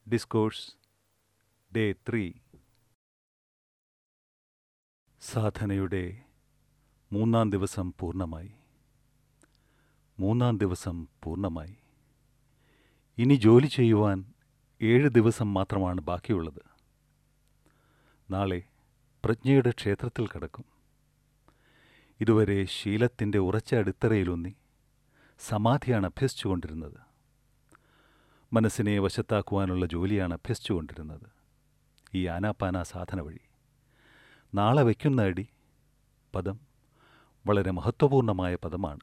discourse day three സാധനയുടെ മൂന്നാം ദിവസം പൂർണ്ണമായി മൂന്നാം ദിവസം പൂർണ്ണമായി ഇനി ജോലി ചെയ്യുവാൻ ഏഴ് ദിവസം മാത്രമാണ് ബാക്കിയുള്ളത് നാളെ പ്രജ്ഞയുടെ ക്ഷേത്രത്തിൽ കടക്കും ഇതുവരെ ശീലത്തിൻ്റെ ഉറച്ച അടിത്തറയിലൂന്നി സമാധിയാണ് അഭ്യസിച്ചുകൊണ്ടിരുന്നത് മനസ്സിനെ വശത്താക്കുവാനുള്ള ജോലിയാണ് അഭ്യസിച്ചുകൊണ്ടിരുന്നത് ഈ ആനാപ്പാന സാധന വഴി നാളെ വയ്ക്കുന്ന അടി പദം വളരെ മഹത്വപൂർണമായ പദമാണ്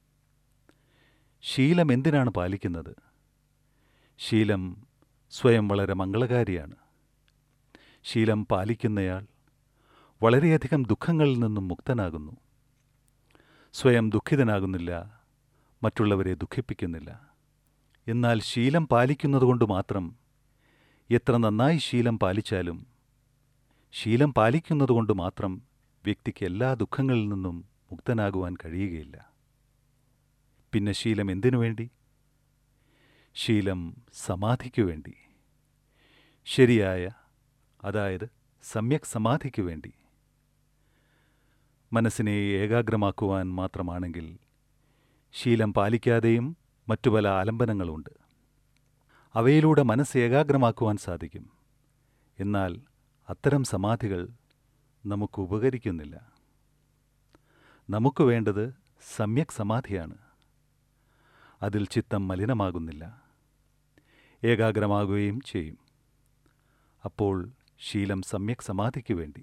ശീലം എന്തിനാണ് പാലിക്കുന്നത് ശീലം സ്വയം വളരെ മംഗളകാരിയാണ് ശീലം പാലിക്കുന്നയാൾ വളരെയധികം ദുഃഖങ്ങളിൽ നിന്നും മുക്തനാകുന്നു സ്വയം ദുഃഖിതനാകുന്നില്ല മറ്റുള്ളവരെ ദുഃഖിപ്പിക്കുന്നില്ല എന്നാൽ ശീലം പാലിക്കുന്നതുകൊണ്ട് മാത്രം എത്ര നന്നായി ശീലം പാലിച്ചാലും ശീലം പാലിക്കുന്നതുകൊണ്ട് മാത്രം വ്യക്തിക്ക് എല്ലാ ദുഃഖങ്ങളിൽ നിന്നും മുക്തനാകുവാൻ കഴിയുകയില്ല പിന്നെ ശീലം എന്തിനു വേണ്ടി ശീലം സമാധിക്കു വേണ്ടി ശരിയായ അതായത് സമ്യക് സമാധിക്കു വേണ്ടി മനസ്സിനെ ഏകാഗ്രമാക്കുവാൻ മാത്രമാണെങ്കിൽ ശീലം പാലിക്കാതെയും മറ്റു പല ആലംബനങ്ങളുണ്ട് അവയിലൂടെ മനസ്സ് ഏകാഗ്രമാക്കുവാൻ സാധിക്കും എന്നാൽ അത്തരം സമാധികൾ നമുക്ക് ഉപകരിക്കുന്നില്ല നമുക്ക് വേണ്ടത് സമ്യക് സമാധിയാണ് അതിൽ ചിത്തം മലിനമാകുന്നില്ല ഏകാഗ്രമാകുകയും ചെയ്യും അപ്പോൾ ശീലം സമ്യക് സമാധിക്ക് വേണ്ടി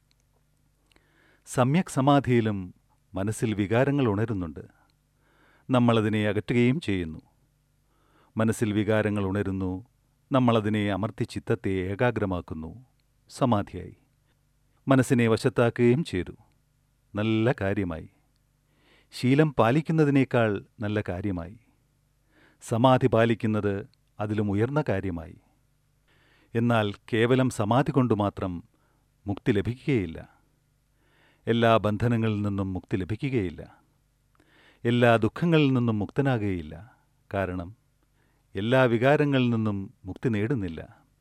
സമ്യക് സമാധിയിലും മനസ്സിൽ വികാരങ്ങൾ ഉണരുന്നുണ്ട് നമ്മളതിനെ അകറ്റുകയും ചെയ്യുന്നു മനസ്സിൽ വികാരങ്ങൾ ഉണരുന്നു നമ്മളതിനെ അമർത്തി ചിത്തത്തെ ഏകാഗ്രമാക്കുന്നു സമാധിയായി മനസ്സിനെ വശത്താക്കുകയും ചെയ്തു നല്ല കാര്യമായി ശീലം പാലിക്കുന്നതിനേക്കാൾ നല്ല കാര്യമായി സമാധി പാലിക്കുന്നത് അതിലും ഉയർന്ന കാര്യമായി എന്നാൽ കേവലം സമാധി കൊണ്ട് മാത്രം മുക്തി ലഭിക്കുകയില്ല എല്ലാ ബന്ധനങ്ങളിൽ നിന്നും മുക്തി ലഭിക്കുകയില്ല എല്ലാ ദുഃഖങ്ങളിൽ നിന്നും മുക്തനാകുകയില്ല കാരണം എല്ലാ വികാരങ്ങളിൽ നിന്നും മുക്തി നേടുന്നില്ല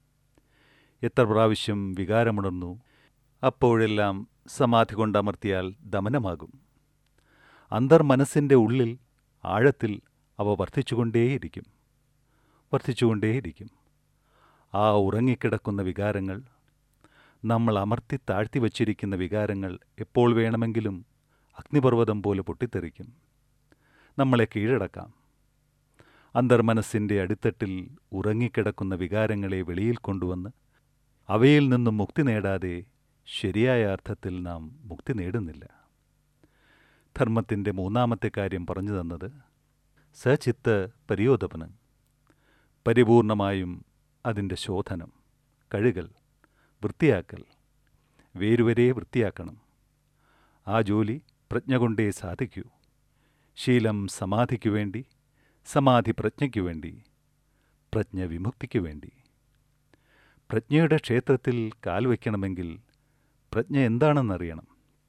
എത്ര പ്രാവശ്യം വികാരമുണർന്നു അപ്പോഴെല്ലാം സമാധി കൊണ്ടമർത്തിയാൽ ദമനമാകും അന്തർമനസ്സിൻ്റെ ഉള്ളിൽ ആഴത്തിൽ അവ വർദ്ധിച്ചുകൊണ്ടേയിരിക്കും വർദ്ധിച്ചുകൊണ്ടേയിരിക്കും ആ ഉറങ്ങിക്കിടക്കുന്ന വികാരങ്ങൾ നമ്മൾ അമർത്തി താഴ്ത്തി വച്ചിരിക്കുന്ന വികാരങ്ങൾ എപ്പോൾ വേണമെങ്കിലും അഗ്നിപർവ്വതം പോലെ പൊട്ടിത്തെറിക്കും നമ്മളെ കീഴടക്കാം അന്തർമനസ്സിൻ്റെ അടിത്തട്ടിൽ ഉറങ്ങിക്കിടക്കുന്ന വികാരങ്ങളെ വെളിയിൽ കൊണ്ടുവന്ന് അവയിൽ നിന്നും മുക്തി നേടാതെ ശരിയായ അർത്ഥത്തിൽ നാം മുക്തി നേടുന്നില്ല ധർമ്മത്തിൻ്റെ മൂന്നാമത്തെ കാര്യം പറഞ്ഞു തന്നത് സചിത്ത് പരിയോധപനം പരിപൂർണമായും അതിൻ്റെ ശോധനം കഴുകൽ വൃത്തിയാക്കൽ വേരുവരെ വൃത്തിയാക്കണം ആ ജോലി പ്രജ്ഞ കൊണ്ടേ സാധിക്കൂ ശീലം സമാധിക്കു വേണ്ടി സമാധി പ്രജ്ഞയ്ക്കു വേണ്ടി പ്രജ്ഞ വിമുക്തിക്കു വേണ്ടി പ്രജ്ഞയുടെ ക്ഷേത്രത്തിൽ കാൽ വയ്ക്കണമെങ്കിൽ പ്രജ്ഞ എന്താണെന്നറിയണം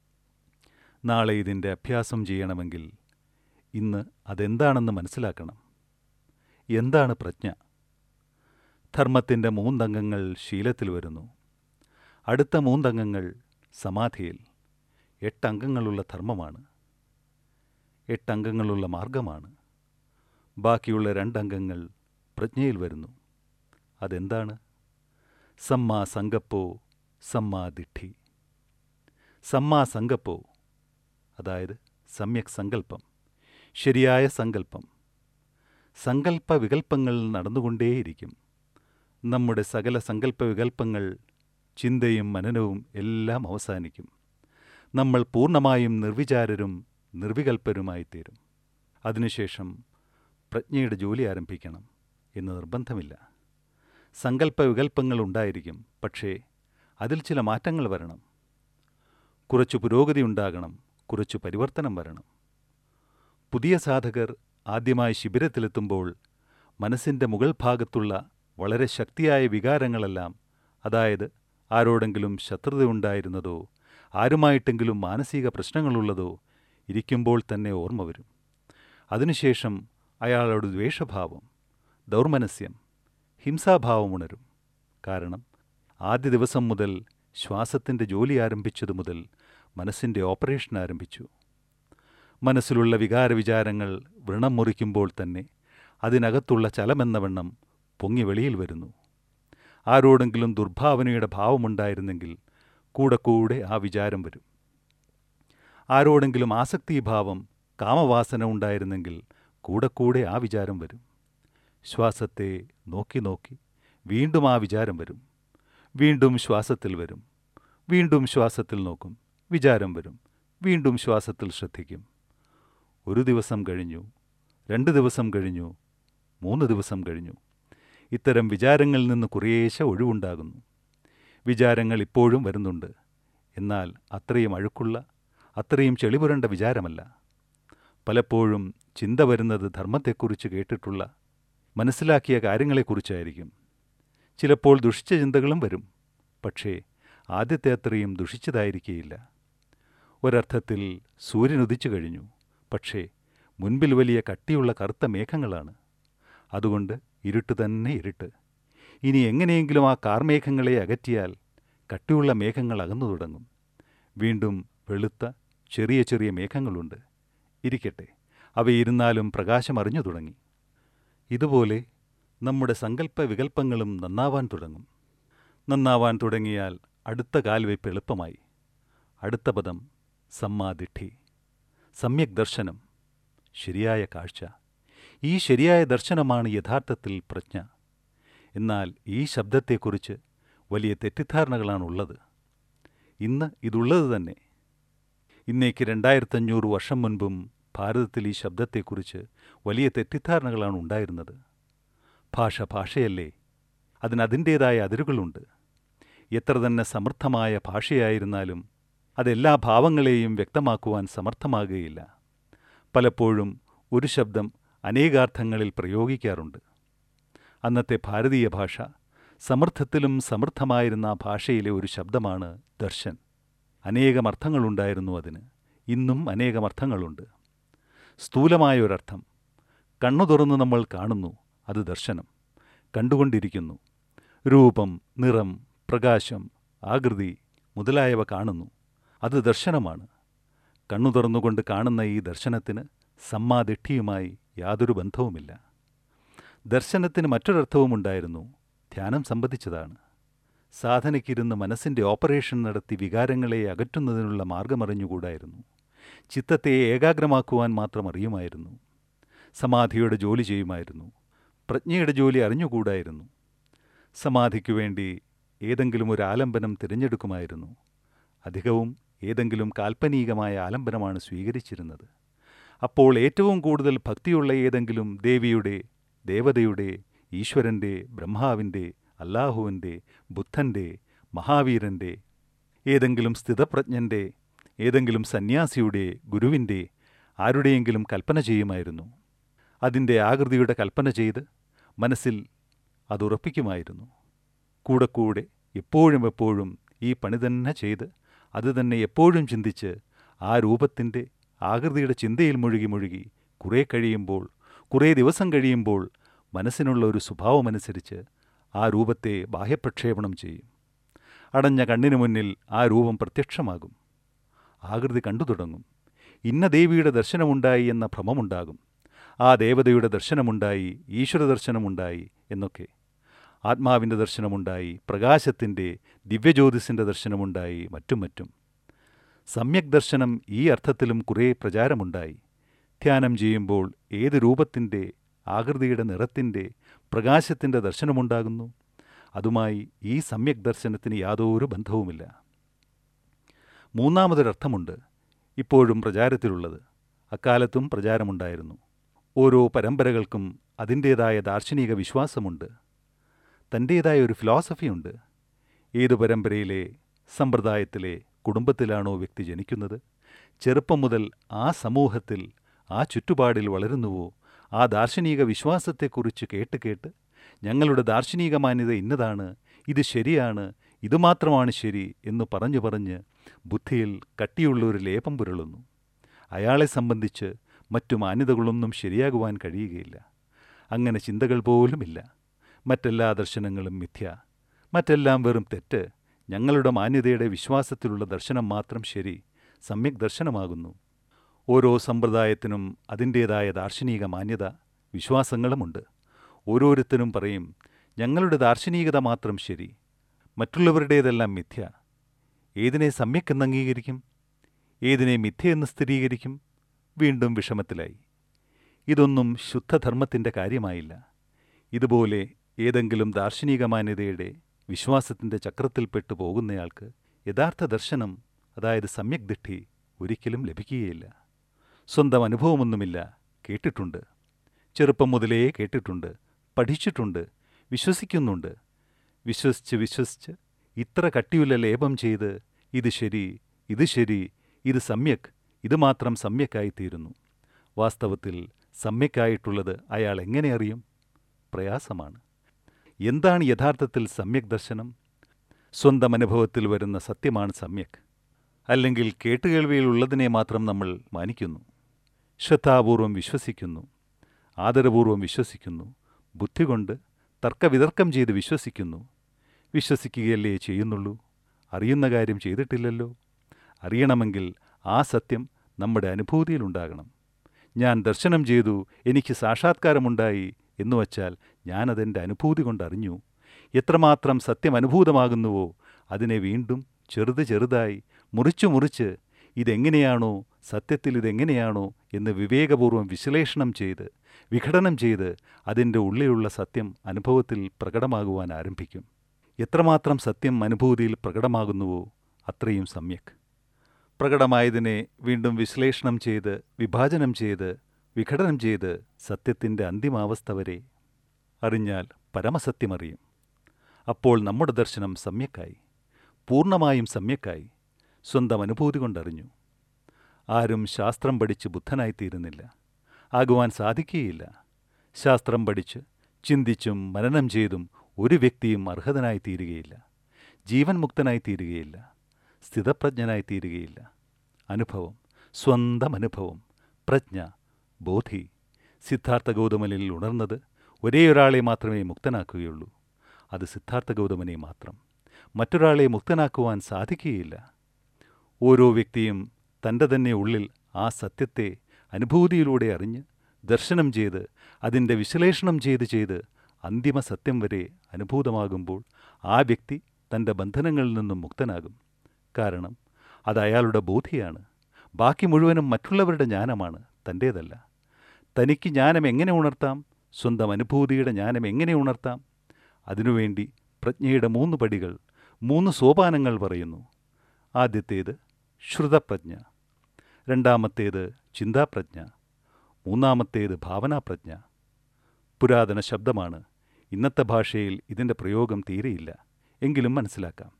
നാളെ ഇതിൻ്റെ അഭ്യാസം ചെയ്യണമെങ്കിൽ ഇന്ന് അതെന്താണെന്ന് മനസ്സിലാക്കണം എന്താണ് പ്രജ്ഞ ധർമ്മത്തിൻ്റെ മൂന്നംഗങ്ങൾ ശീലത്തിൽ വരുന്നു അടുത്ത മൂന്നംഗങ്ങൾ സമാധിയിൽ എട്ടംഗങ്ങളുള്ള ധർമ്മമാണ് എട്ടംഗങ്ങളുള്ള മാർഗമാണ് ബാക്കിയുള്ള രണ്ടംഗങ്ങൾ പ്രജ്ഞയിൽ വരുന്നു അതെന്താണ് സമ്മാ സങ്കപ്പോ സമ്മാ ദിഠി സമ്മാ സങ്കപ്പോ അതായത് സമ്യക് സങ്കല്പം ശരിയായ സങ്കല്പം സങ്കല്പ വികല്പങ്ങൾ നടന്നുകൊണ്ടേയിരിക്കും നമ്മുടെ സകല സങ്കല്പ വികല്പങ്ങൾ ചിന്തയും മനനവും എല്ലാം അവസാനിക്കും നമ്മൾ പൂർണ്ണമായും നിർവിചാരരും നിർവികൽപ്പരുമായിത്തീരും അതിനുശേഷം പ്രജ്ഞയുടെ ജോലി ആരംഭിക്കണം എന്ന് നിർബന്ധമില്ല സങ്കല്പ വികല്പങ്ങൾ ഉണ്ടായിരിക്കും പക്ഷേ അതിൽ ചില മാറ്റങ്ങൾ വരണം കുറച്ചു പുരോഗതി ഉണ്ടാകണം കുറച്ചു പരിവർത്തനം വരണം പുതിയ സാധകർ ആദ്യമായി ശിബിരത്തിലെത്തുമ്പോൾ മനസ്സിൻ്റെ മുകൾ ഭാഗത്തുള്ള വളരെ ശക്തിയായ വികാരങ്ങളെല്ലാം അതായത് ആരോടെങ്കിലും ശത്രുതയുണ്ടായിരുന്നതോ ആരുമായിട്ടെങ്കിലും മാനസിക പ്രശ്നങ്ങളുള്ളതോ ഇരിക്കുമ്പോൾ തന്നെ ഓർമ്മ വരും അതിനുശേഷം അയാളോട് ദ്വേഷഭാവം ദൗർമനസ്യം ഹിംസാഭാവമുണരും കാരണം ആദ്യ ദിവസം മുതൽ ശ്വാസത്തിൻ്റെ ജോലി ആരംഭിച്ചതു മുതൽ മനസ്സിൻ്റെ ഓപ്പറേഷൻ ആരംഭിച്ചു മനസ്സിലുള്ള വികാരവിചാരങ്ങൾ വ്രണം മുറിക്കുമ്പോൾ തന്നെ അതിനകത്തുള്ള ചലമെന്ന വണ്ണം പൊങ്ങി വെളിയിൽ വരുന്നു ആരോടെങ്കിലും ദുർഭാവനയുടെ ഭാവമുണ്ടായിരുന്നെങ്കിൽ കൂടെ കൂടെ ആ വിചാരം വരും ആരോടെങ്കിലും ആസക്തിഭാവം കാമവാസന ഉണ്ടായിരുന്നെങ്കിൽ കൂടെ കൂടെ ആ വിചാരം വരും ശ്വാസത്തെ നോക്കി നോക്കി വീണ്ടും ആ വിചാരം വരും വീണ്ടും ശ്വാസത്തിൽ വരും വീണ്ടും ശ്വാസത്തിൽ നോക്കും വിചാരം വരും വീണ്ടും ശ്വാസത്തിൽ ശ്രദ്ധിക്കും ഒരു ദിവസം കഴിഞ്ഞു രണ്ട് ദിവസം കഴിഞ്ഞു മൂന്ന് ദിവസം കഴിഞ്ഞു ഇത്തരം വിചാരങ്ങളിൽ നിന്ന് കുറേശ്ശെ ഒഴിവുണ്ടാകുന്നു വിചാരങ്ങൾ ഇപ്പോഴും വരുന്നുണ്ട് എന്നാൽ അത്രയും അഴുക്കുള്ള അത്രയും ചെളിപുരണ്ട വിചാരമല്ല പലപ്പോഴും ചിന്ത വരുന്നത് ധർമ്മത്തെക്കുറിച്ച് കേട്ടിട്ടുള്ള മനസ്സിലാക്കിയ കാര്യങ്ങളെക്കുറിച്ചായിരിക്കും ചിലപ്പോൾ ദുഷിച്ച ചിന്തകളും വരും പക്ഷേ ആദ്യത്തെ അത്രയും ദുഷിച്ചതായിരിക്കുകയില്ല ഒരർത്ഥത്തിൽ സൂര്യൻ ഉദിച്ചു കഴിഞ്ഞു പക്ഷേ മുൻപിൽ വലിയ കട്ടിയുള്ള കറുത്ത മേഘങ്ങളാണ് അതുകൊണ്ട് ഇരുട്ട് തന്നെ ഇരുട്ട് ഇനി എങ്ങനെയെങ്കിലും ആ കാർമേഘങ്ങളെ അകറ്റിയാൽ കട്ടിയുള്ള മേഘങ്ങൾ അകന്നു തുടങ്ങും വീണ്ടും വെളുത്ത ചെറിയ ചെറിയ മേഘങ്ങളുണ്ട് ഇരിക്കട്ടെ അവയിരുന്നാലും പ്രകാശം അറിഞ്ഞു തുടങ്ങി ഇതുപോലെ നമ്മുടെ സങ്കല്പ വികല്പങ്ങളും നന്നാവാൻ തുടങ്ങും നന്നാവാൻ തുടങ്ങിയാൽ അടുത്ത കാൽവയ്പ് എളുപ്പമായി അടുത്ത പദം സമ്മാദിഠി സമ്യക് ദർശനം ശരിയായ കാഴ്ച ഈ ശരിയായ ദർശനമാണ് യഥാർത്ഥത്തിൽ പ്രജ്ഞ എന്നാൽ ഈ ശബ്ദത്തെക്കുറിച്ച് വലിയ തെറ്റിദ്ധാരണകളാണുള്ളത് ഇന്ന് ഇതുള്ളത് തന്നെ ഇന്നേക്ക് രണ്ടായിരത്തഞ്ഞൂറ് വർഷം മുൻപും ഭാരതത്തിൽ ഈ ശബ്ദത്തെക്കുറിച്ച് വലിയ തെറ്റിദ്ധാരണകളാണ് ഉണ്ടായിരുന്നത് ഭാഷ ഭാഷയല്ലേ അതിനതിൻ്റേതായ അതിരുകളുണ്ട് എത്ര തന്നെ സമർത്ഥമായ ഭാഷയായിരുന്നാലും അതെല്ലാ ഭാവങ്ങളെയും വ്യക്തമാക്കുവാൻ സമർത്ഥമാകുകയില്ല പലപ്പോഴും ഒരു ശബ്ദം അനേകാർത്ഥങ്ങളിൽ പ്രയോഗിക്കാറുണ്ട് അന്നത്തെ ഭാരതീയ ഭാഷ സമർത്ഥത്തിലും സമർത്ഥമായിരുന്ന ആ ഭാഷയിലെ ഒരു ശബ്ദമാണ് ദർശൻ അനേകം അർത്ഥങ്ങളുണ്ടായിരുന്നു അതിന് ഇന്നും അനേകം അർത്ഥങ്ങളുണ്ട് സ്ഥൂലമായ ഒരർത്ഥം കണ്ണു തുറന്ന് നമ്മൾ കാണുന്നു അത് ദർശനം കണ്ടുകൊണ്ടിരിക്കുന്നു രൂപം നിറം പ്രകാശം ആകൃതി മുതലായവ കാണുന്നു അത് ദർശനമാണ് കണ്ണു തുറന്നുകൊണ്ട് കാണുന്ന ഈ ദർശനത്തിന് സമ്മാദിഠിയുമായി യാതൊരു ബന്ധവുമില്ല ദർശനത്തിന് മറ്റൊരർത്ഥവുമുണ്ടായിരുന്നു ധ്യാനം സംബന്ധിച്ചതാണ് സാധനയ്ക്കിരുന്ന് മനസ്സിൻ്റെ ഓപ്പറേഷൻ നടത്തി വികാരങ്ങളെ അകറ്റുന്നതിനുള്ള മാർഗമറിഞ്ഞുകൂടായിരുന്നു ചിത്തത്തെ ഏകാഗ്രമാക്കുവാൻ മാത്രം അറിയുമായിരുന്നു സമാധിയുടെ ജോലി ചെയ്യുമായിരുന്നു പ്രജ്ഞയുടെ ജോലി അറിഞ്ഞുകൂടായിരുന്നു സമാധിക്കു വേണ്ടി ഏതെങ്കിലും ഒരു ആലംബനം തിരഞ്ഞെടുക്കുമായിരുന്നു അധികവും ഏതെങ്കിലും കാൽപ്പനികമായ ആലംബനമാണ് സ്വീകരിച്ചിരുന്നത് അപ്പോൾ ഏറ്റവും കൂടുതൽ ഭക്തിയുള്ള ഏതെങ്കിലും ദേവിയുടെ ദേവതയുടെ ഈശ്വരൻ്റെ ബ്രഹ്മാവിൻ്റെ അല്ലാഹുവിൻ്റെ ബുദ്ധൻ്റെ മഹാവീരൻ്റെ ഏതെങ്കിലും സ്ഥിതപ്രജ്ഞൻ്റെ ഏതെങ്കിലും സന്യാസിയുടെ ഗുരുവിൻ്റെ ആരുടെയെങ്കിലും കൽപ്പന ചെയ്യുമായിരുന്നു അതിൻ്റെ ആകൃതിയുടെ കൽപ്പന ചെയ്ത് മനസ്സിൽ അതുറപ്പിക്കുമായിരുന്നു കൂടെ കൂടെ എപ്പോഴും എപ്പോഴും ഈ പണി തന്നെ ചെയ്ത് അത് തന്നെ എപ്പോഴും ചിന്തിച്ച് ആ രൂപത്തിൻ്റെ ആകൃതിയുടെ ചിന്തയിൽ മുഴുകി മുഴുകി കുറേ കഴിയുമ്പോൾ കുറേ ദിവസം കഴിയുമ്പോൾ മനസ്സിനുള്ള ഒരു സ്വഭാവമനുസരിച്ച് ആ രൂപത്തെ ബാഹ്യപ്രക്ഷേപണം ചെയ്യും അടഞ്ഞ കണ്ണിനു മുന്നിൽ ആ രൂപം പ്രത്യക്ഷമാകും ആകൃതി കണ്ടു തുടങ്ങും ഇന്ന ദേവിയുടെ ദർശനമുണ്ടായി എന്ന ഭ്രമമുണ്ടാകും ആ ദേവതയുടെ ദർശനമുണ്ടായി ഈശ്വര ദർശനമുണ്ടായി എന്നൊക്കെ ആത്മാവിൻ്റെ ദർശനമുണ്ടായി പ്രകാശത്തിൻ്റെ ദിവ്യജ്യോതിസിൻ്റെ ദർശനമുണ്ടായി മറ്റും മറ്റും സമ്യക് ദർശനം ഈ അർത്ഥത്തിലും കുറേ പ്രചാരമുണ്ടായി ധ്യാനം ചെയ്യുമ്പോൾ ഏത് രൂപത്തിൻ്റെ ആകൃതിയുടെ നിറത്തിൻ്റെ പ്രകാശത്തിൻ്റെ ദർശനമുണ്ടാകുന്നു അതുമായി ഈ സമ്യക് ദർശനത്തിന് യാതൊരു ബന്ധവുമില്ല മൂന്നാമതൊരർത്ഥമുണ്ട് ഇപ്പോഴും പ്രചാരത്തിലുള്ളത് അക്കാലത്തും പ്രചാരമുണ്ടായിരുന്നു ഓരോ പരമ്പരകൾക്കും അതിൻ്റേതായ ദാർശനിക വിശ്വാസമുണ്ട് തൻ്റേതായ ഒരു ഫിലോസഫിയുണ്ട് ഏതു പരമ്പരയിലെ സമ്പ്രദായത്തിലെ കുടുംബത്തിലാണോ വ്യക്തി ജനിക്കുന്നത് ചെറുപ്പം മുതൽ ആ സമൂഹത്തിൽ ആ ചുറ്റുപാടിൽ വളരുന്നുവോ ആ ദാർശനിക വിശ്വാസത്തെക്കുറിച്ച് കേട്ട് കേട്ട് ഞങ്ങളുടെ ദാർശനിക മാന്യത ഇന്നതാണ് ഇത് ശരിയാണ് ഇതുമാത്രമാണ് ശരി എന്ന് പറഞ്ഞു പറഞ്ഞ് ബുദ്ധിയിൽ കട്ടിയുള്ള ഒരു ലേപം പുരളുന്നു അയാളെ സംബന്ധിച്ച് മറ്റു മാന്യതകളൊന്നും ശരിയാകുവാൻ കഴിയുകയില്ല അങ്ങനെ ചിന്തകൾ പോലുമില്ല മറ്റെല്ലാ ദർശനങ്ങളും മിഥ്യ മറ്റെല്ലാം വെറും തെറ്റ് ഞങ്ങളുടെ മാന്യതയുടെ വിശ്വാസത്തിലുള്ള ദർശനം മാത്രം ശരി സമ്യക് ദർശനമാകുന്നു ഓരോ സമ്പ്രദായത്തിനും അതിൻ്റേതായ ദാർശനിക മാന്യത വിശ്വാസങ്ങളുമുണ്ട് ഓരോരുത്തരും പറയും ഞങ്ങളുടെ ദാർശനികത മാത്രം ശരി മറ്റുള്ളവരുടേതെല്ലാം മിഥ്യ ഏതിനെ സമ്യക് എന്ന് അംഗീകരിക്കും ഏതിനെ മിഥ്യയെന്ന് സ്ഥിരീകരിക്കും വീണ്ടും വിഷമത്തിലായി ഇതൊന്നും ശുദ്ധധർമ്മത്തിൻ്റെ കാര്യമായില്ല ഇതുപോലെ ഏതെങ്കിലും ദാർശനിക മാന്യതയുടെ വിശ്വാസത്തിൻ്റെ ചക്രത്തിൽപ്പെട്ടു പോകുന്നയാൾക്ക് യഥാർത്ഥ ദർശനം അതായത് സമ്യക് ദിഷ്ടി ഒരിക്കലും ലഭിക്കുകയില്ല സ്വന്തം അനുഭവമൊന്നുമില്ല കേട്ടിട്ടുണ്ട് ചെറുപ്പം മുതലേ കേട്ടിട്ടുണ്ട് പഠിച്ചിട്ടുണ്ട് വിശ്വസിക്കുന്നുണ്ട് വിശ്വസിച്ച് വിശ്വസിച്ച് ഇത്ര കട്ടിയുള്ള ലേപം ചെയ്ത് ഇത് ശരി ഇത് ശരി ഇത് സമ്യക് ഇത് മാത്രം സമ്യക്കായിത്തീരുന്നു വാസ്തവത്തിൽ സമ്യക്കായിട്ടുള്ളത് അയാൾ എങ്ങനെ അറിയും പ്രയാസമാണ് എന്താണ് യഥാർത്ഥത്തിൽ സമ്യക് ദർശനം സ്വന്തം അനുഭവത്തിൽ വരുന്ന സത്യമാണ് സമ്യക് അല്ലെങ്കിൽ കേട്ടുകേൾവിയിലുള്ളതിനെ മാത്രം നമ്മൾ മാനിക്കുന്നു ശ്രദ്ധാപൂർവം വിശ്വസിക്കുന്നു ആദരപൂർവം വിശ്വസിക്കുന്നു ബുദ്ധി കൊണ്ട് തർക്കവിതർക്കം ചെയ്ത് വിശ്വസിക്കുന്നു വിശ്വസിക്കുകയല്ലേ ചെയ്യുന്നുള്ളൂ അറിയുന്ന കാര്യം ചെയ്തിട്ടില്ലല്ലോ അറിയണമെങ്കിൽ ആ സത്യം നമ്മുടെ അനുഭൂതിയിലുണ്ടാകണം ഞാൻ ദർശനം ചെയ്തു എനിക്ക് സാക്ഷാത്കാരമുണ്ടായി എന്നു വച്ചാൽ ഞാനതെൻ്റെ അനുഭൂതി കൊണ്ടറിഞ്ഞു എത്രമാത്രം സത്യം അനുഭൂതമാകുന്നുവോ അതിനെ വീണ്ടും ചെറുത് ചെറുതായി മുറിച്ചു മുറിച്ച് ഇതെങ്ങനെയാണോ സത്യത്തിൽ ഇതെങ്ങനെയാണോ എന്ന് വിവേകപൂർവ്വം വിശ്ലേഷണം ചെയ്ത് വിഘടനം ചെയ്ത് അതിൻ്റെ ഉള്ളിലുള്ള സത്യം അനുഭവത്തിൽ പ്രകടമാകുവാൻ ആരംഭിക്കും എത്രമാത്രം സത്യം അനുഭൂതിയിൽ പ്രകടമാകുന്നുവോ അത്രയും സമ്യക് പ്രകടമായതിനെ വീണ്ടും വിശ്ലേഷണം ചെയ്ത് വിഭാജനം ചെയ്ത് വിഘടനം ചെയ്ത് സത്യത്തിൻ്റെ അന്തിമാവസ്ഥ വരെ അറിഞ്ഞാൽ പരമസത്യമറിയും അപ്പോൾ നമ്മുടെ ദർശനം സമ്യക്കായി പൂർണ്ണമായും സമ്യക്കായി സ്വന്തം അനുഭൂതി കൊണ്ടറിഞ്ഞു ആരും ശാസ്ത്രം പഠിച്ച് ബുദ്ധനായിത്തീരുന്നില്ല ആകുവാൻ സാധിക്കുകയില്ല ശാസ്ത്രം പഠിച്ച് ചിന്തിച്ചും മനനം ചെയ്തും ഒരു വ്യക്തിയും അർഹതനായിത്തീരുകയില്ല ജീവൻ മുക്തനായിത്തീരുകയില്ല സ്ഥിതപ്രജ്ഞനായിത്തീരുകയില്ല അനുഭവം സ്വന്തം അനുഭവം പ്രജ്ഞ ബോധി സിദ്ധാർത്ഥ ഗൗതമനിൽ ഉണർന്നത് ഒരേയൊരാളെ മാത്രമേ മുക്തനാക്കുകയുള്ളൂ അത് സിദ്ധാർത്ഥ ഗൗതമനെ മാത്രം മറ്റൊരാളെ മുക്തനാക്കുവാൻ സാധിക്കുകയില്ല ഓരോ വ്യക്തിയും തൻ്റെ തന്നെ ഉള്ളിൽ ആ സത്യത്തെ അനുഭൂതിയിലൂടെ അറിഞ്ഞ് ദർശനം ചെയ്ത് അതിൻ്റെ വിശ്ലേഷണം ചെയ്ത് ചെയ്ത് അന്തിമ സത്യം വരെ അനുഭൂതമാകുമ്പോൾ ആ വ്യക്തി തൻ്റെ ബന്ധനങ്ങളിൽ നിന്നും മുക്തനാകും കാരണം അത് അയാളുടെ ബോധിയാണ് ബാക്കി മുഴുവനും മറ്റുള്ളവരുടെ ജ്ഞാനമാണ് തൻ്റേതല്ല തനിക്ക് ജ്ഞാനം എങ്ങനെ ഉണർത്താം സ്വന്തം അനുഭൂതിയുടെ ജ്ഞാനം എങ്ങനെ ഉണർത്താം അതിനുവേണ്ടി പ്രജ്ഞയുടെ മൂന്ന് പടികൾ മൂന്ന് സോപാനങ്ങൾ പറയുന്നു ആദ്യത്തേത് ശ്രുതപ്രജ്ഞ രണ്ടാമത്തേത് ചിന്താപ്രജ്ഞ മൂന്നാമത്തേത് ഭാവനാപ്രജ്ഞ പുരാതന ശബ്ദമാണ് ഇന്നത്തെ ഭാഷയിൽ ഇതിൻ്റെ പ്രയോഗം തീരെയില്ല എങ്കിലും മനസ്സിലാക്കാം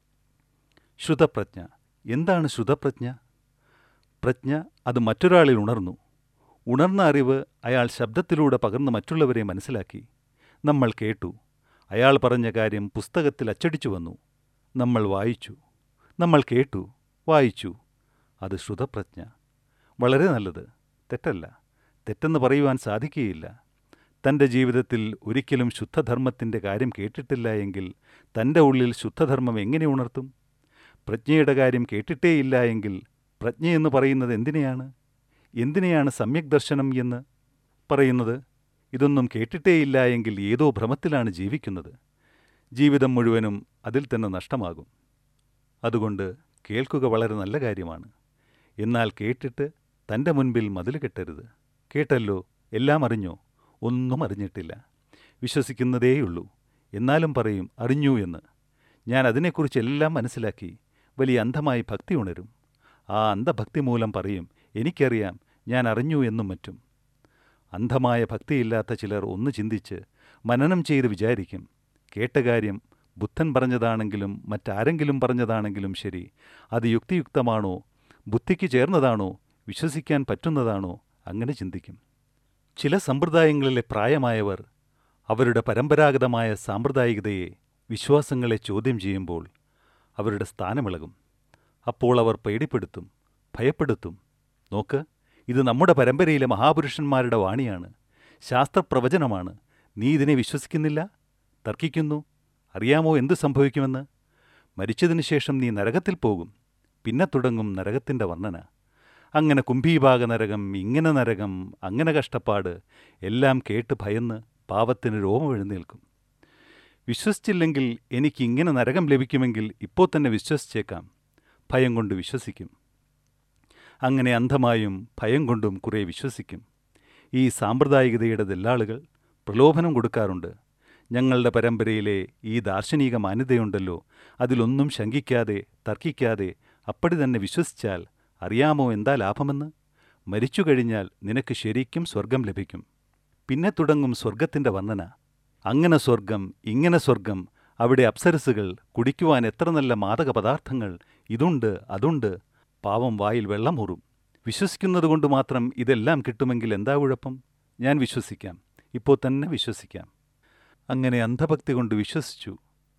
ശ്രുതപ്രജ്ഞ എന്താണ് ശ്രുതപ്രജ്ഞ പ്രജ്ഞ അത് മറ്റൊരാളിൽ ഉണർന്നു ഉണർന്ന അറിവ് അയാൾ ശബ്ദത്തിലൂടെ പകർന്ന് മറ്റുള്ളവരെ മനസ്സിലാക്കി നമ്മൾ കേട്ടു അയാൾ പറഞ്ഞ കാര്യം പുസ്തകത്തിൽ അച്ചടിച്ചു വന്നു നമ്മൾ വായിച്ചു നമ്മൾ കേട്ടു വായിച്ചു അത് ശ്രുതപ്രജ്ഞ വളരെ നല്ലത് തെറ്റല്ല തെറ്റെന്ന് പറയുവാൻ സാധിക്കുകയില്ല തൻ്റെ ജീവിതത്തിൽ ഒരിക്കലും ശുദ്ധധർമ്മത്തിൻ്റെ കാര്യം കേട്ടിട്ടില്ല എങ്കിൽ തൻ്റെ ഉള്ളിൽ ശുദ്ധധർമ്മം എങ്ങനെ ഉണർത്തും പ്രജ്ഞയുടെ കാര്യം കേട്ടിട്ടേയില്ല എങ്കിൽ പ്രജ്ഞയെന്ന് പറയുന്നത് എന്തിനെയാണ് എന്തിനെയാണ് സമ്യക് ദർശനം എന്ന് പറയുന്നത് ഇതൊന്നും കേട്ടിട്ടേയില്ല എങ്കിൽ ഏതോ ഭ്രമത്തിലാണ് ജീവിക്കുന്നത് ജീവിതം മുഴുവനും അതിൽ തന്നെ നഷ്ടമാകും അതുകൊണ്ട് കേൾക്കുക വളരെ നല്ല കാര്യമാണ് എന്നാൽ കേട്ടിട്ട് തൻ്റെ മുൻപിൽ മതിൽ കെട്ടരുത് കേട്ടല്ലോ എല്ലാം അറിഞ്ഞോ ഒന്നും അറിഞ്ഞിട്ടില്ല വിശ്വസിക്കുന്നതേയുള്ളൂ എന്നാലും പറയും അറിഞ്ഞു എന്ന് ഞാൻ അതിനെക്കുറിച്ച് എല്ലാം മനസ്സിലാക്കി വലിയ അന്ധമായി ഭക്തി ഉണരും ആ അന്ധഭക്തി മൂലം പറയും എനിക്കറിയാം ഞാൻ അറിഞ്ഞു എന്നും മറ്റും അന്ധമായ ഭക്തിയില്ലാത്ത ചിലർ ഒന്ന് ചിന്തിച്ച് മനനം ചെയ്ത് വിചാരിക്കും കേട്ട കാര്യം ബുദ്ധൻ പറഞ്ഞതാണെങ്കിലും മറ്റാരെങ്കിലും പറഞ്ഞതാണെങ്കിലും ശരി അത് യുക്തിയുക്തമാണോ ബുദ്ധിക്ക് ചേർന്നതാണോ വിശ്വസിക്കാൻ പറ്റുന്നതാണോ അങ്ങനെ ചിന്തിക്കും ചില സമ്പ്രദായങ്ങളിലെ പ്രായമായവർ അവരുടെ പരമ്പരാഗതമായ സാമ്പ്രദായികതയെ വിശ്വാസങ്ങളെ ചോദ്യം ചെയ്യുമ്പോൾ അവരുടെ സ്ഥാനമിളകും അപ്പോൾ അവർ പേടിപ്പെടുത്തും ഭയപ്പെടുത്തും നോക്ക് ഇത് നമ്മുടെ പരമ്പരയിലെ മഹാപുരുഷന്മാരുടെ വാണിയാണ് ശാസ്ത്രപ്രവചനമാണ് നീ ഇതിനെ വിശ്വസിക്കുന്നില്ല തർക്കിക്കുന്നു അറിയാമോ എന്ത് സംഭവിക്കുമെന്ന് മരിച്ചതിനു ശേഷം നീ നരകത്തിൽ പോകും പിന്നെ തുടങ്ങും നരകത്തിൻ്റെ വർണ്ണന അങ്ങനെ കുംഭീഭാഗ നരകം ഇങ്ങനെ നരകം അങ്ങനെ കഷ്ടപ്പാട് എല്ലാം കേട്ട് ഭയന്ന് പാവത്തിന് രോമം എഴുന്നേൽക്കും വിശ്വസിച്ചില്ലെങ്കിൽ എനിക്ക് ഇങ്ങനെ നരകം ലഭിക്കുമെങ്കിൽ ഇപ്പോൾ തന്നെ വിശ്വസിച്ചേക്കാം ഭയം കൊണ്ട് വിശ്വസിക്കും അങ്ങനെ അന്ധമായും ഭയം കൊണ്ടും കുറേ വിശ്വസിക്കും ഈ സാമ്പ്രദായികതയുടെ ദല്ലാളുകൾ പ്രലോഭനം കൊടുക്കാറുണ്ട് ഞങ്ങളുടെ പരമ്പരയിലെ ഈ ദാർശനിക മാന്യതയുണ്ടല്ലോ അതിലൊന്നും ശങ്കിക്കാതെ തർക്കിക്കാതെ അപ്പടി തന്നെ വിശ്വസിച്ചാൽ അറിയാമോ എന്താ ലാഭമെന്ന് മരിച്ചു കഴിഞ്ഞാൽ നിനക്ക് ശരിക്കും സ്വർഗം ലഭിക്കും പിന്നെ തുടങ്ങും സ്വർഗത്തിൻ്റെ വർണ്ണന അങ്ങനെ സ്വർഗം ഇങ്ങനെ സ്വർഗം അവിടെ അപ്സരസുകൾ കുടിക്കുവാൻ എത്ര നല്ല മാദക പദാർത്ഥങ്ങൾ ഇതുണ്ട് അതുണ്ട് പാവം വായിൽ വെള്ളമൂറും വിശ്വസിക്കുന്നത് കൊണ്ട് മാത്രം ഇതെല്ലാം കിട്ടുമെങ്കിൽ എന്താ കുഴപ്പം ഞാൻ വിശ്വസിക്കാം ഇപ്പോൾ തന്നെ വിശ്വസിക്കാം അങ്ങനെ അന്ധഭക്തി കൊണ്ട് വിശ്വസിച്ചു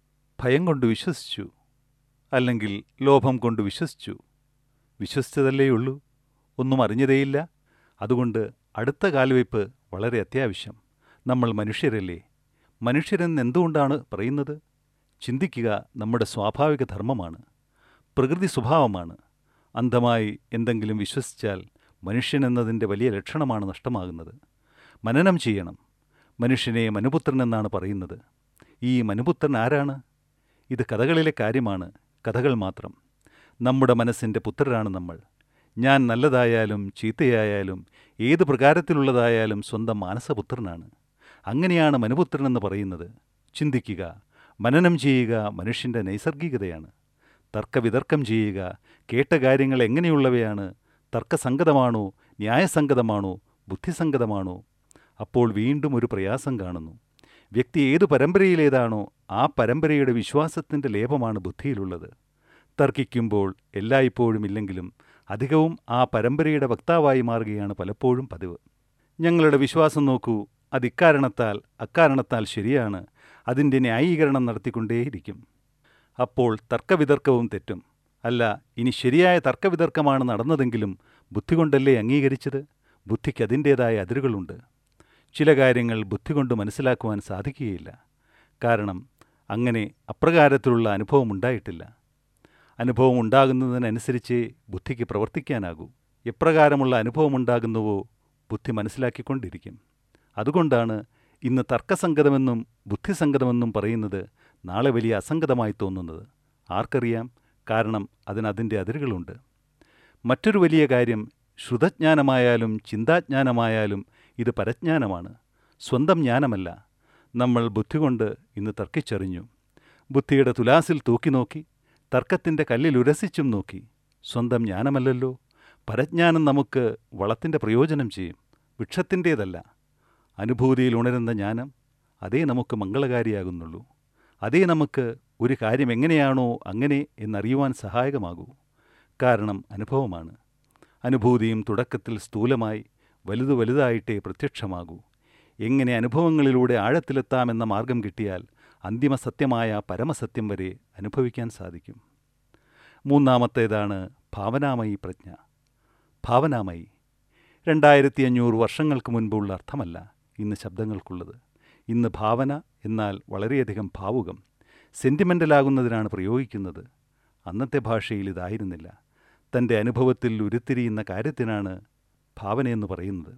ഭയം കൊണ്ട് വിശ്വസിച്ചു അല്ലെങ്കിൽ ലോഭം കൊണ്ട് വിശ്വസിച്ചു വിശ്വസിച്ചതല്ലേയുള്ളൂ ഒന്നും അറിഞ്ഞതേയില്ല അതുകൊണ്ട് അടുത്ത കാൽവയ്പ് വളരെ അത്യാവശ്യം നമ്മൾ മനുഷ്യരല്ലേ മനുഷ്യരെന്ന് എന്തുകൊണ്ടാണ് പറയുന്നത് ചിന്തിക്കുക നമ്മുടെ സ്വാഭാവിക ധർമ്മമാണ് പ്രകൃതി സ്വഭാവമാണ് അന്ധമായി എന്തെങ്കിലും വിശ്വസിച്ചാൽ മനുഷ്യനെന്നതിൻ്റെ വലിയ ലക്ഷണമാണ് നഷ്ടമാകുന്നത് മനനം ചെയ്യണം മനുഷ്യനെ മനുപുത്രൻ എന്നാണ് പറയുന്നത് ഈ മനുപുത്രൻ ആരാണ് ഇത് കഥകളിലെ കാര്യമാണ് കഥകൾ മാത്രം നമ്മുടെ മനസ്സിൻ്റെ പുത്രരാണ് നമ്മൾ ഞാൻ നല്ലതായാലും ചീത്തയായാലും ഏത് പ്രകാരത്തിലുള്ളതായാലും സ്വന്തം മാനസപുത്രനാണ് അങ്ങനെയാണ് മനുപുത്രനെന്ന് പറയുന്നത് ചിന്തിക്കുക മനനം ചെയ്യുക മനുഷ്യൻ്റെ നൈസർഗികതയാണ് തർക്കവിതർക്കം ചെയ്യുക കേട്ട കാര്യങ്ങൾ എങ്ങനെയുള്ളവയാണ് തർക്കസംഗതമാണോ ന്യായസംഗതമാണോ ബുദ്ധിസംഗതമാണോ അപ്പോൾ വീണ്ടും ഒരു പ്രയാസം കാണുന്നു വ്യക്തി ഏതു പരമ്പരയിലേതാണോ ആ പരമ്പരയുടെ വിശ്വാസത്തിൻ്റെ ലേപമാണ് ബുദ്ധിയിലുള്ളത് തർക്കിക്കുമ്പോൾ എല്ലായ്പ്പോഴും ഇല്ലെങ്കിലും അധികവും ആ പരമ്പരയുടെ വക്താവായി മാറുകയാണ് പലപ്പോഴും പതിവ് ഞങ്ങളുടെ വിശ്വാസം നോക്കൂ അത് ഇക്കാരണത്താൽ അക്കാരണത്താൽ ശരിയാണ് അതിൻ്റെ ന്യായീകരണം നടത്തിക്കൊണ്ടേയിരിക്കും അപ്പോൾ തർക്കവിതർക്കവും തെറ്റും അല്ല ഇനി ശരിയായ തർക്കവിതർക്കമാണ് നടന്നതെങ്കിലും ബുദ്ധി കൊണ്ടല്ലേ അംഗീകരിച്ചത് ബുദ്ധിക്ക് അതിൻ്റേതായ അതിരുകളുണ്ട് ചില കാര്യങ്ങൾ ബുദ്ധി കൊണ്ട് മനസ്സിലാക്കുവാൻ സാധിക്കുകയില്ല കാരണം അങ്ങനെ അപ്രകാരത്തിലുള്ള അനുഭവം ഉണ്ടായിട്ടില്ല അനുഭവം ഉണ്ടാകുന്നതിനനുസരിച്ചേ ബുദ്ധിക്ക് പ്രവർത്തിക്കാനാകൂ എപ്രകാരമുള്ള അനുഭവം ഉണ്ടാകുന്നുവോ ബുദ്ധി മനസ്സിലാക്കിക്കൊണ്ടിരിക്കും അതുകൊണ്ടാണ് ഇന്ന് തർക്കസംഗതമെന്നും ബുദ്ധിസംഗതമെന്നും പറയുന്നത് നാളെ വലിയ അസംഗതമായി തോന്നുന്നത് ആർക്കറിയാം കാരണം അതിന് അതിൻ്റെ അതിരുകളുണ്ട് മറ്റൊരു വലിയ കാര്യം ശ്രുതജ്ഞാനമായാലും ചിന്താജ്ഞാനമായാലും ഇത് പരജ്ഞാനമാണ് സ്വന്തം ജ്ഞാനമല്ല നമ്മൾ ബുദ്ധി കൊണ്ട് ഇന്ന് തർക്കിച്ചറിഞ്ഞു ബുദ്ധിയുടെ തുലാസിൽ തൂക്കി നോക്കി തർക്കത്തിൻ്റെ കല്ലിൽ ഉരസിച്ചും നോക്കി സ്വന്തം ജ്ഞാനമല്ലല്ലോ പരജ്ഞാനം നമുക്ക് വളത്തിൻ്റെ പ്രയോജനം ചെയ്യും വൃക്ഷത്തിൻ്റേതല്ല അനുഭൂതിയിൽ ഉണരുന്ന ജ്ഞാനം അതേ നമുക്ക് മംഗളകാരിയാകുന്നുള്ളൂ അതേ നമുക്ക് ഒരു കാര്യം എങ്ങനെയാണോ അങ്ങനെ എന്നറിയുവാൻ സഹായകമാകൂ കാരണം അനുഭവമാണ് അനുഭൂതിയും തുടക്കത്തിൽ സ്ഥൂലമായി വലുതു വലുതായിട്ടേ പ്രത്യക്ഷമാകൂ എങ്ങനെ അനുഭവങ്ങളിലൂടെ ആഴത്തിലെത്താമെന്ന മാർഗം കിട്ടിയാൽ അന്തിമ സത്യമായ പരമസത്യം വരെ അനുഭവിക്കാൻ സാധിക്കും മൂന്നാമത്തേതാണ് ഭാവനാമയി പ്രജ്ഞ ഭാവനാമയി രണ്ടായിരത്തി അഞ്ഞൂറ് വർഷങ്ങൾക്ക് മുൻപുള്ള അർത്ഥമല്ല ഇന്ന് ശബ്ദങ്ങൾക്കുള്ളത് ഇന്ന് ഭാവന എന്നാൽ വളരെയധികം ഭാവുകം സെൻറ്റിമെൻ്റലാകുന്നതിനാണ് പ്രയോഗിക്കുന്നത് അന്നത്തെ ഭാഷയിൽ ഇതായിരുന്നില്ല തൻ്റെ അനുഭവത്തിൽ ഉരുത്തിരിയുന്ന കാര്യത്തിനാണ് ഭാവനയെന്ന് പറയുന്നത്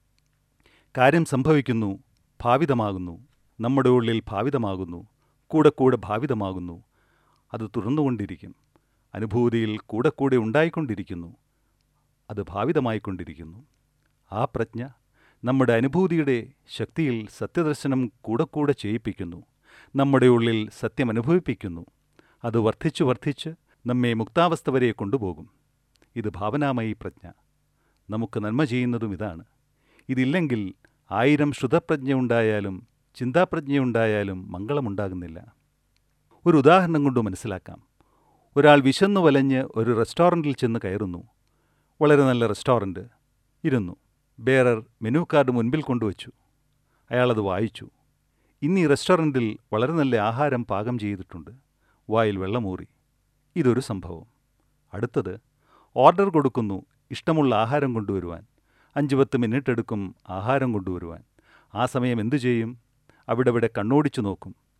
കാര്യം സംഭവിക്കുന്നു ഭാവിതമാകുന്നു നമ്മുടെ ഉള്ളിൽ ഭാവിതമാകുന്നു കൂടെ കൂടെ ഭാവിതമാകുന്നു അത് തുടർന്നുകൊണ്ടിരിക്കും അനുഭൂതിയിൽ കൂടെ കൂടെ ഉണ്ടായിക്കൊണ്ടിരിക്കുന്നു അത് ഭാവിതമായിക്കൊണ്ടിരിക്കുന്നു ആ പ്രജ്ഞ നമ്മുടെ അനുഭൂതിയുടെ ശക്തിയിൽ സത്യദർശനം കൂടെ കൂടെ ചെയ്യിപ്പിക്കുന്നു നമ്മുടെ ഉള്ളിൽ സത്യം അനുഭവിപ്പിക്കുന്നു അത് വർദ്ധിച്ചു വർദ്ധിച്ച് നമ്മെ മുക്താവസ്ഥ വരെ കൊണ്ടുപോകും ഇത് ഭാവനാമയി പ്രജ്ഞ നമുക്ക് നന്മ ചെയ്യുന്നതും ഇതാണ് ഇതില്ലെങ്കിൽ ആയിരം ശ്രുതപ്രജ്ഞയുണ്ടായാലും ചിന്താപ്രജ്ഞയുണ്ടായാലും മംഗളമുണ്ടാകുന്നില്ല ഒരു ഉദാഹരണം കൊണ്ട് മനസ്സിലാക്കാം ഒരാൾ വിശന്നു വലഞ്ഞ് ഒരു റെസ്റ്റോറൻറ്റിൽ ചെന്ന് കയറുന്നു വളരെ നല്ല റെസ്റ്റോറൻറ്റ് ഇരുന്നു ബേറർ മെനു കാർഡ് മുൻപിൽ കൊണ്ടുവച്ചു അയാളത് വായിച്ചു ഇന്ന് ഈ റെസ്റ്റോറൻറ്റിൽ വളരെ നല്ല ആഹാരം പാകം ചെയ്തിട്ടുണ്ട് വായിൽ വെള്ളമൂറി ഇതൊരു സംഭവം അടുത്തത് ഓർഡർ കൊടുക്കുന്നു ഇഷ്ടമുള്ള ആഹാരം കൊണ്ടുവരുവാൻ അഞ്ച് പത്ത് മിനിറ്റ് എടുക്കും ആഹാരം കൊണ്ടുവരുവാൻ ആ സമയം എന്തു ചെയ്യും അവിടെ ഇവിടെ കണ്ണോടിച്ചു നോക്കും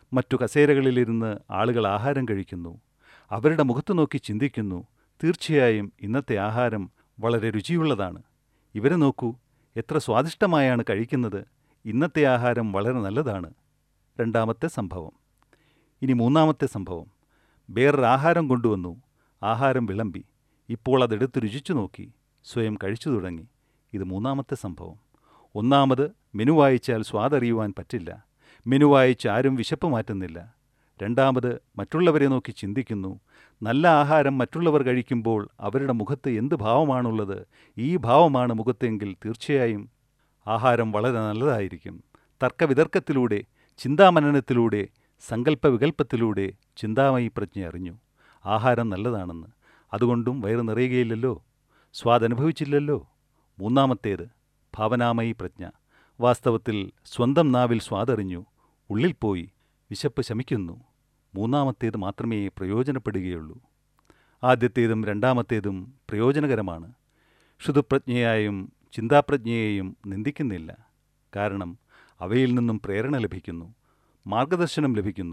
മറ്റു കസേരകളിലിരുന്ന് ആളുകൾ ആഹാരം കഴിക്കുന്നു അവരുടെ മുഖത്ത് നോക്കി ചിന്തിക്കുന്നു തീർച്ചയായും ഇന്നത്തെ ആഹാരം വളരെ രുചിയുള്ളതാണ് ഇവരെ നോക്കൂ എത്ര സ്വാദിഷ്ടമായാണ് കഴിക്കുന്നത് ഇന്നത്തെ ആഹാരം വളരെ നല്ലതാണ് രണ്ടാമത്തെ സംഭവം ഇനി മൂന്നാമത്തെ സംഭവം വേറൊരു ആഹാരം കൊണ്ടുവന്നു ആഹാരം വിളമ്പി ഇപ്പോൾ അതെടുത്ത് രുചിച്ചു നോക്കി സ്വയം കഴിച്ചു തുടങ്ങി ഇത് മൂന്നാമത്തെ സംഭവം ഒന്നാമത് മെനു വായിച്ചാൽ സ്വാദറിയുവാൻ പറ്റില്ല മെനു വായിച്ച് ആരും വിശപ്പ് മാറ്റുന്നില്ല രണ്ടാമത് മറ്റുള്ളവരെ നോക്കി ചിന്തിക്കുന്നു നല്ല ആഹാരം മറ്റുള്ളവർ കഴിക്കുമ്പോൾ അവരുടെ മുഖത്ത് എന്ത് ഭാവമാണുള്ളത് ഈ ഭാവമാണ് മുഖത്തെങ്കിൽ തീർച്ചയായും ആഹാരം വളരെ നല്ലതായിരിക്കും തർക്കവിതർക്കത്തിലൂടെ ചിന്താമനനത്തിലൂടെ സങ്കല്പവികൽപ്പത്തിലൂടെ ചിന്താമയി പ്രജ്ഞ അറിഞ്ഞു ആഹാരം നല്ലതാണെന്ന് അതുകൊണ്ടും വയറ് നിറയുകയില്ലല്ലോ സ്വാദനുഭവിച്ചില്ലല്ലോ മൂന്നാമത്തേത് ഭാവനാമയി പ്രജ്ഞ വാസ്തവത്തിൽ സ്വന്തം നാവിൽ സ്വാദറിഞ്ഞു ഉള്ളിൽ പോയി വിശപ്പ് ശമിക്കുന്നു മൂന്നാമത്തേത് മാത്രമേ പ്രയോജനപ്പെടുകയുള്ളൂ ആദ്യത്തേതും രണ്ടാമത്തേതും പ്രയോജനകരമാണ് ക്ഷുതുപ്രജ്ഞയായും ചിന്താപ്രജ്ഞയെയും നിന്ദിക്കുന്നില്ല കാരണം അവയിൽ നിന്നും പ്രേരണ ലഭിക്കുന്നു മാർഗദർശനം ലഭിക്കുന്നു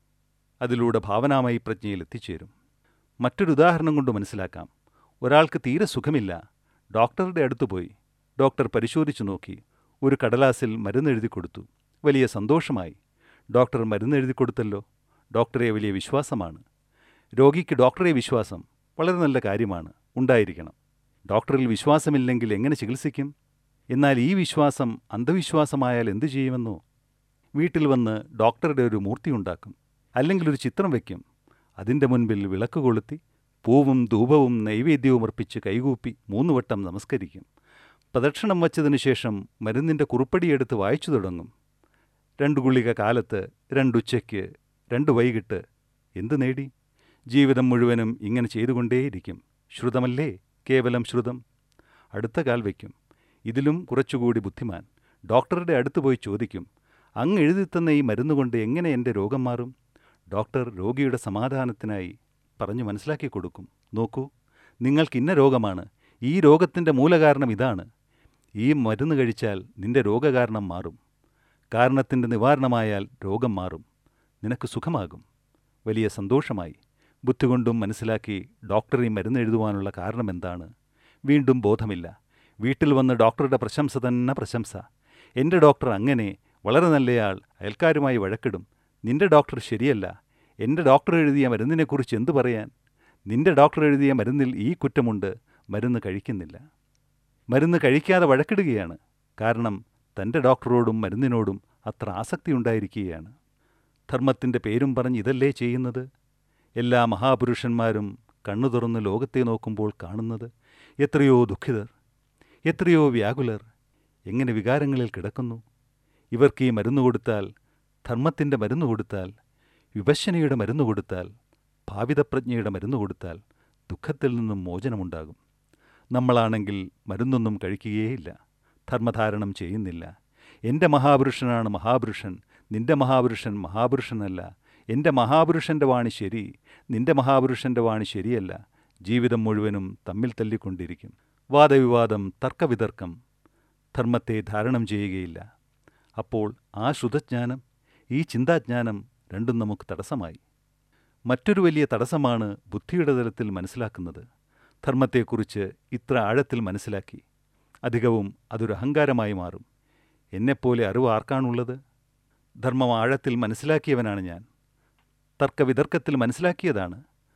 അതിലൂടെ ഭാവനാമയി പ്രജ്ഞയിൽ എത്തിച്ചേരും മറ്റൊരു ഉദാഹരണം കൊണ്ട് മനസ്സിലാക്കാം ഒരാൾക്ക് തീരെ സുഖമില്ല ഡോക്ടറുടെ അടുത്ത് പോയി ഡോക്ടർ പരിശോധിച്ചു നോക്കി ഒരു കടലാസിൽ മരുന്നെഴുതി കൊടുത്തു വലിയ സന്തോഷമായി ഡോക്ടർ മരുന്നെഴുതി കൊടുത്തല്ലോ ഡോക്ടറെ വലിയ വിശ്വാസമാണ് രോഗിക്ക് ഡോക്ടറെ വിശ്വാസം വളരെ നല്ല കാര്യമാണ് ഉണ്ടായിരിക്കണം ഡോക്ടറിൽ വിശ്വാസമില്ലെങ്കിൽ എങ്ങനെ ചികിത്സിക്കും എന്നാൽ ഈ വിശ്വാസം അന്ധവിശ്വാസമായാൽ എന്തു ചെയ്യുമെന്നോ വീട്ടിൽ വന്ന് ഡോക്ടറുടെ ഒരു മൂർത്തി ഉണ്ടാക്കും അല്ലെങ്കിൽ ഒരു ചിത്രം വയ്ക്കും അതിൻ്റെ മുൻപിൽ വിളക്ക് കൊളുത്തി പൂവും ധൂപവും നൈവേദ്യവും അർപ്പിച്ച് കൈകൂപ്പി മൂന്ന് വട്ടം നമസ്കരിക്കും പ്രദക്ഷിണം വച്ചതിനു ശേഷം മരുന്നിൻ്റെ കുറുപ്പടിയെടുത്ത് വായിച്ചു തുടങ്ങും രണ്ട് ഗുളിക കാലത്ത് രണ്ടുച്ചയ്ക്ക് രണ്ട് വൈകിട്ട് എന്തു നേടി ജീവിതം മുഴുവനും ഇങ്ങനെ ചെയ്തുകൊണ്ടേയിരിക്കും ശ്രുതമല്ലേ കേവലം ശ്രുതം അടുത്ത കാൽ വയ്ക്കും ഇതിലും കുറച്ചുകൂടി ബുദ്ധിമാൻ ഡോക്ടറുടെ അടുത്ത് പോയി ചോദിക്കും അങ്ങ് എഴുതിത്തന്ന ഈ മരുന്നുകൊണ്ട് എങ്ങനെ എൻ്റെ രോഗം മാറും ഡോക്ടർ രോഗിയുടെ സമാധാനത്തിനായി പറഞ്ഞു മനസ്സിലാക്കി കൊടുക്കും നോക്കൂ നിങ്ങൾക്ക് ഇന്ന രോഗമാണ് ഈ രോഗത്തിൻ്റെ മൂലകാരണം ഇതാണ് ഈ മരുന്ന് കഴിച്ചാൽ നിന്റെ രോഗകാരണം മാറും കാരണത്തിൻ്റെ നിവാരണമായാൽ രോഗം മാറും നിനക്ക് സുഖമാകും വലിയ സന്തോഷമായി ബുദ്ധി കൊണ്ടും മനസ്സിലാക്കി ഡോക്ടർ ഈ മരുന്ന് എഴുതുവാനുള്ള കാരണം എന്താണ് വീണ്ടും ബോധമില്ല വീട്ടിൽ വന്ന് ഡോക്ടറുടെ പ്രശംസ തന്നെ പ്രശംസ എൻ്റെ ഡോക്ടർ അങ്ങനെ വളരെ നല്ലയാൾ അയൽക്കാരുമായി വഴക്കിടും നിന്റെ ഡോക്ടർ ശരിയല്ല എൻ്റെ ഡോക്ടർ എഴുതിയ മരുന്നിനെക്കുറിച്ച് എന്തു പറയാൻ നിന്റെ ഡോക്ടർ എഴുതിയ മരുന്നിൽ ഈ കുറ്റമുണ്ട് മരുന്ന് കഴിക്കുന്നില്ല മരുന്ന് കഴിക്കാതെ വഴക്കിടുകയാണ് കാരണം തൻ്റെ ഡോക്ടറോടും മരുന്നിനോടും അത്ര ആസക്തി ഉണ്ടായിരിക്കുകയാണ് ധർമ്മത്തിൻ്റെ പേരും പറഞ്ഞ് ഇതല്ലേ ചെയ്യുന്നത് എല്ലാ മഹാപുരുഷന്മാരും കണ്ണു തുറന്ന് ലോകത്തെ നോക്കുമ്പോൾ കാണുന്നത് എത്രയോ ദുഃഖിതർ എത്രയോ വ്യാകുലർ എങ്ങനെ വികാരങ്ങളിൽ കിടക്കുന്നു ഇവർക്ക് ഈ മരുന്ന് കൊടുത്താൽ ധർമ്മത്തിൻ്റെ മരുന്ന് കൊടുത്താൽ വിഭശനയുടെ മരുന്ന് കൊടുത്താൽ ഭാവിതപ്രജ്ഞയുടെ മരുന്ന് കൊടുത്താൽ ദുഃഖത്തിൽ നിന്നും മോചനമുണ്ടാകും നമ്മളാണെങ്കിൽ മരുന്നൊന്നും കഴിക്കുകയേയില്ല ധർമ്മധാരണം ചെയ്യുന്നില്ല എൻ്റെ മഹാപുരുഷനാണ് മഹാപുരുഷൻ നിന്റെ മഹാപുരുഷൻ മഹാപുരുഷനല്ല എൻ്റെ മഹാപുരുഷൻ്റെ വാണി ശരി നിന്റെ മഹാപുരുഷൻ്റെ വാണി ശരിയല്ല ജീവിതം മുഴുവനും തമ്മിൽ തല്ലിക്കൊണ്ടിരിക്കും വാദവിവാദം തർക്കവിതർക്കം ധർമ്മത്തെ ധാരണം ചെയ്യുകയില്ല അപ്പോൾ ആ ശ്രുതജ്ഞാനം ഈ ചിന്താജ്ഞാനം രണ്ടും നമുക്ക് തടസ്സമായി മറ്റൊരു വലിയ തടസ്സമാണ് ബുദ്ധിയുടെ തലത്തിൽ മനസ്സിലാക്കുന്നത് ധർമ്മത്തെക്കുറിച്ച് ഇത്ര ആഴത്തിൽ മനസ്സിലാക്കി അധികവും അതൊരു അഹങ്കാരമായി മാറും എന്നെപ്പോലെ അറിവ് ആർക്കാണുള്ളത് ധർമ്മം ആഴത്തിൽ മനസ്സിലാക്കിയവനാണ് ഞാൻ തർക്കവിതർക്കത്തിൽ മനസ്സിലാക്കിയതാണ്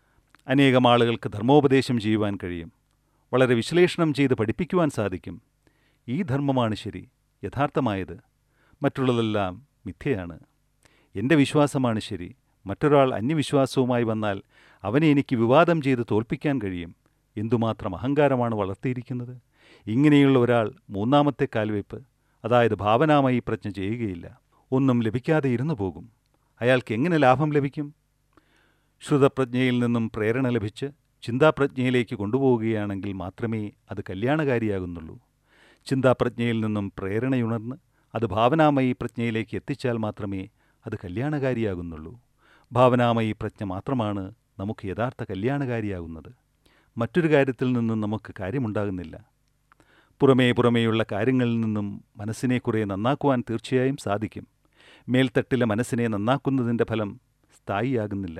അനേകം ആളുകൾക്ക് ധർമ്മോപദേശം ചെയ്യുവാൻ കഴിയും വളരെ വിശ്ലേഷണം ചെയ്ത് പഠിപ്പിക്കുവാൻ സാധിക്കും ഈ ധർമ്മമാണ് ശരി യഥാർത്ഥമായത് മറ്റുള്ളതെല്ലാം മിഥ്യയാണ് എൻ്റെ വിശ്വാസമാണ് ശരി മറ്റൊരാൾ അന്യവിശ്വാസവുമായി വന്നാൽ അവനെ എനിക്ക് വിവാദം ചെയ്ത് തോൽപ്പിക്കാൻ കഴിയും എന്തുമാത്രം അഹങ്കാരമാണ് വളർത്തിയിരിക്കുന്നത് ഇങ്ങനെയുള്ള ഒരാൾ മൂന്നാമത്തെ കാൽവയ്പ് അതായത് ഭാവനാമായി പ്രജ്ഞ ചെയ്യുകയില്ല ഒന്നും ലഭിക്കാതെ ഇരുന്നു പോകും അയാൾക്ക് എങ്ങനെ ലാഭം ലഭിക്കും ശ്രുതപ്രജ്ഞയിൽ നിന്നും പ്രേരണ ലഭിച്ച് ചിന്താപ്രജ്ഞയിലേക്ക് കൊണ്ടുപോവുകയാണെങ്കിൽ മാത്രമേ അത് കല്യാണകാരിയാകുന്നുള്ളൂ ചിന്താപ്രജ്ഞയിൽ നിന്നും പ്രേരണയുണർന്ന് അത് ഭാവനാമയി പ്രജ്ഞയിലേക്ക് എത്തിച്ചാൽ മാത്രമേ അത് കല്യാണകാരിയാകുന്നുള്ളൂ ഭാവനാമയി പ്രജ്ഞ മാത്രമാണ് നമുക്ക് യഥാർത്ഥ കല്യാണകാരിയാകുന്നത് മറ്റൊരു കാര്യത്തിൽ നിന്നും നമുക്ക് കാര്യമുണ്ടാകുന്നില്ല പുറമേ പുറമേയുള്ള കാര്യങ്ങളിൽ നിന്നും മനസ്സിനെ കുറെ നന്നാക്കുവാൻ തീർച്ചയായും സാധിക്കും മേൽത്തട്ടിലെ മനസ്സിനെ നന്നാക്കുന്നതിൻ്റെ ഫലം സ്ഥായിയാകുന്നില്ല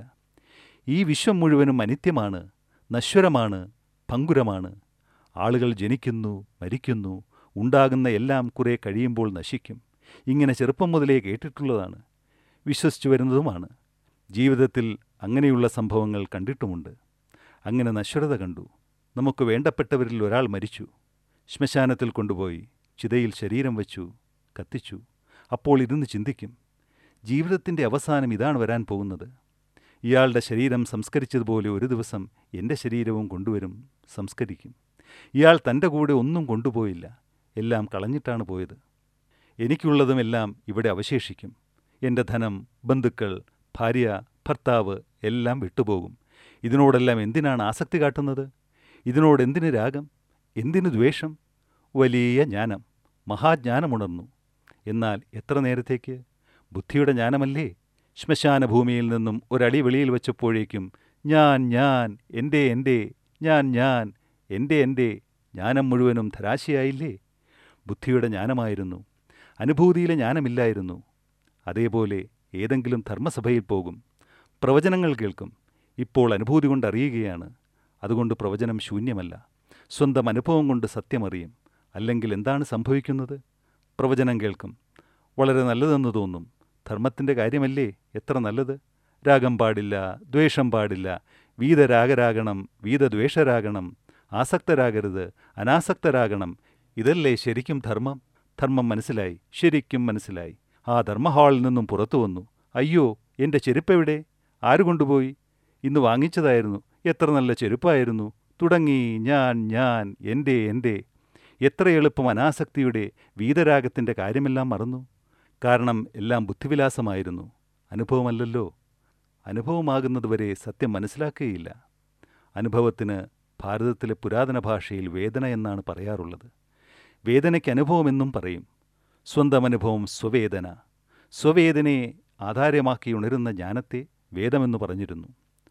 ഈ വിശ്വം മുഴുവനും അനിത്യമാണ് നശ്വരമാണ് ഭങ്കുരമാണ് ആളുകൾ ജനിക്കുന്നു മരിക്കുന്നു ഉണ്ടാകുന്ന എല്ലാം കുറെ കഴിയുമ്പോൾ നശിക്കും ഇങ്ങനെ ചെറുപ്പം മുതലേ കേട്ടിട്ടുള്ളതാണ് വിശ്വസിച്ചു വരുന്നതുമാണ് ജീവിതത്തിൽ അങ്ങനെയുള്ള സംഭവങ്ങൾ കണ്ടിട്ടുമുണ്ട് അങ്ങനെ നശ്വരത കണ്ടു നമുക്ക് വേണ്ടപ്പെട്ടവരിൽ ഒരാൾ മരിച്ചു ശ്മശാനത്തിൽ കൊണ്ടുപോയി ചിതയിൽ ശരീരം വച്ചു കത്തിച്ചു അപ്പോൾ ഇരുന്ന് ചിന്തിക്കും ജീവിതത്തിൻ്റെ അവസാനം ഇതാണ് വരാൻ പോകുന്നത് ഇയാളുടെ ശരീരം സംസ്കരിച്ചതുപോലെ ഒരു ദിവസം എൻ്റെ ശരീരവും കൊണ്ടുവരും സംസ്കരിക്കും ഇയാൾ തൻ്റെ കൂടെ ഒന്നും കൊണ്ടുപോയില്ല എല്ലാം കളഞ്ഞിട്ടാണ് പോയത് എനിക്കുള്ളതുമെല്ലാം ഇവിടെ അവശേഷിക്കും എൻ്റെ ധനം ബന്ധുക്കൾ ഭാര്യ ഭർത്താവ് എല്ലാം വിട്ടുപോകും ഇതിനോടെല്ലാം എന്തിനാണ് ആസക്തി കാട്ടുന്നത് ഇതിനോട് എന്തിന് രാഗം എന്തിനു ദ്വേഷം വലിയ ജ്ഞാനം മഹാജ്ഞാനമുണർന്നു എന്നാൽ എത്ര നേരത്തേക്ക് ബുദ്ധിയുടെ ജ്ഞാനമല്ലേ ശ്മശാന ഭൂമിയിൽ നിന്നും ഒരടി വെളിയിൽ വച്ചപ്പോഴേക്കും ഞാൻ ഞാൻ എൻ്റെ എൻ്റെ ഞാൻ ഞാൻ എൻ്റെ എൻ്റെ ജ്ഞാനം മുഴുവനും ധരാശയായില്ലേ ബുദ്ധിയുടെ ജ്ഞാനമായിരുന്നു അനുഭൂതിയിലെ ജ്ഞാനമില്ലായിരുന്നു അതേപോലെ ഏതെങ്കിലും ധർമ്മസഭയിൽ പോകും പ്രവചനങ്ങൾ കേൾക്കും ഇപ്പോൾ അനുഭൂതി കൊണ്ട് അറിയുകയാണ് അതുകൊണ്ട് പ്രവചനം ശൂന്യമല്ല സ്വന്തം അനുഭവം കൊണ്ട് സത്യമറിയും അല്ലെങ്കിൽ എന്താണ് സംഭവിക്കുന്നത് പ്രവചനം കേൾക്കും വളരെ നല്ലതെന്ന് തോന്നും ധർമ്മത്തിൻ്റെ കാര്യമല്ലേ എത്ര നല്ലത് രാഗം പാടില്ല ദ്വേഷം പാടില്ല വീതരാഗരാകണം വീതദ്വേഷരാകണം ആസക്തരാകരുത് അനാസക്തരാകണം ഇതല്ലേ ശരിക്കും ധർമ്മം ധർമ്മം മനസ്സിലായി ശരിക്കും മനസ്സിലായി ആ ധർമ്മഹാളിൽ നിന്നും പുറത്തു വന്നു അയ്യോ എൻ്റെ ചെരുപ്പെവിടെ ആര് കൊണ്ടുപോയി ഇന്ന് വാങ്ങിച്ചതായിരുന്നു എത്ര നല്ല ചെരുപ്പായിരുന്നു തുടങ്ങി ഞാൻ ഞാൻ എൻ്റെ എൻ്റെ എത്ര എളുപ്പം അനാസക്തിയുടെ വീതരാഗത്തിൻ്റെ കാര്യമെല്ലാം മറന്നു കാരണം എല്ലാം ബുദ്ധിവിലാസമായിരുന്നു അനുഭവമല്ലല്ലോ അനുഭവമാകുന്നതുവരെ സത്യം മനസ്സിലാക്കുകയില്ല അനുഭവത്തിന് ഭാരതത്തിലെ പുരാതന ഭാഷയിൽ വേദന എന്നാണ് പറയാറുള്ളത് വേദനയ്ക്ക് അനുഭവമെന്നും പറയും സ്വന്തം അനുഭവം സ്വവേദന സ്വവേദനയെ ആധാരമാക്കി ഉണരുന്ന ജ്ഞാനത്തെ വേദമെന്ന് പറഞ്ഞിരുന്നു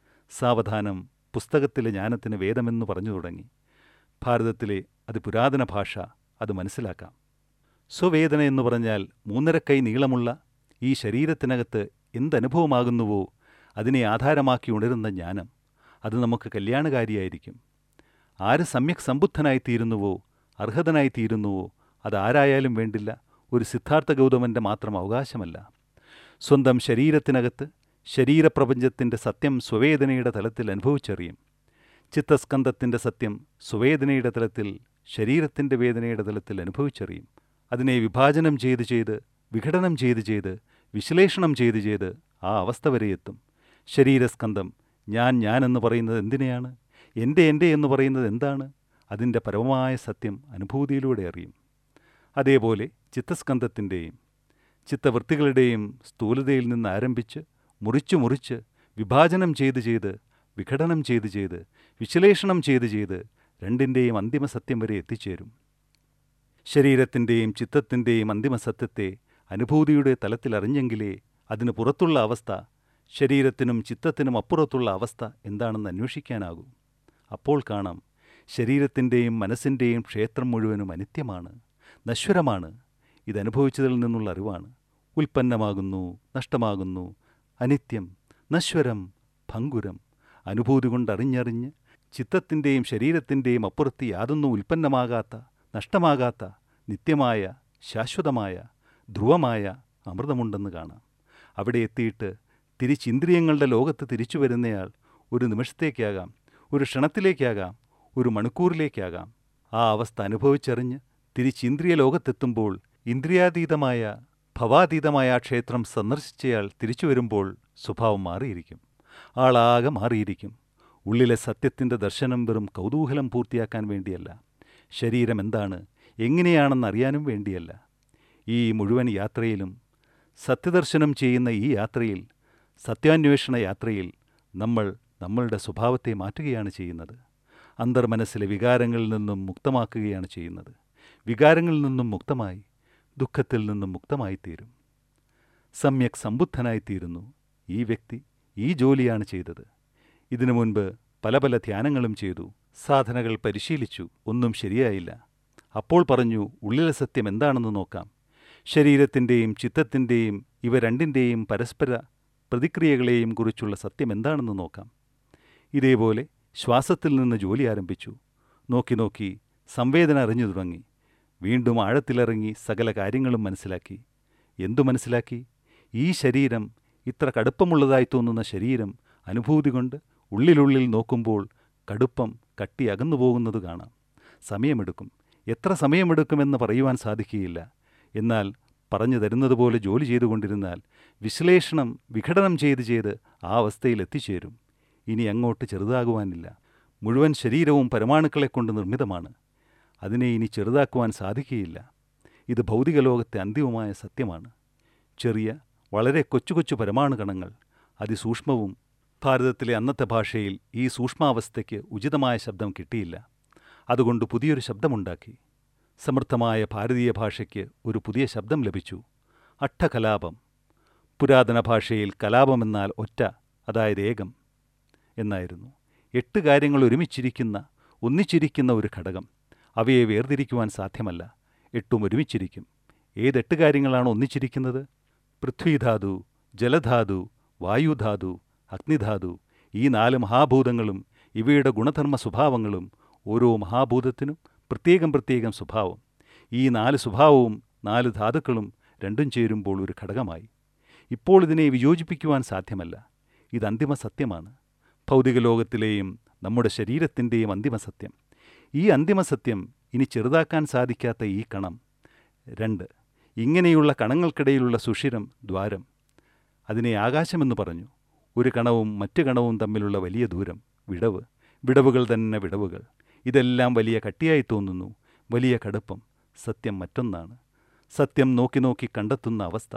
സാവധാനം പുസ്തകത്തിലെ ജ്ഞാനത്തിന് വേദമെന്ന് പറഞ്ഞു തുടങ്ങി ഭാരതത്തിലെ അതിപുരാതന ഭാഷ അത് മനസ്സിലാക്കാം സ്വവേദന എന്ന് പറഞ്ഞാൽ മൂന്നരക്കൈ നീളമുള്ള ഈ ശരീരത്തിനകത്ത് എന്തനുഭവമാകുന്നുവോ അതിനെ ആധാരമാക്കി ഉണരുന്ന ജ്ഞാനം അത് നമുക്ക് കല്യാണകാരിയായിരിക്കും ആര് സമ്യക് സമ്പുദ്ധനായിത്തീരുന്നുവോ അർഹതനായിത്തീരുന്നുവോ അതാരായാലും വേണ്ടില്ല ഒരു സിദ്ധാർത്ഥ ഗൗതമൻ്റെ മാത്രം അവകാശമല്ല സ്വന്തം ശരീരത്തിനകത്ത് ശരീരപ്രപഞ്ചത്തിൻ്റെ സത്യം സ്വവേദനയുടെ തലത്തിൽ അനുഭവിച്ചറിയും ചിത്തസ്കന്ധത്തിൻ്റെ സത്യം സ്വവേദനയുടെ തലത്തിൽ ശരീരത്തിൻ്റെ വേദനയുടെ തലത്തിൽ അനുഭവിച്ചറിയും അതിനെ വിഭാജനം ചെയ്ത് ചെയ്ത് വിഘടനം ചെയ്ത് ചെയ്ത് വിശ്ലേഷണം ചെയ്ത് ചെയ്ത് ആ അവസ്ഥ വരെ എത്തും ശരീരസ്കന്ധം ഞാൻ ഞാൻ എന്ന് പറയുന്നത് എന്തിനെയാണ് എൻ്റെ എൻ്റെ എന്ന് പറയുന്നത് എന്താണ് അതിൻ്റെ പരമമായ സത്യം അനുഭൂതിയിലൂടെ അറിയും അതേപോലെ ചിത്തസ്കന്ധത്തിൻ്റെയും ചിത്തവൃത്തികളുടെയും സ്ഥൂലതയിൽ നിന്ന് ആരംഭിച്ച് മുറിച്ചു മുറിച്ച് വിഭാജനം ചെയ്ത് ചെയ്ത് വിഘടനം ചെയ്ത് ചെയ്ത് വിശ്ലേഷണം ചെയ്ത് ചെയ്ത് രണ്ടിൻ്റെയും അന്തിമ സത്യം വരെ എത്തിച്ചേരും ശരീരത്തിൻ്റെയും ചിത്തത്തിൻ്റെയും അന്തിമ സത്യത്തെ അനുഭൂതിയുടെ തലത്തിൽ അറിഞ്ഞെങ്കിലേ അതിന് പുറത്തുള്ള അവസ്ഥ ശരീരത്തിനും ചിത്തത്തിനും അപ്പുറത്തുള്ള അവസ്ഥ എന്താണെന്ന് അന്വേഷിക്കാനാകൂ അപ്പോൾ കാണാം ശരീരത്തിൻ്റെയും മനസ്സിൻ്റെയും ക്ഷേത്രം മുഴുവനും അനിത്യമാണ് നശ്വരമാണ് ഇതനുഭവിച്ചതിൽ നിന്നുള്ള അറിവാണ് ഉൽപ്പന്നമാകുന്നു നഷ്ടമാകുന്നു അനിത്യം നശ്വരം ഭങ്കുരം അനുഭൂതി കൊണ്ടറിഞ്ഞറിഞ്ഞ് ചിത്തത്തിൻ്റെയും ശരീരത്തിൻ്റെയും അപ്പുറത്ത് യാതൊന്നും ഉൽപ്പന്നമാകാത്ത നഷ്ടമാകാത്ത നിത്യമായ ശാശ്വതമായ ധ്രുവമായ അമൃതമുണ്ടെന്ന് കാണാം അവിടെ എത്തിയിട്ട് തിരിച്ചിന്ദ്രിയങ്ങളുടെ ലോകത്ത് തിരിച്ചു വരുന്നയാൾ ഒരു നിമിഷത്തേക്കാകാം ഒരു ക്ഷണത്തിലേക്കാകാം ഒരു മണിക്കൂറിലേക്കാകാം ആ അവസ്ഥ അനുഭവിച്ചറിഞ്ഞ് തിരിച്ചിന്ദ്രിയ ലോകത്തെത്തുമ്പോൾ ഇന്ദ്രിയാതീതമായ ഭവാതീതമായ ആ ക്ഷേത്രം സന്ദർശിച്ചയാൾ തിരിച്ചു വരുമ്പോൾ സ്വഭാവം മാറിയിരിക്കും ആളാകെ മാറിയിരിക്കും ഉള്ളിലെ സത്യത്തിൻ്റെ ദർശനം വെറും കൗതൂഹലം പൂർത്തിയാക്കാൻ വേണ്ടിയല്ല ശരീരം എന്താണ് എങ്ങനെയാണെന്നറിയാനും വേണ്ടിയല്ല ഈ മുഴുവൻ യാത്രയിലും സത്യദർശനം ചെയ്യുന്ന ഈ യാത്രയിൽ സത്യാന്വേഷണ യാത്രയിൽ നമ്മൾ നമ്മളുടെ സ്വഭാവത്തെ മാറ്റുകയാണ് ചെയ്യുന്നത് അന്തർമനസ്സിലെ വികാരങ്ങളിൽ നിന്നും മുക്തമാക്കുകയാണ് ചെയ്യുന്നത് വികാരങ്ങളിൽ നിന്നും മുക്തമായി ദുഃഖത്തിൽ നിന്നും മുക്തമായിത്തീരും സമ്യക് സമ്പുദ്ധനായിത്തീരുന്നു ഈ വ്യക്തി ഈ ജോലിയാണ് ചെയ്തത് ഇതിനു മുൻപ് പല പല ധ്യാനങ്ങളും ചെയ്തു സാധനകൾ പരിശീലിച്ചു ഒന്നും ശരിയായില്ല അപ്പോൾ പറഞ്ഞു ഉള്ളിലെ സത്യം എന്താണെന്ന് നോക്കാം ശരീരത്തിൻ്റെയും ചിത്തത്തിൻ്റെയും ഇവ രണ്ടിൻ്റെയും പരസ്പര പ്രതിക്രിയകളെയും കുറിച്ചുള്ള സത്യം എന്താണെന്ന് നോക്കാം ഇതേപോലെ ശ്വാസത്തിൽ നിന്ന് ജോലി ആരംഭിച്ചു നോക്കി നോക്കി സംവേദന അറിഞ്ഞു തുടങ്ങി വീണ്ടും ആഴത്തിലിറങ്ങി സകല കാര്യങ്ങളും മനസ്സിലാക്കി എന്തു മനസ്സിലാക്കി ഈ ശരീരം ഇത്ര കടുപ്പമുള്ളതായി തോന്നുന്ന ശരീരം അനുഭൂതി കൊണ്ട് ഉള്ളിലുള്ളിൽ നോക്കുമ്പോൾ കടുപ്പം കട്ടി അകന്നു പോകുന്നത് കാണാം സമയമെടുക്കും എത്ര സമയമെടുക്കുമെന്ന് പറയുവാൻ സാധിക്കുകയില്ല എന്നാൽ പറഞ്ഞു തരുന്നതുപോലെ ജോലി ചെയ്തുകൊണ്ടിരുന്നാൽ വിശ്ലേഷണം വിഘടനം ചെയ്ത് ചെയ്ത് ആ അവസ്ഥയിൽ എത്തിച്ചേരും ഇനി അങ്ങോട്ട് ചെറുതാകുവാനില്ല മുഴുവൻ ശരീരവും പരമാണുക്കളെ കൊണ്ട് നിർമ്മിതമാണ് അതിനെ ഇനി ചെറുതാക്കുവാൻ സാധിക്കുകയില്ല ഇത് ഭൗതിക ലോകത്തെ അന്തിമമായ സത്യമാണ് ചെറിയ വളരെ കൊച്ചു കൊച്ചു പരമാണു കണങ്ങൾ അതിസൂക്ഷ്മവും ഭാരതത്തിലെ അന്നത്തെ ഭാഷയിൽ ഈ സൂക്ഷ്മാവസ്ഥയ്ക്ക് ഉചിതമായ ശബ്ദം കിട്ടിയില്ല അതുകൊണ്ട് പുതിയൊരു ശബ്ദമുണ്ടാക്കി സമൃദ്ധമായ ഭാരതീയ ഭാഷയ്ക്ക് ഒരു പുതിയ ശബ്ദം ലഭിച്ചു അട്ടകലാപം പുരാതന ഭാഷയിൽ കലാപമെന്നാൽ ഒറ്റ അതായത് ഏകം എന്നായിരുന്നു എട്ട് കാര്യങ്ങൾ ഒരുമിച്ചിരിക്കുന്ന ഒന്നിച്ചിരിക്കുന്ന ഒരു ഘടകം അവയെ വേർതിരിക്കുവാൻ സാധ്യമല്ല എട്ടും ഒരുമിച്ചിരിക്കും ഏതെട്ട് കാര്യങ്ങളാണ് ഒന്നിച്ചിരിക്കുന്നത് പൃഥ്വിധാതു ജലധാതു വായുധാതു അഗ്നിധാതു ഈ നാല് മഹാഭൂതങ്ങളും ഇവയുടെ ഗുണധർമ്മ സ്വഭാവങ്ങളും ഓരോ മഹാഭൂതത്തിനും പ്രത്യേകം പ്രത്യേകം സ്വഭാവം ഈ നാല് സ്വഭാവവും നാല് ധാതുക്കളും രണ്ടും ചേരുമ്പോൾ ഒരു ഘടകമായി ഇപ്പോൾ ഇതിനെ വിയോജിപ്പിക്കുവാൻ സാധ്യമല്ല ഇത് അന്തിമ സത്യമാണ് ഭൗതിക ലോകത്തിലെയും നമ്മുടെ ശരീരത്തിൻ്റെയും അന്തിമ സത്യം ഈ അന്തിമ സത്യം ഇനി ചെറുതാക്കാൻ സാധിക്കാത്ത ഈ കണം രണ്ട് ഇങ്ങനെയുള്ള കണങ്ങൾക്കിടയിലുള്ള സുഷിരം ദ്വാരം അതിനെ ആകാശമെന്ന് പറഞ്ഞു ഒരു കണവും മറ്റു കണവും തമ്മിലുള്ള വലിയ ദൂരം വിടവ് വിടവുകൾ തന്നെ വിടവുകൾ ഇതെല്ലാം വലിയ കട്ടിയായി തോന്നുന്നു വലിയ കടുപ്പം സത്യം മറ്റൊന്നാണ് സത്യം നോക്കി നോക്കി കണ്ടെത്തുന്ന അവസ്ഥ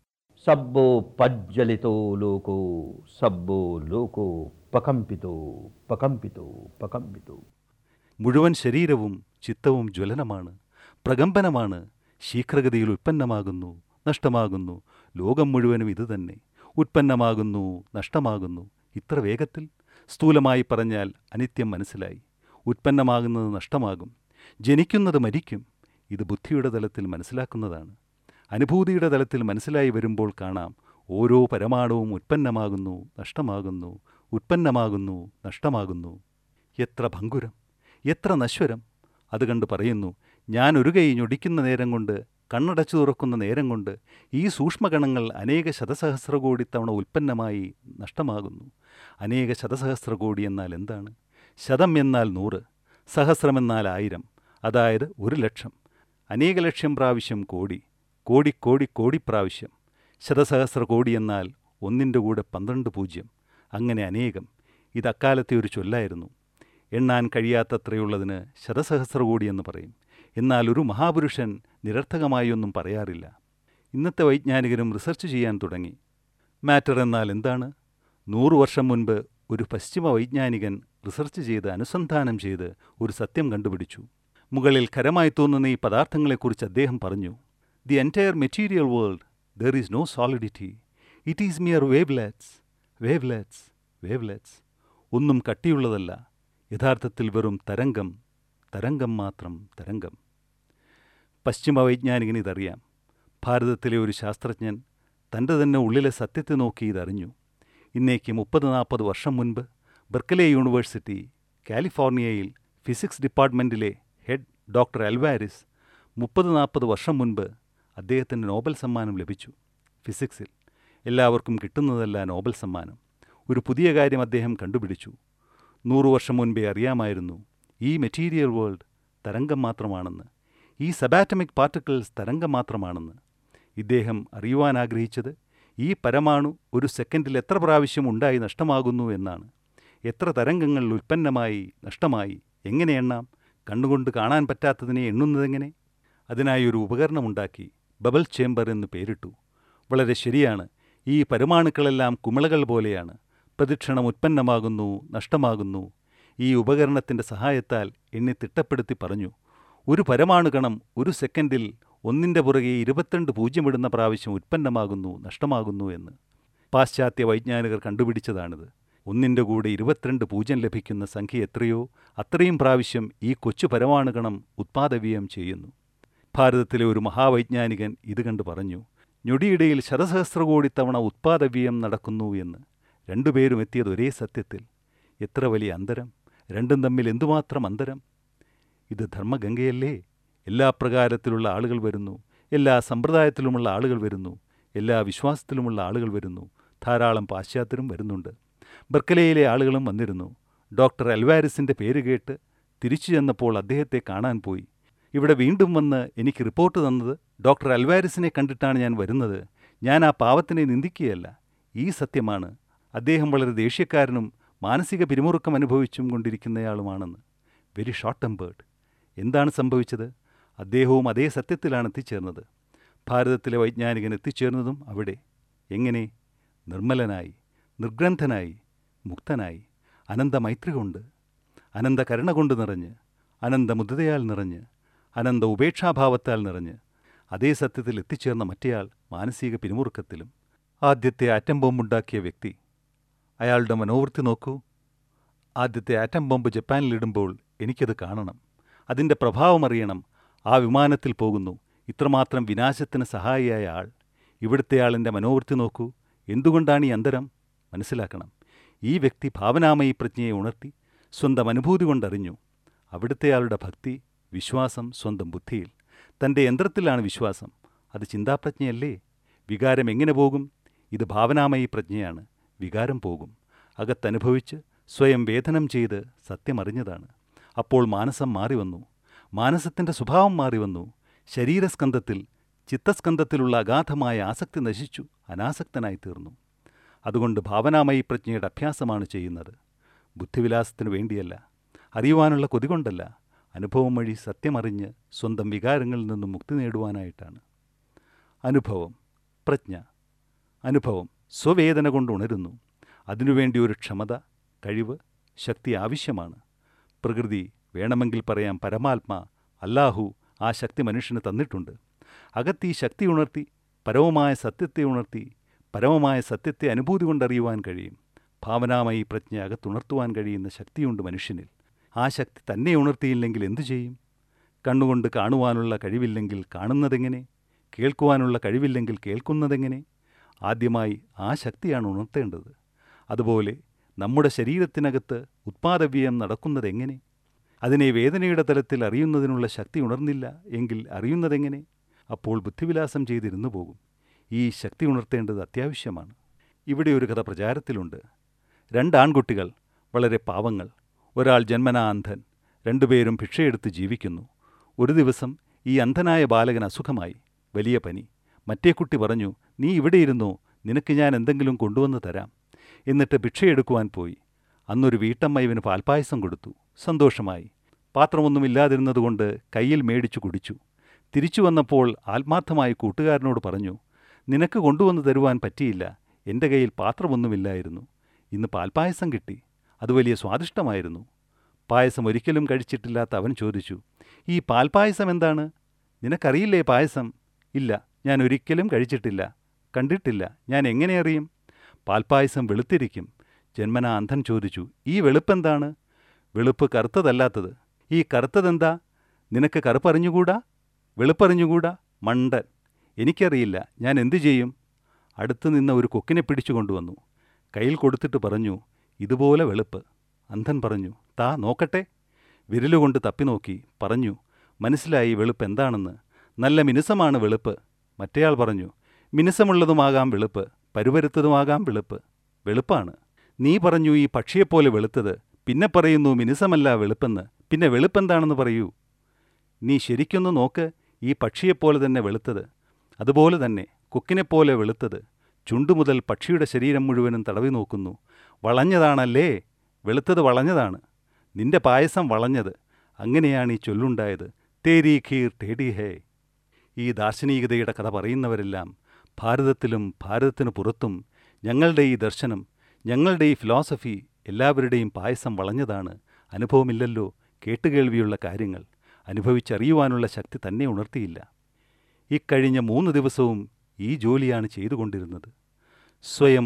సబ్బో పజ్జలితో లోకో సబ్బో లోకో పకంపితో పకంపితో పకంపితో മുഴുവൻ ശരീരവും ചിത്തവും ജ്വലനമാണ് പ്രകമ്പനമാണ് ശീഘ്രഗതിയിൽ ഉത്പന്നമാകുന്നു നഷ്ടമാകുന്നു ലോകം മുഴുവനും ഇതുതന്നെ ഉത്പന്നമാകുന്നു നഷ്ടമാകുന്നു ഇത്ര വേഗത്തിൽ സ്ഥൂലമായി പറഞ്ഞാൽ അനിത്യം മനസ്സിലായി ഉത്പന്നമാകുന്നത് നഷ്ടമാകും ജനിക്കുന്നത് മരിക്കും ഇത് ബുദ്ധിയുടെ തലത്തിൽ മനസ്സിലാക്കുന്നതാണ് അനുഭൂതിയുടെ തലത്തിൽ മനസ്സിലായി വരുമ്പോൾ കാണാം ഓരോ പരമാണുവും ഉത്പന്നമാകുന്നു നഷ്ടമാകുന്നു ഉത്പന്നമാകുന്നു നഷ്ടമാകുന്നു എത്ര ഭങ്കുരം എത്ര നശ്വരം അത് കണ്ട് പറയുന്നു ഞാൻ ഒരു കൈ ഞൊടിക്കുന്ന നേരം കൊണ്ട് കണ്ണടച്ചു തുറക്കുന്ന നേരം കൊണ്ട് ഈ സൂക്ഷ്മഗണങ്ങൾ അനേക ശതസഹസ്ര കോടി തവണ ഉൽപ്പന്നമായി നഷ്ടമാകുന്നു അനേക ശതസഹസ്ര കോടി എന്നാൽ എന്താണ് ശതം എന്നാൽ നൂറ് സഹസ്രമെന്നാൽ ആയിരം അതായത് ഒരു ലക്ഷം അനേക ലക്ഷം പ്രാവശ്യം കോടി കോടി കോടി കോടി പ്രാവശ്യം ശതസഹസ്ര കോടി എന്നാൽ ഒന്നിൻ്റെ കൂടെ പന്ത്രണ്ട് പൂജ്യം അങ്ങനെ അനേകം ഇത് അക്കാലത്തെ ഒരു ചൊല്ലായിരുന്നു എണ്ണാൻ കഴിയാത്തത്രയുള്ളതിന് ശതസഹസ്ര കോടി എന്ന് പറയും എന്നാൽ ഒരു മഹാപുരുഷൻ നിരർത്ഥകമായി ഒന്നും പറയാറില്ല ഇന്നത്തെ വൈജ്ഞാനികരും റിസർച്ച് ചെയ്യാൻ തുടങ്ങി മാറ്റർ എന്നാൽ എന്താണ് നൂറു വർഷം മുൻപ് ഒരു പശ്ചിമ വൈജ്ഞാനികൻ റിസർച്ച് ചെയ്ത് അനുസന്ധാനം ചെയ്ത് ഒരു സത്യം കണ്ടുപിടിച്ചു മുകളിൽ ഖരമായി തോന്നുന്ന ഈ പദാർത്ഥങ്ങളെക്കുറിച്ച് അദ്ദേഹം പറഞ്ഞു the entire material world there is no solidity it is mere wavelets wavelets wavelets ഒന്നും കട്ടിയുള്ളതല്ല യഥാർത്ഥത്തിൽ വെറും തരംഗം തരംഗം മാത്രം തരംഗം പശ്ചിമ വൈജ്ഞാനികന് ഇതറിയാം ഭാരതത്തിലെ ഒരു ശാസ്ത്രജ്ഞൻ തൻ്റെ തന്നെ ഉള്ളിലെ സത്യത്തെ നോക്കി ഇതറിഞ്ഞു ഇന്നേക്ക് മുപ്പത് നാൽപ്പത് വർഷം മുൻപ് ബെർക്കലെ യൂണിവേഴ്സിറ്റി കാലിഫോർണിയയിൽ ഫിസിക്സ് ഡിപ്പാർട്ട്മെൻറ്റിലെ ഹെഡ് ഡോക്ടർ അൽവാരിസ് മുപ്പത് നാൽപ്പത് വർഷം മുൻപ് അദ്ദേഹത്തിന് നോബൽ സമ്മാനം ലഭിച്ചു ഫിസിക്സിൽ എല്ലാവർക്കും കിട്ടുന്നതല്ല നോബൽ സമ്മാനം ഒരു പുതിയ കാര്യം അദ്ദേഹം കണ്ടുപിടിച്ചു നൂറു വർഷം മുൻപേ അറിയാമായിരുന്നു ഈ മെറ്റീരിയൽ വേൾഡ് തരംഗം മാത്രമാണെന്ന് ഈ സബാറ്റമിക് പാർട്ടിക്കിൾസ് തരംഗം മാത്രമാണെന്ന് ഇദ്ദേഹം അറിയുവാൻ ആഗ്രഹിച്ചത് ഈ പരമാണു ഒരു സെക്കൻഡിൽ എത്ര പ്രാവശ്യം ഉണ്ടായി നഷ്ടമാകുന്നു എന്നാണ് എത്ര തരംഗങ്ങൾ ഉൽപ്പന്നമായി നഷ്ടമായി എങ്ങനെ എണ്ണാം കണ്ണുകൊണ്ട് കാണാൻ പറ്റാത്തതിനെ എണ്ണുന്നതെങ്ങനെ അതിനായി ഒരു ഉപകരണമുണ്ടാക്കി ബബിൾ ചേംബർ എന്ന് പേരിട്ടു വളരെ ശരിയാണ് ഈ പരമാണുക്കളെല്ലാം കുമിളകൾ പോലെയാണ് പ്രദക്ഷിണം ഉത്പന്നമാകുന്നു നഷ്ടമാകുന്നു ഈ ഉപകരണത്തിൻ്റെ സഹായത്താൽ എന്നെ തിട്ടപ്പെടുത്തി പറഞ്ഞു ഒരു പരമാണുകണം ഒരു സെക്കൻഡിൽ ഒന്നിൻ്റെ പുറകെ ഇരുപത്തിരണ്ട് പൂജ്യമിടുന്ന പ്രാവശ്യം ഉത്പന്നമാകുന്നു നഷ്ടമാകുന്നു എന്ന് പാശ്ചാത്യ വൈജ്ഞാനികർ കണ്ടുപിടിച്ചതാണിത് ഒന്നിൻ്റെ കൂടെ ഇരുപത്തിരണ്ട് പൂജ്യം ലഭിക്കുന്ന സംഖ്യ എത്രയോ അത്രയും പ്രാവശ്യം ഈ കൊച്ചു പരമാണുകണം ഉത്പാദവ്യം ചെയ്യുന്നു ഭാരതത്തിലെ ഒരു മഹാവൈജ്ഞാനികൻ ഇത് കണ്ട് പറഞ്ഞു ഞൊടിയിടയിൽ ശതസഹസ്രകോടി തവണ ഉത്പാദവ്യം നടക്കുന്നു എന്ന് രണ്ടുപേരും എത്തിയത് ഒരേ സത്യത്തിൽ എത്ര വലിയ അന്തരം രണ്ടും തമ്മിൽ എന്തുമാത്രം അന്തരം ഇത് ധർമ്മഗംഗയല്ലേ എല്ലാ പ്രകാരത്തിലുള്ള ആളുകൾ വരുന്നു എല്ലാ സമ്പ്രദായത്തിലുമുള്ള ആളുകൾ വരുന്നു എല്ലാ വിശ്വാസത്തിലുമുള്ള ആളുകൾ വരുന്നു ധാരാളം പാശ്ചാത്യരും വരുന്നുണ്ട് ബർക്കലയിലെ ആളുകളും വന്നിരുന്നു ഡോക്ടർ അൽവാരിസിൻ്റെ പേര് കേട്ട് തിരിച്ചു ചെന്നപ്പോൾ അദ്ദേഹത്തെ കാണാൻ പോയി ഇവിടെ വീണ്ടും വന്ന് എനിക്ക് റിപ്പോർട്ട് തന്നത് ഡോക്ടർ അൽവാരിസിനെ കണ്ടിട്ടാണ് ഞാൻ വരുന്നത് ഞാൻ ആ പാവത്തിനെ നിന്ദിക്കുകയല്ല ഈ സത്യമാണ് അദ്ദേഹം വളരെ ദേഷ്യക്കാരനും മാനസിക പിരിമുറുക്കം അനുഭവിച്ചും കൊണ്ടിരിക്കുന്നയാളുമാണെന്ന് വെരി ഷോർട്ട് ടെമ്പേർഡ് എന്താണ് സംഭവിച്ചത് അദ്ദേഹവും അതേ സത്യത്തിലാണ് എത്തിച്ചേർന്നത് ഭാരതത്തിലെ വൈജ്ഞാനികൻ എത്തിച്ചേർന്നതും അവിടെ എങ്ങനെ നിർമ്മലനായി നിർഗ്രന്ഥനായി മുക്തനായി അനന്ത മൈത്രി കൊണ്ട് അനന്ത കരുണ കൊണ്ട് നിറഞ്ഞ് അനന്ത മുദ്രയാൽ നിറഞ്ഞ് അനന്ത ഉപേക്ഷാഭാവത്താൽ നിറഞ്ഞ് അതേ സത്യത്തിൽ എത്തിച്ചേർന്ന മറ്റേയാൾ മാനസിക പിരിമുറുക്കത്തിലും ആദ്യത്തെ ആറ്റം ബോംബുണ്ടാക്കിയ വ്യക്തി അയാളുടെ മനോവൃത്തി നോക്കൂ ആദ്യത്തെ ആറ്റം ബോംബ് ജപ്പാനിലിടുമ്പോൾ എനിക്കത് കാണണം അതിൻ്റെ പ്രഭാവം അറിയണം ആ വിമാനത്തിൽ പോകുന്നു ഇത്രമാത്രം വിനാശത്തിന് സഹായിയായ ആൾ ഇവിടുത്തെ ആളിൻ്റെ മനോവൃത്തി നോക്കൂ എന്തുകൊണ്ടാണ് ഈ അന്തരം മനസ്സിലാക്കണം ഈ വ്യക്തി ഭാവനാമയി പ്രജ്ഞയെ ഉണർത്തി സ്വന്തം അനുഭൂതി കൊണ്ടറിഞ്ഞു അവിടുത്തെയാളുടെ ഭക്തി വിശ്വാസം സ്വന്തം ബുദ്ധിയിൽ തൻ്റെ യന്ത്രത്തിലാണ് വിശ്വാസം അത് ചിന്താപ്രജ്ഞയല്ലേ വികാരം എങ്ങനെ പോകും ഇത് ഭാവനാമയി പ്രജ്ഞയാണ് വികാരം പോകും അകത്തനുഭവിച്ച് സ്വയം വേദനം ചെയ്ത് സത്യമറിഞ്ഞതാണ് അപ്പോൾ മാനസം മാറി വന്നു മാനസത്തിൻ്റെ സ്വഭാവം മാറി വന്നു ശരീരസ്കന്ധത്തിൽ ചിത്തസ്കന്ധത്തിലുള്ള അഗാധമായ ആസക്തി നശിച്ചു അനാസക്തനായി തീർന്നു അതുകൊണ്ട് ഭാവനാമയി പ്രജ്ഞയുടെ അഭ്യാസമാണ് ചെയ്യുന്നത് ബുദ്ധിവിലാസത്തിനു വേണ്ടിയല്ല അറിയുവാനുള്ള കൊതി കൊണ്ടല്ല അനുഭവം വഴി സത്യമറിഞ്ഞ് സ്വന്തം വികാരങ്ങളിൽ നിന്നും മുക്തി നേടുവാനായിട്ടാണ് അനുഭവം പ്രജ്ഞ അനുഭവം സ്വവേദന കൊണ്ട് ഉണരുന്നു അതിനുവേണ്ടി ഒരു ക്ഷമത കഴിവ് ശക്തി ആവശ്യമാണ് പ്രകൃതി വേണമെങ്കിൽ പറയാം പരമാത്മാ അല്ലാഹു ആ ശക്തി മനുഷ്യന് തന്നിട്ടുണ്ട് അകത്ത് ഈ ശക്തി ഉണർത്തി പരമമായ സത്യത്തെ ഉണർത്തി പരമമായ സത്യത്തെ അനുഭൂതി കൊണ്ടറിയുവാൻ കഴിയും ഭാവനാമയി പ്രജ്ഞ അകത്തുണർത്തുവാൻ കഴിയുന്ന ശക്തിയുണ്ട് മനുഷ്യനിൽ ആ ശക്തി തന്നെ ഉണർത്തിയില്ലെങ്കിൽ എന്തു ചെയ്യും കണ്ണുകൊണ്ട് കാണുവാനുള്ള കഴിവില്ലെങ്കിൽ കാണുന്നതെങ്ങനെ കേൾക്കുവാനുള്ള കഴിവില്ലെങ്കിൽ കേൾക്കുന്നതെങ്ങനെ ആദ്യമായി ആ ശക്തിയാണ് ഉണർത്തേണ്ടത് അതുപോലെ നമ്മുടെ ശരീരത്തിനകത്ത് ഉത്പാദവ്യം നടക്കുന്നതെങ്ങനെ അതിനെ വേദനയുടെ തലത്തിൽ അറിയുന്നതിനുള്ള ശക്തി ഉണർന്നില്ല എങ്കിൽ അറിയുന്നതെങ്ങനെ അപ്പോൾ ബുദ്ധിവിലാസം ചെയ്തിരുന്നു പോകും ഈ ശക്തി ഉണർത്തേണ്ടത് അത്യാവശ്യമാണ് ഇവിടെ ഒരു കഥ പ്രചാരത്തിലുണ്ട് രണ്ട് ആൺകുട്ടികൾ വളരെ പാവങ്ങൾ ഒരാൾ ജന്മനാ അന്ധൻ രണ്ടുപേരും ഭിക്ഷയെടുത്ത് ജീവിക്കുന്നു ഒരു ദിവസം ഈ അന്ധനായ ബാലകൻ അസുഖമായി വലിയ പനി മറ്റേ കുട്ടി പറഞ്ഞു നീ ഇവിടെ ഇരുന്നോ നിനക്ക് ഞാൻ എന്തെങ്കിലും കൊണ്ടുവന്ന് തരാം എന്നിട്ട് ഭിക്ഷയെടുക്കുവാൻ പോയി അന്നൊരു വീട്ടമ്മ ഇവന് പാൽപ്പായസം കൊടുത്തു സന്തോഷമായി പാത്രമൊന്നുമില്ലാതിരുന്നതുകൊണ്ട് കയ്യിൽ മേടിച്ചു കുടിച്ചു തിരിച്ചു വന്നപ്പോൾ ആത്മാർത്ഥമായി കൂട്ടുകാരനോട് പറഞ്ഞു നിനക്ക് കൊണ്ടുവന്ന് തരുവാൻ പറ്റിയില്ല എൻ്റെ കയ്യിൽ പാത്രമൊന്നുമില്ലായിരുന്നു ഇന്ന് പാൽപ്പായസം കിട്ടി അത് വലിയ സ്വാദിഷ്ടമായിരുന്നു പായസം ഒരിക്കലും കഴിച്ചിട്ടില്ലാത്ത അവൻ ചോദിച്ചു ഈ പാൽപ്പായസം എന്താണ് നിനക്കറിയില്ലേ പായസം ഇല്ല ഞാൻ ഒരിക്കലും കഴിച്ചിട്ടില്ല കണ്ടിട്ടില്ല ഞാൻ എങ്ങനെ അറിയും പാൽപ്പായസം വെളുത്തിരിക്കും ജന്മനാ അന്ധൻ ചോദിച്ചു ഈ വെളുപ്പെന്താണ് വെളുപ്പ് കറുത്തതല്ലാത്തത് ഈ കറുത്തതെന്താ നിനക്ക് കറുപ്പറിഞ്ഞുകൂടാ വെളുപ്പറിഞ്ഞുകൂടാ മണ്ടൻ എനിക്കറിയില്ല ഞാൻ എന്തു ചെയ്യും അടുത്തു നിന്ന ഒരു കൊക്കിനെ പിടിച്ചു കൊണ്ടുവന്നു കയ്യിൽ കൊടുത്തിട്ട് പറഞ്ഞു ഇതുപോലെ വെളുപ്പ് അന്ധൻ പറഞ്ഞു താ നോക്കട്ടെ വിരലുകൊണ്ട് തപ്പി നോക്കി പറഞ്ഞു മനസ്സിലായി വെളുപ്പ് എന്താണെന്ന് നല്ല മിനുസമാണ് വെളുപ്പ് മറ്റേയാൾ പറഞ്ഞു മിനുസമുള്ളതുമാകാം വെളുപ്പ് പരുവരുത്തതുമാകാം വെളുപ്പ് വെളുപ്പാണ് നീ പറഞ്ഞു ഈ പക്ഷിയെപ്പോലെ വെളുത്തത് പിന്നെ പറയുന്നു മിനുസമല്ല വെളുപ്പെന്ന് പിന്നെ വെളുപ്പെന്താണെന്ന് പറയൂ നീ ശരിക്കൊന്ന് നോക്ക് ഈ പക്ഷിയെപ്പോലെ തന്നെ വെളുത്തത് അതുപോലെ തന്നെ കൊക്കിനെപ്പോലെ വെളുത്തത് ചുണ്ടുമുതൽ പക്ഷിയുടെ ശരീരം മുഴുവനും തടവി നോക്കുന്നു വളഞ്ഞതാണല്ലേ വെളുത്തത് വളഞ്ഞതാണ് നിന്റെ പായസം വളഞ്ഞത് അങ്ങനെയാണ് ഈ ചൊല്ലുണ്ടായത് തേരി ഖീർ ടേഡി ഹേ ഈ ദാർശനികതയുടെ കഥ പറയുന്നവരെല്ലാം ഭാരതത്തിലും ഭാരതത്തിന് പുറത്തും ഞങ്ങളുടെ ഈ ദർശനം ഞങ്ങളുടെ ഈ ഫിലോസഫി എല്ലാവരുടെയും പായസം വളഞ്ഞതാണ് അനുഭവമില്ലല്ലോ കേട്ടുകേൾവിയുള്ള കാര്യങ്ങൾ അനുഭവിച്ചറിയുവാനുള്ള ശക്തി തന്നെ ഉണർത്തിയില്ല ഇക്കഴിഞ്ഞ മൂന്ന് ദിവസവും ഈ ജോലിയാണ് ചെയ്തുകൊണ്ടിരുന്നത് സ്വയം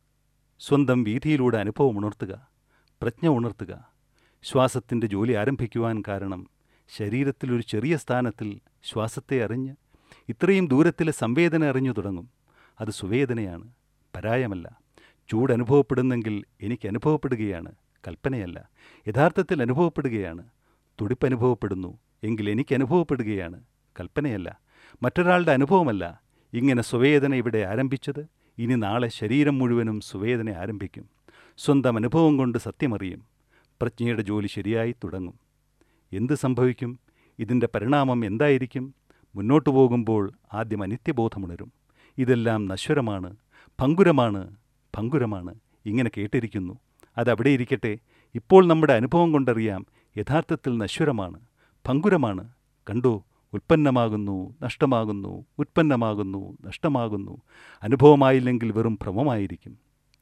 സ്വന്തം വീതിയിലൂടെ അനുഭവം ഉണർത്തുക പ്രജ്ഞ ഉണർത്തുക ശ്വാസത്തിൻ്റെ ജോലി ആരംഭിക്കുവാൻ കാരണം ശരീരത്തിലൊരു ചെറിയ സ്ഥാനത്തിൽ ശ്വാസത്തെ അറിഞ്ഞ് ഇത്രയും ദൂരത്തിലെ സംവേദന അറിഞ്ഞു തുടങ്ങും അത് സുവേദനയാണ് പരായമല്ല ചൂട് അനുഭവപ്പെടുന്നെങ്കിൽ എനിക്ക് അനുഭവപ്പെടുകയാണ് കൽപ്പനയല്ല യഥാർത്ഥത്തിൽ അനുഭവപ്പെടുകയാണ് തുടിപ്പ് അനുഭവപ്പെടുന്നു എങ്കിൽ എനിക്ക് അനുഭവപ്പെടുകയാണ് കൽപ്പനയല്ല മറ്റൊരാളുടെ അനുഭവമല്ല ഇങ്ങനെ സുവേദന ഇവിടെ ആരംഭിച്ചത് ഇനി നാളെ ശരീരം മുഴുവനും സുവേദന ആരംഭിക്കും സ്വന്തം അനുഭവം കൊണ്ട് സത്യമറിയും പ്രജ്ഞയുടെ ജോലി ശരിയായി തുടങ്ങും എന്ത് സംഭവിക്കും ഇതിൻ്റെ പരിണാമം എന്തായിരിക്കും മുന്നോട്ടു പോകുമ്പോൾ ആദ്യം അനിത്യബോധമുണരും ഇതെല്ലാം നശ്വരമാണ് ഭങ്കുരമാണ് ഭങ്കുരമാണ് ഇങ്ങനെ കേട്ടിരിക്കുന്നു അതവിടെ ഇരിക്കട്ടെ ഇപ്പോൾ നമ്മുടെ അനുഭവം കൊണ്ടറിയാം യഥാർത്ഥത്തിൽ നശ്വരമാണ് ഭങ്കുരമാണ് കണ്ടോ ഉൽപ്പന്നമാകുന്നു നഷ്ടമാകുന്നു ഉൽപ്പന്നമാകുന്നു നഷ്ടമാകുന്നു അനുഭവമായില്ലെങ്കിൽ വെറും ഭ്രമമായിരിക്കും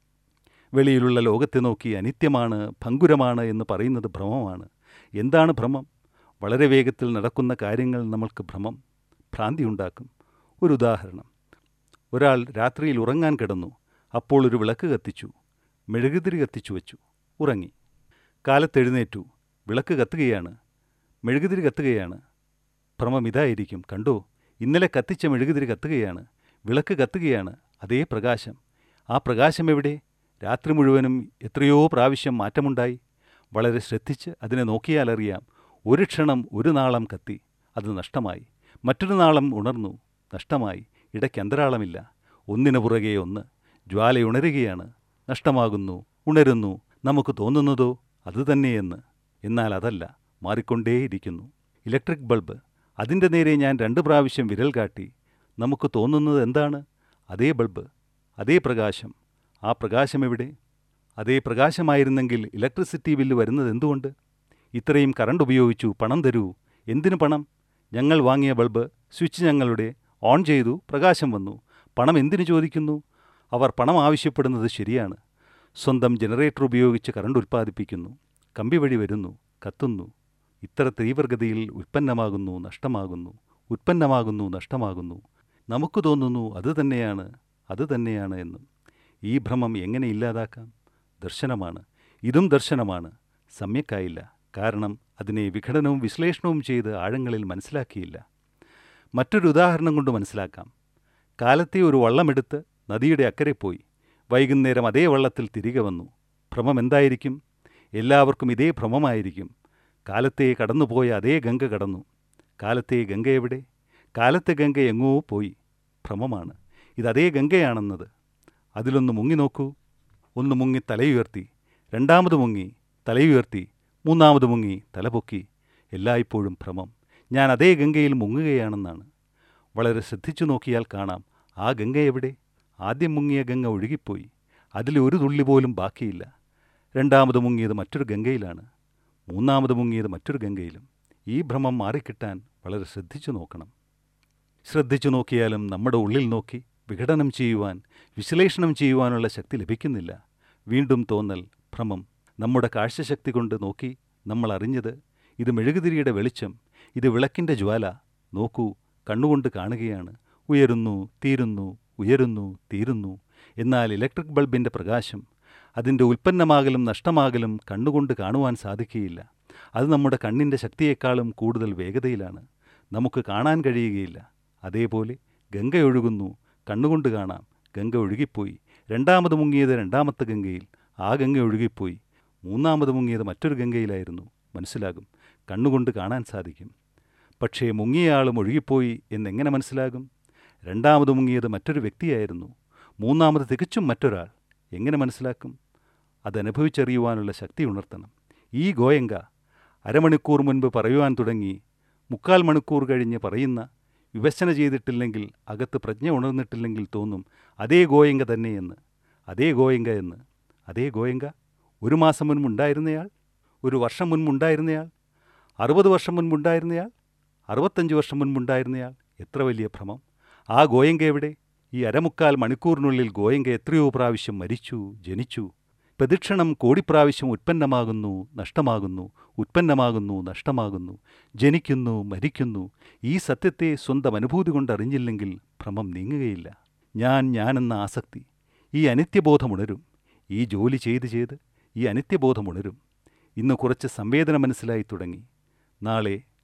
വെളിയിലുള്ള ലോകത്തെ നോക്കി അനിത്യമാണ് ഭങ്കുരമാണ് എന്ന് പറയുന്നത് ഭ്രമമാണ് എന്താണ് ഭ്രമം വളരെ വേഗത്തിൽ നടക്കുന്ന കാര്യങ്ങൾ നമ്മൾക്ക് ഭ്രമം ഭ്രാന്തി ഉണ്ടാക്കും ഒരു ഉദാഹരണം ഒരാൾ രാത്രിയിൽ ഉറങ്ങാൻ കിടന്നു അപ്പോൾ ഒരു വിളക്ക് കത്തിച്ചു മെഴുകുതിരി കത്തിച്ചു വച്ചു ഉറങ്ങി കാലത്തെഴുന്നേറ്റു വിളക്ക് കത്തുകയാണ് മെഴുകുതിരി കത്തുകയാണ് ഭ്രമം ഇതായിരിക്കും കണ്ടോ ഇന്നലെ കത്തിച്ച മെഴുകുതിരി കത്തുകയാണ് വിളക്ക് കത്തുകയാണ് അതേ പ്രകാശം ആ പ്രകാശം എവിടെ രാത്രി മുഴുവനും എത്രയോ പ്രാവശ്യം മാറ്റമുണ്ടായി വളരെ ശ്രദ്ധിച്ച് അതിനെ നോക്കിയാലറിയാം ഒരു ക്ഷണം ഒരു നാളം കത്തി അത് നഷ്ടമായി മറ്റൊരു നാളം ഉണർന്നു നഷ്ടമായി ഇടയ്ക്ക് അന്തരാളമില്ല ഒന്നിനു പുറകെ ഒന്ന് ജ്വാലയുണരുകയാണ് നഷ്ടമാകുന്നു ഉണരുന്നു നമുക്ക് തോന്നുന്നതോ അതുതന്നെയെന്ന് എന്നാൽ അതല്ല മാറിക്കൊണ്ടേയിരിക്കുന്നു ഇലക്ട്രിക് ബൾബ് അതിൻ്റെ നേരെ ഞാൻ രണ്ട് പ്രാവശ്യം വിരൽ കാട്ടി നമുക്ക് തോന്നുന്നത് എന്താണ് അതേ ബൾബ് അതേ പ്രകാശം ആ പ്രകാശം എവിടെ അതേ പ്രകാശമായിരുന്നെങ്കിൽ ഇലക്ട്രിസിറ്റി ബില്ല് വരുന്നത് എന്തുകൊണ്ട് ഇത്രയും കറണ്ട് ഉപയോഗിച്ചു പണം തരൂ എന്തിനു പണം ഞങ്ങൾ വാങ്ങിയ ബൾബ് സ്വിച്ച് ഞങ്ങളുടെ ഓൺ ചെയ്തു പ്രകാശം വന്നു പണം എന്തിനു ചോദിക്കുന്നു അവർ പണം ആവശ്യപ്പെടുന്നത് ശരിയാണ് സ്വന്തം ജനറേറ്റർ ഉപയോഗിച്ച് കറണ്ട് ഉൽപ്പാദിപ്പിക്കുന്നു കമ്പി വഴി വരുന്നു കത്തുന്നു ഇത്ര തീവ്രഗതിയിൽ ഉൽപ്പന്നമാകുന്നു നഷ്ടമാകുന്നു ഉൽപ്പന്നമാകുന്നു നഷ്ടമാകുന്നു നമുക്ക് തോന്നുന്നു അത് തന്നെയാണ് അത് തന്നെയാണ് എന്ന് ഈ ഭ്രമം എങ്ങനെ ഇല്ലാതാക്കാം ദർശനമാണ് ഇതും ദർശനമാണ് സമ്യക്കായില്ല കാരണം അതിനെ വിഘടനവും വിശ്ലേഷണവും ചെയ്ത് ആഴങ്ങളിൽ മനസ്സിലാക്കിയില്ല മറ്റൊരു ഉദാഹരണം കൊണ്ട് മനസ്സിലാക്കാം കാലത്തെ ഒരു വള്ളമെടുത്ത് നദിയുടെ അക്കരെ പോയി വൈകുന്നേരം അതേ വള്ളത്തിൽ തിരികെ വന്നു ഭ്രമം എന്തായിരിക്കും എല്ലാവർക്കും ഇതേ ഭ്രമമായിരിക്കും കാലത്തെ കടന്നുപോയ അതേ ഗംഗ കടന്നു കാലത്തെ ഗംഗ എവിടെ കാലത്തെ ഗംഗ എങ്ങോ പോയി ഭ്രമമാണ് ഇതതേ ഗംഗയാണെന്നത് അതിലൊന്ന് മുങ്ങി നോക്കൂ ഒന്ന് മുങ്ങി തലയുയർത്തി രണ്ടാമത് മുങ്ങി തലയുയർത്തി മൂന്നാമത് മുങ്ങി തലപൊക്കി എല്ലായ്പ്പോഴും ഭ്രമം ഞാൻ അതേ ഗംഗയിൽ മുങ്ങുകയാണെന്നാണ് വളരെ ശ്രദ്ധിച്ചു നോക്കിയാൽ കാണാം ആ ഗംഗ എവിടെ ആദ്യം മുങ്ങിയ ഗംഗ ഒഴുകിപ്പോയി അതിൽ ഒരു തുള്ളി പോലും ബാക്കിയില്ല രണ്ടാമത് മുങ്ങിയത് മറ്റൊരു ഗംഗയിലാണ് മൂന്നാമത് മുങ്ങിയത് മറ്റൊരു ഗംഗയിലും ഈ ഭ്രമം മാറിക്കിട്ടാൻ വളരെ ശ്രദ്ധിച്ചു നോക്കണം ശ്രദ്ധിച്ചു നോക്കിയാലും നമ്മുടെ ഉള്ളിൽ നോക്കി വിഘടനം ചെയ്യുവാൻ വിശ്ലേഷണം ചെയ്യുവാനുള്ള ശക്തി ലഭിക്കുന്നില്ല വീണ്ടും തോന്നൽ ഭ്രമം നമ്മുടെ കാഴ്ചശക്തി കൊണ്ട് നോക്കി നമ്മൾ അറിഞ്ഞത് ഇത് മെഴുകുതിരിയുടെ വെളിച്ചം ഇത് വിളക്കിൻ്റെ ജ്വാല നോക്കൂ കണ്ണുകൊണ്ട് കാണുകയാണ് ഉയരുന്നു തീരുന്നു ഉയരുന്നു തീരുന്നു എന്നാൽ ഇലക്ട്രിക് ബൾബിൻ്റെ പ്രകാശം അതിൻ്റെ ഉൽപ്പന്നമാകലും നഷ്ടമാകലും കണ്ണുകൊണ്ട് കാണുവാൻ സാധിക്കുകയില്ല അത് നമ്മുടെ കണ്ണിൻ്റെ ശക്തിയേക്കാളും കൂടുതൽ വേഗതയിലാണ് നമുക്ക് കാണാൻ കഴിയുകയില്ല അതേപോലെ ഗംഗ ഒഴുകുന്നു കണ്ണുകൊണ്ട് കാണാം ഗംഗ ഒഴുകിപ്പോയി രണ്ടാമത് മുങ്ങിയത് രണ്ടാമത്തെ ഗംഗയിൽ ആ ഗംഗ ഒഴുകിപ്പോയി മൂന്നാമത് മുങ്ങിയത് മറ്റൊരു ഗംഗയിലായിരുന്നു മനസ്സിലാകും കണ്ണുകൊണ്ട് കാണാൻ സാധിക്കും പക്ഷേ മുങ്ങിയയാളും ഒഴുകിപ്പോയി എന്നെങ്ങനെ മനസ്സിലാകും രണ്ടാമത് മുങ്ങിയത് മറ്റൊരു വ്യക്തിയായിരുന്നു മൂന്നാമത് തികച്ചും മറ്റൊരാൾ എങ്ങനെ മനസ്സിലാക്കും അതനുഭവിച്ചറിയുവാനുള്ള ശക്തി ഉണർത്തണം ഈ ഗോയങ്ക അരമണിക്കൂർ മുൻപ് പറയുവാൻ തുടങ്ങി മുക്കാൽ മണിക്കൂർ കഴിഞ്ഞ് പറയുന്ന വിവശന ചെയ്തിട്ടില്ലെങ്കിൽ അകത്ത് പ്രജ്ഞ ഉണർന്നിട്ടില്ലെങ്കിൽ തോന്നും അതേ ഗോയങ്ക തന്നെയെന്ന് അതേ ഗോയങ്ക എന്ന് അതേ ഗോയങ്ക ഒരു മാസം മുൻപുണ്ടായിരുന്നയാൾ ഒരു വർഷം മുൻപുണ്ടായിരുന്നയാൾ അറുപത് വർഷം മുൻപുണ്ടായിരുന്നയാൾ അറുപത്തഞ്ച് വർഷം മുൻപുണ്ടായിരുന്നയാൾ എത്ര വലിയ ഭ്രമം ആ ഗോയങ്ക എവിടെ ഈ അരമുക്കാൽ മണിക്കൂറിനുള്ളിൽ ഗോയങ്ക എത്രയോ പ്രാവശ്യം മരിച്ചു ജനിച്ചു പ്രദക്ഷിണം കോടിപ്രാവശ്യം ഉത്പന്നമാകുന്നു നഷ്ടമാകുന്നു ഉത്പന്നമാകുന്നു നഷ്ടമാകുന്നു ജനിക്കുന്നു മരിക്കുന്നു ഈ സത്യത്തെ സ്വന്തം അനുഭൂതി കൊണ്ടറിഞ്ഞില്ലെങ്കിൽ ഭ്രമം നീങ്ങുകയില്ല ഞാൻ ഞാനെന്ന ആസക്തി ഈ അനിത്യബോധമുണരും ഈ ജോലി ചെയ്ത് ചെയ്ത് ഈ അനിത്യബോധമുണരും ഇന്ന് കുറച്ച് സംവേദന മനസ്സിലായി തുടങ്ങി നാളെ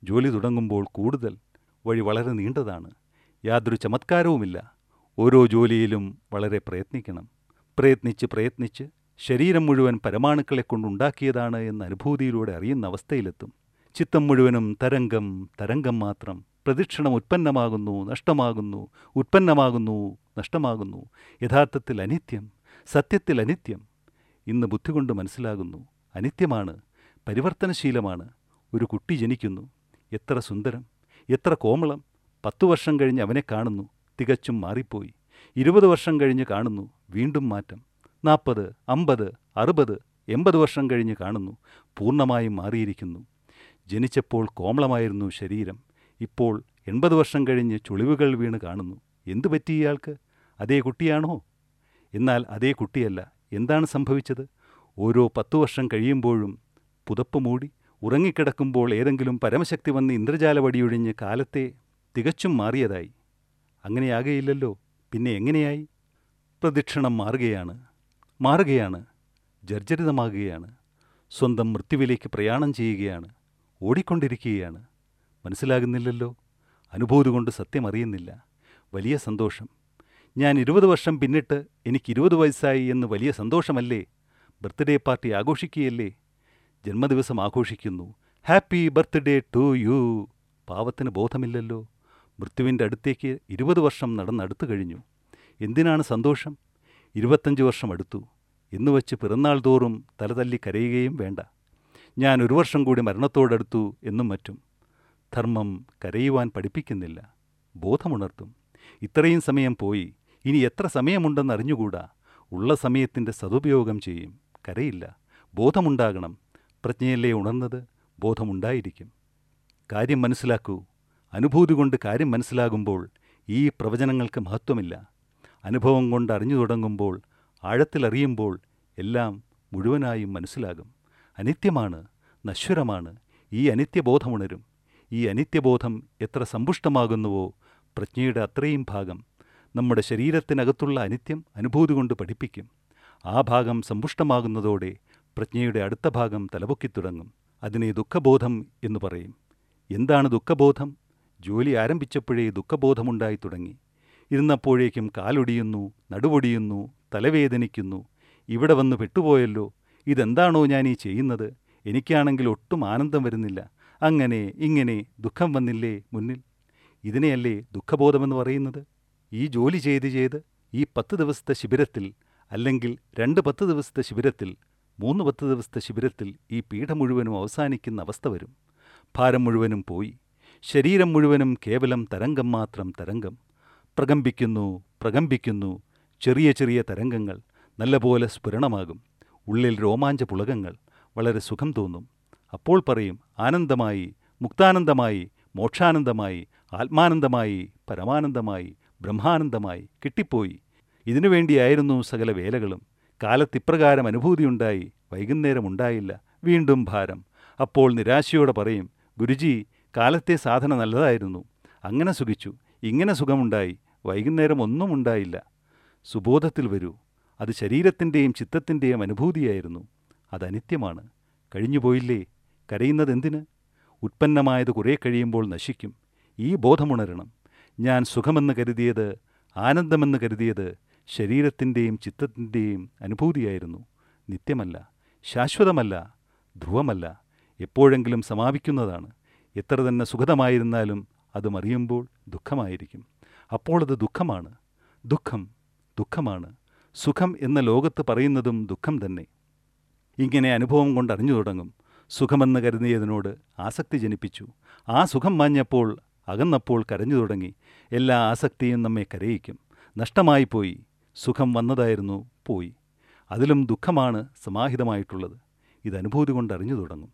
ജോലി തുടങ്ങുമ്പോൾ കൂടുതൽ വഴി വളരെ നീണ്ടതാണ് യാതൊരു ചമത്കാരവുമില്ല ഓരോ ജോലിയിലും വളരെ പ്രയത്നിക്കണം പ്രയത്നിച്ച് പ്രയത്നിച്ച് ശരീരം മുഴുവൻ പരമാണുക്കളെ കൊണ്ടുണ്ടാക്കിയതാണ് എന്ന അനുഭൂതിയിലൂടെ അറിയുന്ന അവസ്ഥയിലെത്തും ചിത്തം മുഴുവനും തരംഗം തരംഗം മാത്രം പ്രദക്ഷിണം ഉത്പന്നമാകുന്നു നഷ്ടമാകുന്നു ഉത്പന്നമാകുന്നു നഷ്ടമാകുന്നു യഥാർത്ഥത്തിൽ അനിത്യം സത്യത്തിൽ അനിത്യം ഇന്ന് ബുദ്ധി കൊണ്ട് മനസ്സിലാകുന്നു അനിത്യമാണ് പരിവർത്തനശീലമാണ് ഒരു കുട്ടി ജനിക്കുന്നു എത്ര സുന്ദരം എത്ര കോമളം പത്തു വർഷം കഴിഞ്ഞ് അവനെ കാണുന്നു തികച്ചും മാറിപ്പോയി ഇരുപത് വർഷം കഴിഞ്ഞ് കാണുന്നു വീണ്ടും മാറ്റം നാൽപ്പത് അമ്പത് അറുപത് എൺപത് വർഷം കഴിഞ്ഞ് കാണുന്നു പൂർണ്ണമായും മാറിയിരിക്കുന്നു ജനിച്ചപ്പോൾ കോമളമായിരുന്നു ശരീരം ഇപ്പോൾ എൺപത് വർഷം കഴിഞ്ഞ് ചുളിവുകൾ വീണ് കാണുന്നു എന്തു പറ്റി ഇയാൾക്ക് അതേ കുട്ടിയാണോ എന്നാൽ അതേ കുട്ടിയല്ല എന്താണ് സംഭവിച്ചത് ഓരോ പത്തു വർഷം കഴിയുമ്പോഴും പുതപ്പ് മൂടി ഉറങ്ങിക്കിടക്കുമ്പോൾ ഏതെങ്കിലും പരമശക്തി വന്ന് ഇന്ദ്രജാലവടിയൊഴിഞ്ഞ് കാലത്തെ തികച്ചും മാറിയതായി അങ്ങനെയാകയില്ലല്ലോ പിന്നെ എങ്ങനെയായി പ്രദക്ഷിണം മാറുകയാണ് മാറുകയാണ് ജർജരിതമാകുകയാണ് സ്വന്തം മൃത്യുവിലേക്ക് പ്രയാണം ചെയ്യുകയാണ് ഓടിക്കൊണ്ടിരിക്കുകയാണ് മനസ്സിലാകുന്നില്ലല്ലോ അനുഭൂതി കൊണ്ട് സത്യം അറിയുന്നില്ല വലിയ സന്തോഷം ഞാൻ ഇരുപത് വർഷം പിന്നിട്ട് എനിക്ക് ഇരുപത് വയസ്സായി എന്ന് വലിയ സന്തോഷമല്ലേ ബർത്ത്ഡേ പാർട്ടി ആഘോഷിക്കുകയല്ലേ ജന്മദിവസം ആഘോഷിക്കുന്നു ഹാപ്പി ബർത്ത്ഡേ ടു യു പാവത്തിന് ബോധമില്ലല്ലോ മൃത്യുവിൻ്റെ അടുത്തേക്ക് ഇരുപത് വർഷം നടന്നടുത്തു കഴിഞ്ഞു എന്തിനാണ് സന്തോഷം ഇരുപത്തഞ്ച് വർഷം അടുത്തു എന്നുവച്ച് പിറന്നാൾ തോറും തലതല്ലി കരയുകയും വേണ്ട ഞാൻ ഒരു വർഷം കൂടി മരണത്തോടടുത്തു എന്നും മറ്റും ധർമ്മം കരയുവാൻ പഠിപ്പിക്കുന്നില്ല ബോധമുണർത്തും ഇത്രയും സമയം പോയി ഇനി എത്ര സമയമുണ്ടെന്ന് അറിഞ്ഞുകൂടാ ഉള്ള സമയത്തിൻ്റെ സതുപയോഗം ചെയ്യും കരയില്ല ബോധമുണ്ടാകണം പ്രജ്ഞയല്ലേ ഉണർന്നത് ബോധമുണ്ടായിരിക്കും കാര്യം മനസ്സിലാക്കൂ അനുഭൂതി കൊണ്ട് കാര്യം മനസ്സിലാകുമ്പോൾ ഈ പ്രവചനങ്ങൾക്ക് മഹത്വമില്ല അനുഭവം കൊണ്ട് അറിഞ്ഞു തുടങ്ങുമ്പോൾ ആഴത്തിലറിയുമ്പോൾ എല്ലാം മുഴുവനായും മനസ്സിലാകും അനിത്യമാണ് നശ്വരമാണ് ഈ അനിത്യബോധമുണരും ഈ അനിത്യബോധം എത്ര സമ്പുഷ്ടമാകുന്നുവോ പ്രജ്ഞയുടെ അത്രയും ഭാഗം നമ്മുടെ ശരീരത്തിനകത്തുള്ള അനിത്യം അനുഭൂതി കൊണ്ട് പഠിപ്പിക്കും ആ ഭാഗം സമ്പുഷ്ടമാകുന്നതോടെ പ്രജ്ഞയുടെ അടുത്ത ഭാഗം തലപൊക്കിത്തുടങ്ങും അതിനെ ദുഃഖബോധം എന്ന് പറയും എന്താണ് ദുഃഖബോധം ജോലി ആരംഭിച്ചപ്പോഴേ ദുഃഖബോധമുണ്ടായി തുടങ്ങി ഇരുന്നപ്പോഴേക്കും കാലൊടിയുന്നു നടുവൊടിയുന്നു തലവേദനിക്കുന്നു ഇവിടെ വന്ന് പെട്ടുപോയല്ലോ ഇതെന്താണോ ഞാൻ ഈ ചെയ്യുന്നത് എനിക്കാണെങ്കിൽ ഒട്ടും ആനന്ദം വരുന്നില്ല അങ്ങനെ ഇങ്ങനെ ദുഃഖം വന്നില്ലേ മുന്നിൽ ഇതിനെയല്ലേ ദുഃഖബോധമെന്ന് പറയുന്നത് ഈ ജോലി ചെയ്ത് ചെയ്ത് ഈ പത്ത് ദിവസത്തെ ശിബിരത്തിൽ അല്ലെങ്കിൽ രണ്ട് പത്ത് ദിവസത്തെ ശിബിരത്തിൽ മൂന്ന് പത്ത് ദിവസത്തെ ശിബിരത്തിൽ ഈ പീഠ മുഴുവനും അവസാനിക്കുന്ന അവസ്ഥ വരും ഭാരം മുഴുവനും പോയി ശരീരം മുഴുവനും കേവലം തരംഗം മാത്രം തരംഗം പ്രകമ്പിക്കുന്നു പ്രകമ്പിക്കുന്നു ചെറിയ ചെറിയ തരംഗങ്ങൾ നല്ലപോലെ സ്ഫുരണമാകും ഉള്ളിൽ രോമാഞ്ച പുളകങ്ങൾ വളരെ സുഖം തോന്നും അപ്പോൾ പറയും ആനന്ദമായി മുക്താനന്ദമായി മോക്ഷാനന്ദമായി ആത്മാനന്ദമായി പരമാനന്ദമായി ബ്രഹ്മാനന്ദമായി കിട്ടിപ്പോയി ഇതിനുവേണ്ടിയായിരുന്നു സകല വേലകളും കാലത്തിപ്രകാരം അനുഭൂതിയുണ്ടായി വൈകുന്നേരം ഉണ്ടായില്ല വീണ്ടും ഭാരം അപ്പോൾ നിരാശയോടെ പറയും ഗുരുജി കാലത്തെ സാധന നല്ലതായിരുന്നു അങ്ങനെ സുഖിച്ചു ഇങ്ങനെ സുഖമുണ്ടായി വൈകുന്നേരം ഒന്നും ഉണ്ടായില്ല സുബോധത്തിൽ വരൂ അത് ശരീരത്തിൻ്റെയും ചിത്തത്തിൻ്റെയും അനുഭൂതിയായിരുന്നു അത് അനിത്യമാണ് കഴിഞ്ഞുപോയില്ലേ കരയുന്നതെന്തിന് ഉത്പന്നമായത് കുറേ കഴിയുമ്പോൾ നശിക്കും ഈ ബോധമുണരണം ഞാൻ സുഖമെന്ന് കരുതിയത് ആനന്ദമെന്ന് കരുതിയത് ശരീരത്തിൻ്റെയും ചിത്തത്തിൻ്റെയും അനുഭൂതിയായിരുന്നു നിത്യമല്ല ശാശ്വതമല്ല ധ്രുവമല്ല എപ്പോഴെങ്കിലും സമാപിക്കുന്നതാണ് എത്ര തന്നെ സുഖതമായിരുന്നാലും അത് മറിയുമ്പോൾ ദുഃഖമായിരിക്കും അപ്പോൾ അത് ദുഃഖമാണ് ദുഃഖം ദുഃഖമാണ് സുഖം എന്ന ലോകത്ത് പറയുന്നതും ദുഃഖം തന്നെ ഇങ്ങനെ അനുഭവം കൊണ്ട് അറിഞ്ഞു തുടങ്ങും സുഖമെന്ന് കരുതിയതിനോട് ആസക്തി ജനിപ്പിച്ചു ആ സുഖം മാഞ്ഞപ്പോൾ അകന്നപ്പോൾ കരഞ്ഞു തുടങ്ങി എല്ലാ ആസക്തിയും നമ്മെ കരയിക്കും നഷ്ടമായിപ്പോയി സുഖം വന്നതായിരുന്നു പോയി അതിലും ദുഃഖമാണ് സമാഹിതമായിട്ടുള്ളത് ഇത് അനുഭൂതി കൊണ്ട് അറിഞ്ഞു തുടങ്ങും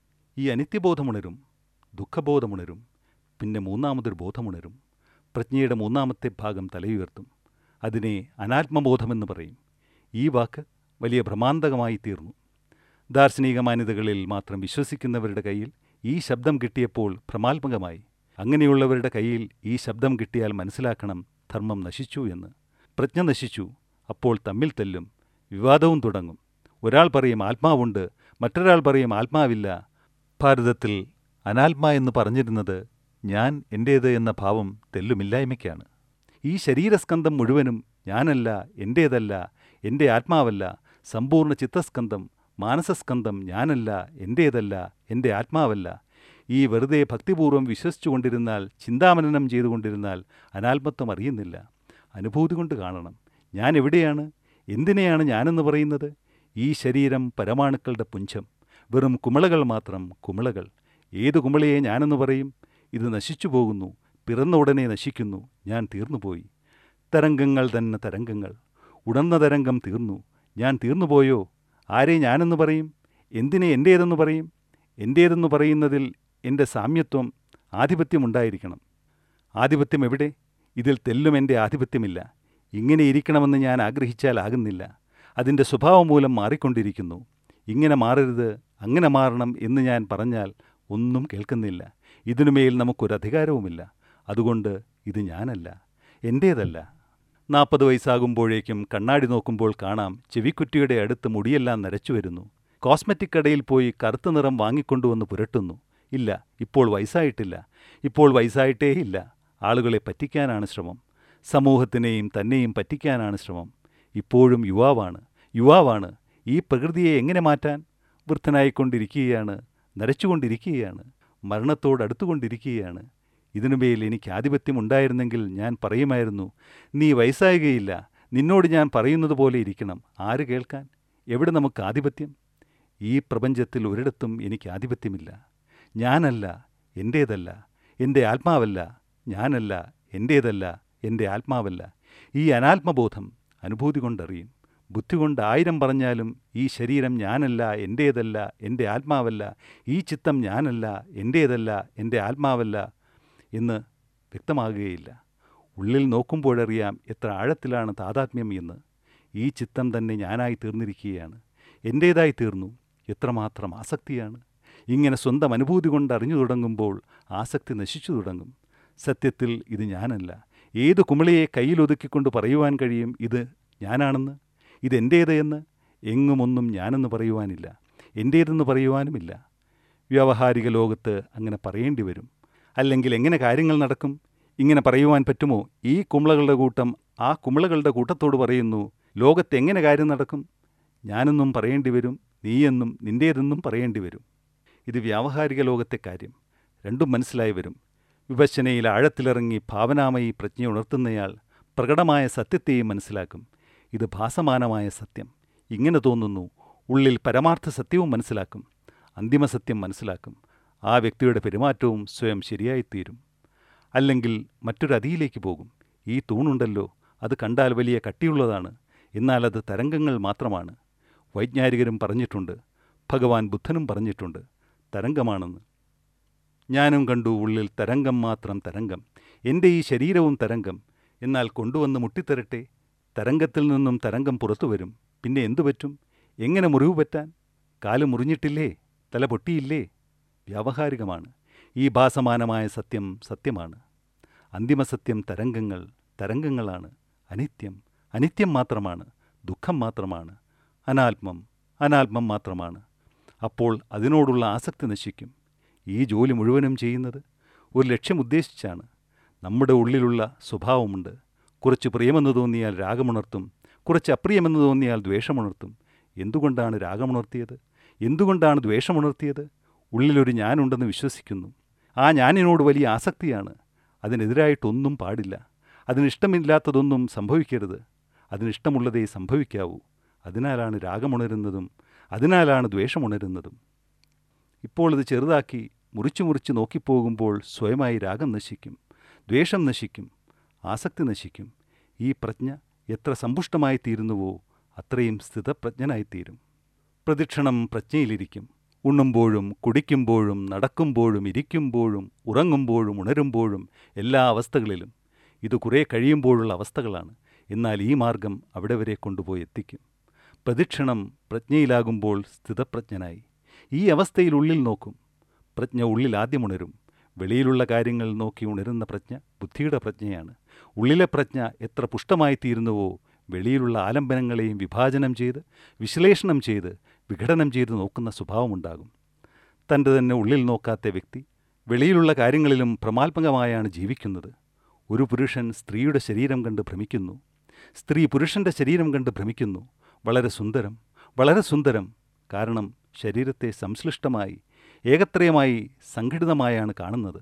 ഈ അനിത്യബോധമുണരും ദുഃഖബോധമുണരും പിന്നെ മൂന്നാമതൊരു ബോധമുണരും പ്രജ്ഞയുടെ മൂന്നാമത്തെ ഭാഗം തലയുയർത്തും അതിനെ അനാത്മബോധമെന്ന് പറയും ഈ വാക്ക് വലിയ ഭ്രമാന്തകമായി തീർന്നു ദാർശനിക മാന്യതകളിൽ മാത്രം വിശ്വസിക്കുന്നവരുടെ കയ്യിൽ ഈ ശബ്ദം കിട്ടിയപ്പോൾ ഭ്രമാത്മകമായി അങ്ങനെയുള്ളവരുടെ കയ്യിൽ ഈ ശബ്ദം കിട്ടിയാൽ മനസ്സിലാക്കണം ധർമ്മം നശിച്ചു എന്ന് പ്രജ്ഞ നശിച്ചു അപ്പോൾ തമ്മിൽ തല്ലും വിവാദവും തുടങ്ങും ഒരാൾ പറയും ആത്മാവുണ്ട് മറ്റൊരാൾ പറയും ആത്മാവില്ല ഭാരതത്തിൽ അനാത്മ എന്ന് പറഞ്ഞിരുന്നത് ഞാൻ എൻ്റേത് എന്ന ഭാവം തെല്ലുമില്ലായ്മയ്ക്കാണ് ഈ ശരീരസ്കന്ധം മുഴുവനും ഞാനല്ല എൻ്റേതല്ല എൻ്റെ ആത്മാവല്ല സമ്പൂർണ്ണ ചിത്തസ്കന്ധം മാനസസ്കന്ധം ഞാനല്ല എൻ്റേതല്ല എൻ്റെ ആത്മാവല്ല ഈ വെറുതെ ഭക്തിപൂർവ്വം വിശ്വസിച്ചുകൊണ്ടിരുന്നാൽ ചിന്താമനനം ചെയ്തുകൊണ്ടിരുന്നാൽ അനാത്മത്വം അറിയുന്നില്ല അനുഭൂതി കൊണ്ട് കാണണം ഞാൻ എവിടെയാണ് എന്തിനെയാണ് ഞാനെന്ന് പറയുന്നത് ഈ ശരീരം പരമാണുക്കളുടെ പുഞ്ചം വെറും കുമിളകൾ മാത്രം കുമിളകൾ ഏത് കുമിളയെ ഞാനെന്ന് പറയും ഇത് നശിച്ചു പോകുന്നു പിറന്ന ഉടനെ നശിക്കുന്നു ഞാൻ തീർന്നുപോയി തരംഗങ്ങൾ തന്നെ തരംഗങ്ങൾ ഉണർന്ന തരംഗം തീർന്നു ഞാൻ തീർന്നുപോയോ ആരെ ഞാനെന്ന് പറയും എന്തിനെ എൻ്റേതെന്ന് പറയും എൻ്റേതെന്ന് പറയുന്നതിൽ എൻ്റെ സാമ്യത്വം ആധിപത്യമുണ്ടായിരിക്കണം ആധിപത്യം എവിടെ ഇതിൽ തെല്ലും എൻ്റെ ആധിപത്യമില്ല ഇങ്ങനെ ഇരിക്കണമെന്ന് ഞാൻ ആഗ്രഹിച്ചാൽ ആകുന്നില്ല അതിൻ്റെ സ്വഭാവം മൂലം മാറിക്കൊണ്ടിരിക്കുന്നു ഇങ്ങനെ മാറരുത് അങ്ങനെ മാറണം എന്ന് ഞാൻ പറഞ്ഞാൽ ഒന്നും കേൾക്കുന്നില്ല ഇതിനുമേൽ നമുക്കൊരധികാരവുമില്ല അതുകൊണ്ട് ഇത് ഞാനല്ല എൻ്റേതല്ല നാൽപ്പത് വയസ്സാകുമ്പോഴേക്കും കണ്ണാടി നോക്കുമ്പോൾ കാണാം ചെവിക്കുറ്റിയുടെ അടുത്ത് മുടിയെല്ലാം നരച്ചു വരുന്നു കോസ്മെറ്റിക് കടയിൽ പോയി കറുത്ത നിറം വാങ്ങിക്കൊണ്ടുവന്ന് പുരട്ടുന്നു ഇല്ല ഇപ്പോൾ വയസ്സായിട്ടില്ല ഇപ്പോൾ വയസ്സായിട്ടേ ഇല്ല ആളുകളെ പറ്റിക്കാനാണ് ശ്രമം സമൂഹത്തിനെയും തന്നെയും പറ്റിക്കാനാണ് ശ്രമം ഇപ്പോഴും യുവാവാണ് യുവാവാണ് ഈ പ്രകൃതിയെ എങ്ങനെ മാറ്റാൻ വൃദ്ധനായിക്കൊണ്ടിരിക്കുകയാണ് നരച്ചുകൊണ്ടിരിക്കുകയാണ് മരണത്തോടടുത്തുകൊണ്ടിരിക്കുകയാണ് ഇതിനുമേൽ എനിക്ക് ആധിപത്യം ഉണ്ടായിരുന്നെങ്കിൽ ഞാൻ പറയുമായിരുന്നു നീ വയസ്സാകുകയില്ല നിന്നോട് ഞാൻ പറയുന്നത് പോലെ ഇരിക്കണം ആര് കേൾക്കാൻ എവിടെ നമുക്ക് ആധിപത്യം ഈ പ്രപഞ്ചത്തിൽ ഒരിടത്തും എനിക്ക് ആധിപത്യമില്ല ഞാനല്ല എൻ്റേതല്ല എൻ്റെ ആത്മാവല്ല ഞാനല്ല എൻ്റേതല്ല എൻ്റെ ആത്മാവല്ല ഈ അനാത്മബോധം അനുഭൂതി കൊണ്ടറിയും ബുദ്ധി കൊണ്ട് ആയിരം പറഞ്ഞാലും ഈ ശരീരം ഞാനല്ല എൻ്റേതല്ല എൻ്റെ ആത്മാവല്ല ഈ ചിത്തം ഞാനല്ല എൻ്റേതല്ല എൻ്റെ ആത്മാവല്ല എന്ന് വ്യക്തമാകുകയില്ല ഉള്ളിൽ നോക്കുമ്പോഴറിയാം എത്ര ആഴത്തിലാണ് താതാത്മ്യം എന്ന് ഈ ചിത്തം തന്നെ ഞാനായി തീർന്നിരിക്കുകയാണ് എൻ്റേതായി തീർന്നു എത്രമാത്രം ആസക്തിയാണ് ഇങ്ങനെ സ്വന്തം അനുഭൂതി കൊണ്ട് അറിഞ്ഞു തുടങ്ങുമ്പോൾ ആസക്തി നശിച്ചു തുടങ്ങും സത്യത്തിൽ ഇത് ഞാനല്ല ഏത് കുമിളയെ കയ്യിലൊതുക്കിക്കൊണ്ട് പറയുവാൻ കഴിയും ഇത് ഞാനാണെന്ന് ഇതെൻ്റേത് എന്ന് എങ്ങുമൊന്നും ഞാനെന്ന് പറയുവാനില്ല എൻ്റേതെന്ന് പറയുവാനുമില്ല വ്യാവഹാരിക ലോകത്ത് അങ്ങനെ പറയേണ്ടി വരും അല്ലെങ്കിൽ എങ്ങനെ കാര്യങ്ങൾ നടക്കും ഇങ്ങനെ പറയുവാൻ പറ്റുമോ ഈ കുമിളകളുടെ കൂട്ടം ആ കുമിളകളുടെ കൂട്ടത്തോട് പറയുന്നു ലോകത്ത് എങ്ങനെ കാര്യം നടക്കും ഞാനെന്നും പറയേണ്ടി വരും നീയെന്നും നിൻ്റേതെന്നും പറയേണ്ടി വരും ഇത് വ്യാവഹാരിക ലോകത്തെ കാര്യം രണ്ടും മനസ്സിലായി വരും വിഭജനയിൽ ആഴത്തിലിറങ്ങി ഭാവനാമയി പ്രജ്ഞ ഉണർത്തുന്നയാൾ പ്രകടമായ സത്യത്തെയും മനസ്സിലാക്കും ഇത് ഭാസമാനമായ സത്യം ഇങ്ങനെ തോന്നുന്നു ഉള്ളിൽ പരമാർത്ഥ സത്യവും മനസ്സിലാക്കും അന്തിമ സത്യം മനസ്സിലാക്കും ആ വ്യക്തിയുടെ പെരുമാറ്റവും സ്വയം ശരിയായിത്തീരും അല്ലെങ്കിൽ മറ്റൊരതിയിലേക്ക് പോകും ഈ തൂണുണ്ടല്ലോ അത് കണ്ടാൽ വലിയ കട്ടിയുള്ളതാണ് എന്നാൽ അത് തരംഗങ്ങൾ മാത്രമാണ് വൈജ്ഞാനികരും പറഞ്ഞിട്ടുണ്ട് ഭഗവാൻ ബുദ്ധനും പറഞ്ഞിട്ടുണ്ട് തരംഗമാണെന്ന് ഞാനും കണ്ടു ഉള്ളിൽ തരംഗം മാത്രം തരംഗം എൻ്റെ ഈ ശരീരവും തരംഗം എന്നാൽ കൊണ്ടുവന്ന് മുട്ടിത്തരട്ടെ തരംഗത്തിൽ നിന്നും തരംഗം പുറത്തു വരും പിന്നെ എന്തു പറ്റും എങ്ങനെ മുറിവ് പറ്റാൻ കാല് മുറിഞ്ഞിട്ടില്ലേ തല പൊട്ടിയില്ലേ വ്യാവഹാരികമാണ് ഈ ഭാസമാനമായ സത്യം സത്യമാണ് അന്തിമസത്യം തരംഗങ്ങൾ തരംഗങ്ങളാണ് അനിത്യം അനിത്യം മാത്രമാണ് ദുഃഖം മാത്രമാണ് അനാത്മം അനാത്മം മാത്രമാണ് അപ്പോൾ അതിനോടുള്ള ആസക്തി നശിക്കും ഈ ജോലി മുഴുവനും ചെയ്യുന്നത് ഒരു ലക്ഷ്യം ഉദ്ദേശിച്ചാണ് നമ്മുടെ ഉള്ളിലുള്ള സ്വഭാവമുണ്ട് കുറച്ച് പ്രിയമെന്ന് തോന്നിയാൽ രാഗമുണർത്തും കുറച്ച് അപ്രിയമെന്ന് തോന്നിയാൽ ദ്വേഷമുണർത്തും എന്തുകൊണ്ടാണ് രാഗമുണർത്തിയത് എന്തുകൊണ്ടാണ് ദ്വേഷമുണർത്തിയത് ഉള്ളിലൊരു ഞാനുണ്ടെന്ന് വിശ്വസിക്കുന്നു ആ ഞാനിനോട് വലിയ ആസക്തിയാണ് അതിനെതിരായിട്ടൊന്നും പാടില്ല അതിനിഷ്ടമില്ലാത്തതൊന്നും സംഭവിക്കരുത് അതിനിഷ്ടമുള്ളതേ സംഭവിക്കാവൂ അതിനാലാണ് രാഗമുണരുന്നതും അതിനാലാണ് ദ്വേഷമുണരുന്നതും ഇപ്പോൾ ഇത് ചെറുതാക്കി മുറിച്ചു മുറിച്ച് നോക്കിപ്പോകുമ്പോൾ സ്വയമായി രാഗം നശിക്കും ദ്വേഷം നശിക്കും ആസക്തി നശിക്കും ഈ പ്രജ്ഞ എത്ര സമ്പുഷ്ടമായി തീരുന്നുവോ അത്രയും സ്ഥിതപ്രജ്ഞനായിത്തീരും പ്രദക്ഷിണം പ്രജ്ഞയിലിരിക്കും ഉണ്ണുമ്പോഴും കുടിക്കുമ്പോഴും നടക്കുമ്പോഴും ഇരിക്കുമ്പോഴും ഉറങ്ങുമ്പോഴും ഉണരുമ്പോഴും എല്ലാ അവസ്ഥകളിലും ഇത് കുറേ കഴിയുമ്പോഴുള്ള അവസ്ഥകളാണ് എന്നാൽ ഈ മാർഗം അവിടെ വരെ കൊണ്ടുപോയി എത്തിക്കും പ്രദക്ഷിണം പ്രജ്ഞയിലാകുമ്പോൾ സ്ഥിതപ്രജ്ഞനായി ഈ അവസ്ഥയിൽ ഉള്ളിൽ നോക്കും പ്രജ്ഞ ഉള്ളിൽ ആദ്യം ഉണരും വെളിയിലുള്ള കാര്യങ്ങൾ നോക്കി ഉണരുന്ന പ്രജ്ഞ ബുദ്ധിയുടെ പ്രജ്ഞയാണ് ഉള്ളിലെ പ്രജ്ഞ എത്ര പുഷ്ടമായി തീരുന്നുവോ വെളിയിലുള്ള ആലംബനങ്ങളെയും വിഭാജനം ചെയ്ത് വിശ്ലേഷണം ചെയ്ത് വിഘടനം ചെയ്ത് നോക്കുന്ന സ്വഭാവമുണ്ടാകും തൻ്റെ തന്നെ ഉള്ളിൽ നോക്കാത്ത വ്യക്തി വെളിയിലുള്ള കാര്യങ്ങളിലും ഭ്രമാത്മകമായാണ് ജീവിക്കുന്നത് ഒരു പുരുഷൻ സ്ത്രീയുടെ ശരീരം കണ്ട് ഭ്രമിക്കുന്നു സ്ത്രീ പുരുഷൻ്റെ ശരീരം കണ്ട് ഭ്രമിക്കുന്നു വളരെ സുന്ദരം വളരെ സുന്ദരം കാരണം ശരീരത്തെ സംശ്ലിഷ്ടമായി ഏകത്രയമായി സംഘടിതമായാണ് കാണുന്നത്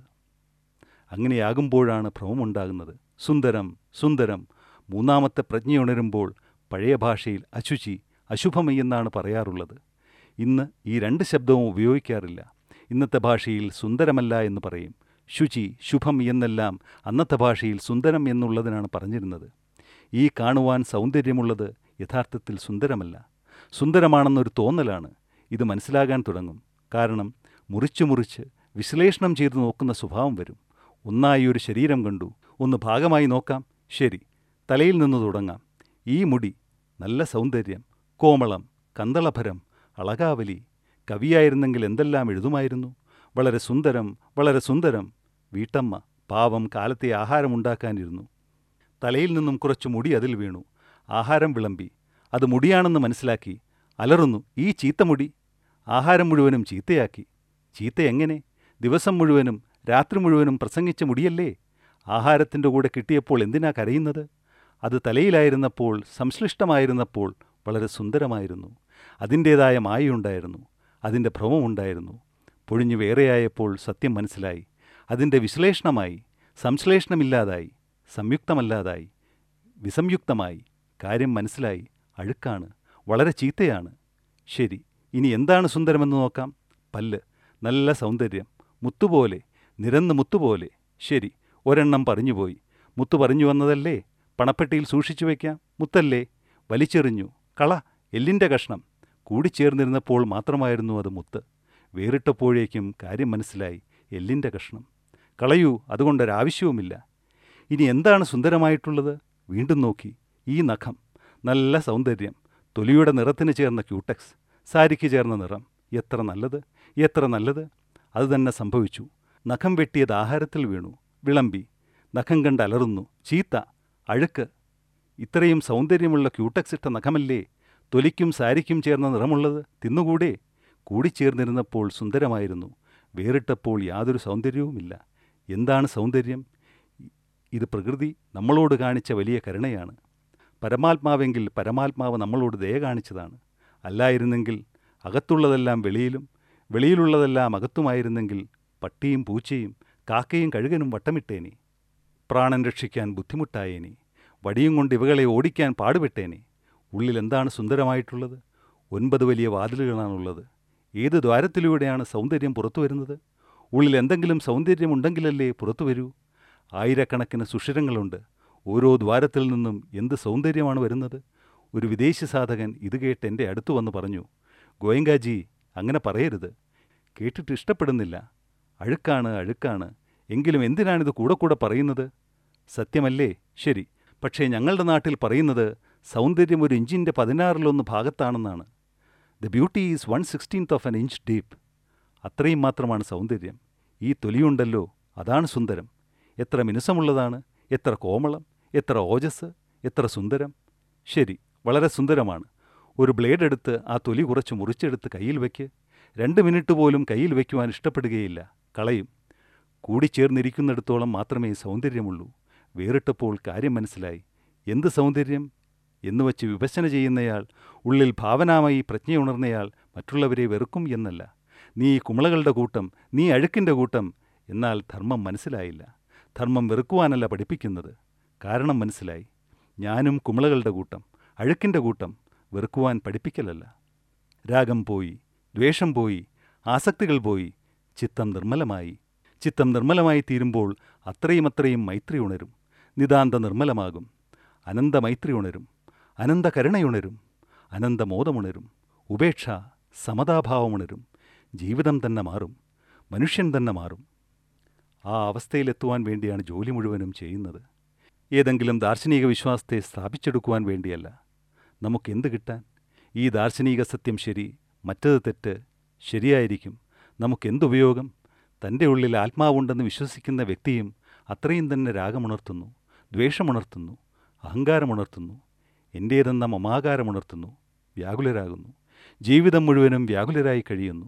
അങ്ങനെയാകുമ്പോഴാണ് ഭ്രമമുണ്ടാകുന്നത് സുന്ദരം സുന്ദരം മൂന്നാമത്തെ പ്രജ്ഞയുണരുമ്പോൾ പഴയ ഭാഷയിൽ അശുചി അശുഭമി എന്നാണ് പറയാറുള്ളത് ഇന്ന് ഈ രണ്ട് ശബ്ദവും ഉപയോഗിക്കാറില്ല ഇന്നത്തെ ഭാഷയിൽ സുന്ദരമല്ല എന്ന് പറയും ശുചി ശുഭം എന്നെല്ലാം അന്നത്തെ ഭാഷയിൽ സുന്ദരം എന്നുള്ളതിനാണ് പറഞ്ഞിരുന്നത് ഈ കാണുവാൻ സൗന്ദര്യമുള്ളത് യഥാർത്ഥത്തിൽ സുന്ദരമല്ല സുന്ദരമാണെന്നൊരു തോന്നലാണ് ഇത് മനസ്സിലാകാൻ തുടങ്ങും കാരണം മുറിച്ചു മുറിച്ച് വിശ്ലേഷണം ചെയ്തു നോക്കുന്ന സ്വഭാവം വരും ഒന്നായി ഒരു ശരീരം കണ്ടു ഒന്ന് ഭാഗമായി നോക്കാം ശരി തലയിൽ നിന്ന് തുടങ്ങാം ഈ മുടി നല്ല സൗന്ദര്യം കോമളം കന്തളഭരം അളകാവലി കവിയായിരുന്നെങ്കിൽ എന്തെല്ലാം എഴുതുമായിരുന്നു വളരെ സുന്ദരം വളരെ സുന്ദരം വീട്ടമ്മ പാവം കാലത്തെ ആഹാരമുണ്ടാക്കാനിരുന്നു തലയിൽ നിന്നും കുറച്ച് മുടി അതിൽ വീണു ആഹാരം വിളമ്പി അത് മുടിയാണെന്ന് മനസ്സിലാക്കി അലറുന്നു ഈ ചീത്ത മുടി ആഹാരം മുഴുവനും ചീത്തയാക്കി ചീത്ത എങ്ങനെ ദിവസം മുഴുവനും രാത്രി മുഴുവനും പ്രസംഗിച്ച മുടിയല്ലേ ആഹാരത്തിൻ്റെ കൂടെ കിട്ടിയപ്പോൾ എന്തിനാ കരയുന്നത് അത് തലയിലായിരുന്നപ്പോൾ സംശ്ലിഷ്ടമായിരുന്നപ്പോൾ വളരെ സുന്ദരമായിരുന്നു അതിൻ്റേതായ മായയുണ്ടായിരുന്നു അതിൻ്റെ ഭ്രമമുണ്ടായിരുന്നു പൊഴിഞ്ഞു വേറെയായപ്പോൾ സത്യം മനസ്സിലായി അതിൻ്റെ വിശ്ലേഷണമായി സംശ്ലേഷണമില്ലാതായി സംയുക്തമല്ലാതായി വിസംയുക്തമായി കാര്യം മനസ്സിലായി അഴുക്കാണ് വളരെ ചീത്തയാണ് ശരി ഇനി എന്താണ് സുന്ദരമെന്ന് നോക്കാം പല്ല് നല്ല സൗന്ദര്യം മുത്തുപോലെ നിരന്ന് മുത്തുപോലെ ശരി ഒരെണ്ണം പറഞ്ഞുപോയി മുത്തു പറഞ്ഞു വന്നതല്ലേ പണപ്പെട്ടിയിൽ സൂക്ഷിച്ചു വയ്ക്കാം മുത്തല്ലേ വലിച്ചെറിഞ്ഞു കള എല്ലിൻ്റെ കഷ്ണം കൂടിച്ചേർന്നിരുന്നപ്പോൾ മാത്രമായിരുന്നു അത് മുത്ത് വേറിട്ടപ്പോഴേക്കും കാര്യം മനസ്സിലായി എല്ലിൻ്റെ കഷ്ണം കളയൂ അതുകൊണ്ടൊരാവശ്യവുമില്ല ഇനി എന്താണ് സുന്ദരമായിട്ടുള്ളത് വീണ്ടും നോക്കി ഈ നഖം നല്ല സൗന്ദര്യം തൊലിയുടെ നിറത്തിന് ചേർന്ന ക്യൂടെക്സ് സാരിക്ക് ചേർന്ന നിറം എത്ര നല്ലത് എത്ര നല്ലത് അത് തന്നെ സംഭവിച്ചു നഖം വെട്ടിയത് ആഹാരത്തിൽ വീണു വിളമ്പി നഖം കണ്ട് അലറുന്നു ചീത്ത അഴുക്ക് ഇത്രയും സൗന്ദര്യമുള്ള ക്യൂടെക്സ് ഇട്ട നഖമല്ലേ തൊലിക്കും സാരിക്കും ചേർന്ന നിറമുള്ളത് തിന്നുകൂടെ കൂടിച്ചേർന്നിരുന്നപ്പോൾ സുന്ദരമായിരുന്നു വേറിട്ടപ്പോൾ യാതൊരു സൗന്ദര്യവുമില്ല എന്താണ് സൗന്ദര്യം ഇത് പ്രകൃതി നമ്മളോട് കാണിച്ച വലിയ കരുണയാണ് പരമാത്മാവെങ്കിൽ പരമാത്മാവ് നമ്മളോട് ദയ കാണിച്ചതാണ് അല്ലായിരുന്നെങ്കിൽ അകത്തുള്ളതെല്ലാം വെളിയിലും വെളിയിലുള്ളതെല്ലാം അകത്തുമായിരുന്നെങ്കിൽ പട്ടിയും പൂച്ചയും കാക്കയും കഴുകനും വട്ടമിട്ടേനെ പ്രാണൻ രക്ഷിക്കാൻ ബുദ്ധിമുട്ടായേനെ വടിയും കൊണ്ട് ഇവകളെ ഓടിക്കാൻ പാടുപെട്ടേനെ ഉള്ളിൽ എന്താണ് സുന്ദരമായിട്ടുള്ളത് ഒൻപത് വലിയ വാതിലുകളാണുള്ളത് ഏത് ദ്വാരത്തിലൂടെയാണ് സൗന്ദര്യം പുറത്തു വരുന്നത് ഉള്ളിൽ എന്തെങ്കിലും സൗന്ദര്യമുണ്ടെങ്കിലല്ലേ പുറത്തു വരൂ ആയിരക്കണക്കിന് സുഷിരങ്ങളുണ്ട് ഓരോ ദ്വാരത്തിൽ നിന്നും എന്ത് സൗന്ദര്യമാണ് വരുന്നത് ഒരു വിദേശി സാധകൻ ഇത് കേട്ട് എൻ്റെ അടുത്തു വന്ന് പറഞ്ഞു ഗോയങ്കാജി അങ്ങനെ പറയരുത് കേട്ടിട്ട് ഇഷ്ടപ്പെടുന്നില്ല അഴുക്കാണ് അഴുക്കാണ് എങ്കിലും എന്തിനാണിത് കൂടെ കൂടെ പറയുന്നത് സത്യമല്ലേ ശരി പക്ഷേ ഞങ്ങളുടെ നാട്ടിൽ പറയുന്നത് സൗന്ദര്യം ഒരു ഇഞ്ചിൻ്റെ പതിനാറിലൊന്ന് ഭാഗത്താണെന്നാണ് the beauty is one sixteenth of an inch deep അത്രയും മാത്രമാണ് സൗന്ദര്യം ഈ തൊലിയുണ്ടല്ലോ അതാണ് സുന്ദരം എത്ര മിനുസമുള്ളതാണ് എത്ര കോമളം എത്ര ഓജസ് എത്ര സുന്ദരം ശരി വളരെ സുന്ദരമാണ് ഒരു ബ്ലേഡ് എടുത്ത് ആ തൊലി കുറച്ച് മുറിച്ചെടുത്ത് കയ്യിൽ വയ്ക്ക് രണ്ട് മിനിറ്റ് പോലും കയ്യിൽ വയ്ക്കുവാൻ ഇഷ്ടപ്പെടുകയില്ല കളയും കൂടിച്ചേർന്നിരിക്കുന്നിടത്തോളം മാത്രമേ സൗന്ദര്യമുള്ളൂ വേറിട്ടപ്പോൾ കാര്യം മനസ്സിലായി എന്ത് സൗന്ദര്യം എന്നുവച്ച് വിഭജന ചെയ്യുന്നയാൾ ഉള്ളിൽ ഭാവനാമായി പ്രജ്ഞയുണർന്നയാൾ മറ്റുള്ളവരെ വെറുക്കും എന്നല്ല നീ കുമിളകളുടെ കൂട്ടം നീ അഴുക്കിൻ്റെ കൂട്ടം എന്നാൽ ധർമ്മം മനസ്സിലായില്ല ധർമ്മം വെറുക്കുവാനല്ല പഠിപ്പിക്കുന്നത് കാരണം മനസ്സിലായി ഞാനും കുമിളകളുടെ കൂട്ടം അഴുക്കിൻ്റെ കൂട്ടം വെറുക്കുവാൻ പഠിപ്പിക്കലല്ല രാഗം പോയി ദ്വേഷം പോയി ആസക്തികൾ പോയി ചിത്തം നിർമ്മലമായി ചിത്തം നിർമ്മലമായി തീരുമ്പോൾ അത്രയും അത്രയും മൈത്രി ഉണരും നിതാന്ത നിർമ്മലമാകും അനന്ത മൈത്രി ഉണരും അനന്ത കരുണയുണരും അനന്തമോദമുണരും ഉപേക്ഷ സമതാഭാവമുണരും ജീവിതം തന്നെ മാറും മനുഷ്യൻ തന്നെ മാറും ആ അവസ്ഥയിലെത്തുവാൻ വേണ്ടിയാണ് ജോലി മുഴുവനും ചെയ്യുന്നത് ഏതെങ്കിലും ദാർശനിക വിശ്വാസത്തെ സ്ഥാപിച്ചെടുക്കുവാൻ വേണ്ടിയല്ല നമുക്കെന്ത് കിട്ടാൻ ഈ ദാർശനിക സത്യം ശരി മറ്റത് തെറ്റ് ശരിയായിരിക്കും നമുക്കെന്തുപയോഗം തൻ്റെ ഉള്ളിൽ ആത്മാവുണ്ടെന്ന് വിശ്വസിക്കുന്ന വ്യക്തിയും അത്രയും തന്നെ രാഗമുണർത്തുന്നു ദ്വേഷമുണർത്തുന്നു അഹങ്കാരമുണർത്തുന്നു എൻ്റേതെന്ന മമാകാരമുണർത്തുന്നു വ്യാകുലരാകുന്നു ജീവിതം മുഴുവനും വ്യാകുലരായി കഴിയുന്നു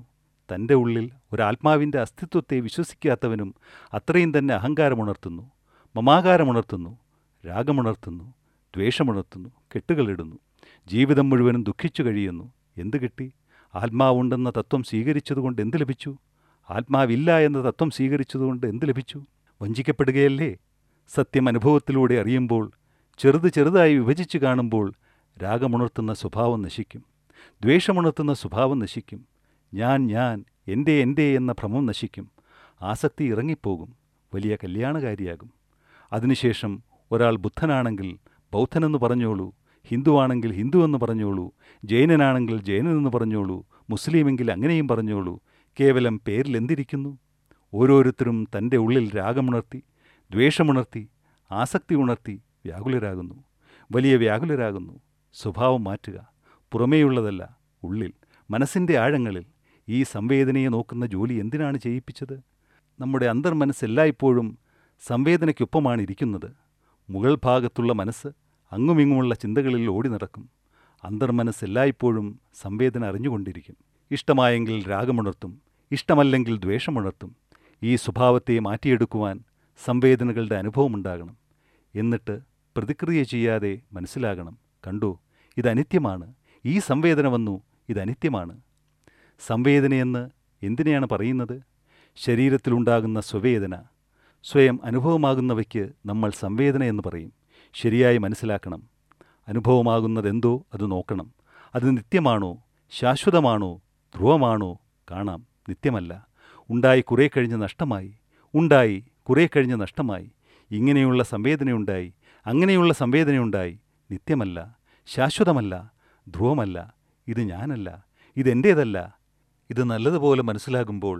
തൻ്റെ ഉള്ളിൽ ഒരാത്മാവിൻ്റെ അസ്തിത്വത്തെ വിശ്വസിക്കാത്തവനും അത്രയും തന്നെ അഹങ്കാരമുണർത്തുന്നു മമാകാരമുണർത്തുന്നു രാഗമുണർത്തുന്നു ദ്വേഷമുണർത്തുന്നു കെട്ടുകളിടുന്നു ജീവിതം മുഴുവനും ദുഃഖിച്ചു കഴിയുന്നു എന്ത് കിട്ടി ആത്മാവുണ്ടെന്ന തത്വം സ്വീകരിച്ചതുകൊണ്ട് എന്ത് ലഭിച്ചു ആത്മാവില്ല എന്ന തത്വം സ്വീകരിച്ചതുകൊണ്ട് എന്ത് ലഭിച്ചു വഞ്ചിക്കപ്പെടുകയല്ലേ സത്യം അനുഭവത്തിലൂടെ അറിയുമ്പോൾ ചെറുത് ചെറുതായി വിഭജിച്ച് കാണുമ്പോൾ രാഗമുണർത്തുന്ന സ്വഭാവം നശിക്കും ദ്വേഷമുണർത്തുന്ന സ്വഭാവം നശിക്കും ഞാൻ ഞാൻ എൻ്റെ എൻ്റെ എന്ന ഭ്രമം നശിക്കും ആസക്തി ഇറങ്ങിപ്പോകും വലിയ കല്യാണകാരിയാകും അതിനുശേഷം ഒരാൾ ബുദ്ധനാണെങ്കിൽ ബൗദ്ധനെന്ന് പറഞ്ഞോളൂ ഹിന്ദുവാണെങ്കിൽ ഹിന്ദു എന്ന് പറഞ്ഞോളൂ ജൈനനാണെങ്കിൽ ജൈനനെന്ന് പറഞ്ഞോളൂ മുസ്ലിമെങ്കിൽ അങ്ങനെയും പറഞ്ഞോളൂ കേവലം പേരിൽ എന്തിരിക്കുന്നു ഓരോരുത്തരും തൻ്റെ ഉള്ളിൽ രാഗമുണർത്തി ദ്വേഷമുണർത്തി ആസക്തി ഉണർത്തി വ്യാകുലരാകുന്നു വലിയ വ്യാകുലരാകുന്നു സ്വഭാവം മാറ്റുക പുറമേയുള്ളതല്ല ഉള്ളിൽ മനസ്സിൻ്റെ ആഴങ്ങളിൽ ഈ സംവേദനയെ നോക്കുന്ന ജോലി എന്തിനാണ് ചെയ്യിപ്പിച്ചത് നമ്മുടെ അന്തർമനസ്സ് എല്ലായ്പ്പോഴും സംവേദനയ്ക്കൊപ്പമാണ് ഇരിക്കുന്നത് മുകൾ ഭാഗത്തുള്ള മനസ്സ് അങ്ങുമിങ്ങുമുള്ള ചിന്തകളിൽ ഓടി നടക്കും അന്തർമനസ്സ് എല്ലായ്പ്പോഴും സംവേദന അറിഞ്ഞുകൊണ്ടിരിക്കും ഇഷ്ടമായെങ്കിൽ രാഗമുണർത്തും ഇഷ്ടമല്ലെങ്കിൽ ദ്വേഷമുണർത്തും ഈ സ്വഭാവത്തെ മാറ്റിയെടുക്കുവാൻ സംവേദനകളുടെ അനുഭവമുണ്ടാകണം എന്നിട്ട് പ്രതിക്രിയ ചെയ്യാതെ മനസ്സിലാകണം കണ്ടോ ഇത് അനിത്യമാണ് ഈ സംവേദന വന്നു ഇത് അനിത്യമാണ് സംവേദനയെന്ന് എന്തിനെയാണ് പറയുന്നത് ശരീരത്തിലുണ്ടാകുന്ന സ്വവേദന സ്വയം അനുഭവമാകുന്നവയ്ക്ക് നമ്മൾ സംവേദന എന്ന് പറയും ശരിയായി മനസ്സിലാക്കണം അനുഭവമാകുന്നതെന്തോ അത് നോക്കണം അത് നിത്യമാണോ ശാശ്വതമാണോ ധ്രുവമാണോ കാണാം നിത്യമല്ല ഉണ്ടായി കുറേ കഴിഞ്ഞ് നഷ്ടമായി ഉണ്ടായി കുറേ കഴിഞ്ഞ് നഷ്ടമായി ഇങ്ങനെയുള്ള സംവേദനയുണ്ടായി അങ്ങനെയുള്ള സംവേദനയുണ്ടായി നിത്യമല്ല ശാശ്വതമല്ല ധ്രുവമല്ല ഇത് ഞാനല്ല ഇതെൻ്റേതല്ല ഇത് നല്ലതുപോലെ മനസ്സിലാകുമ്പോൾ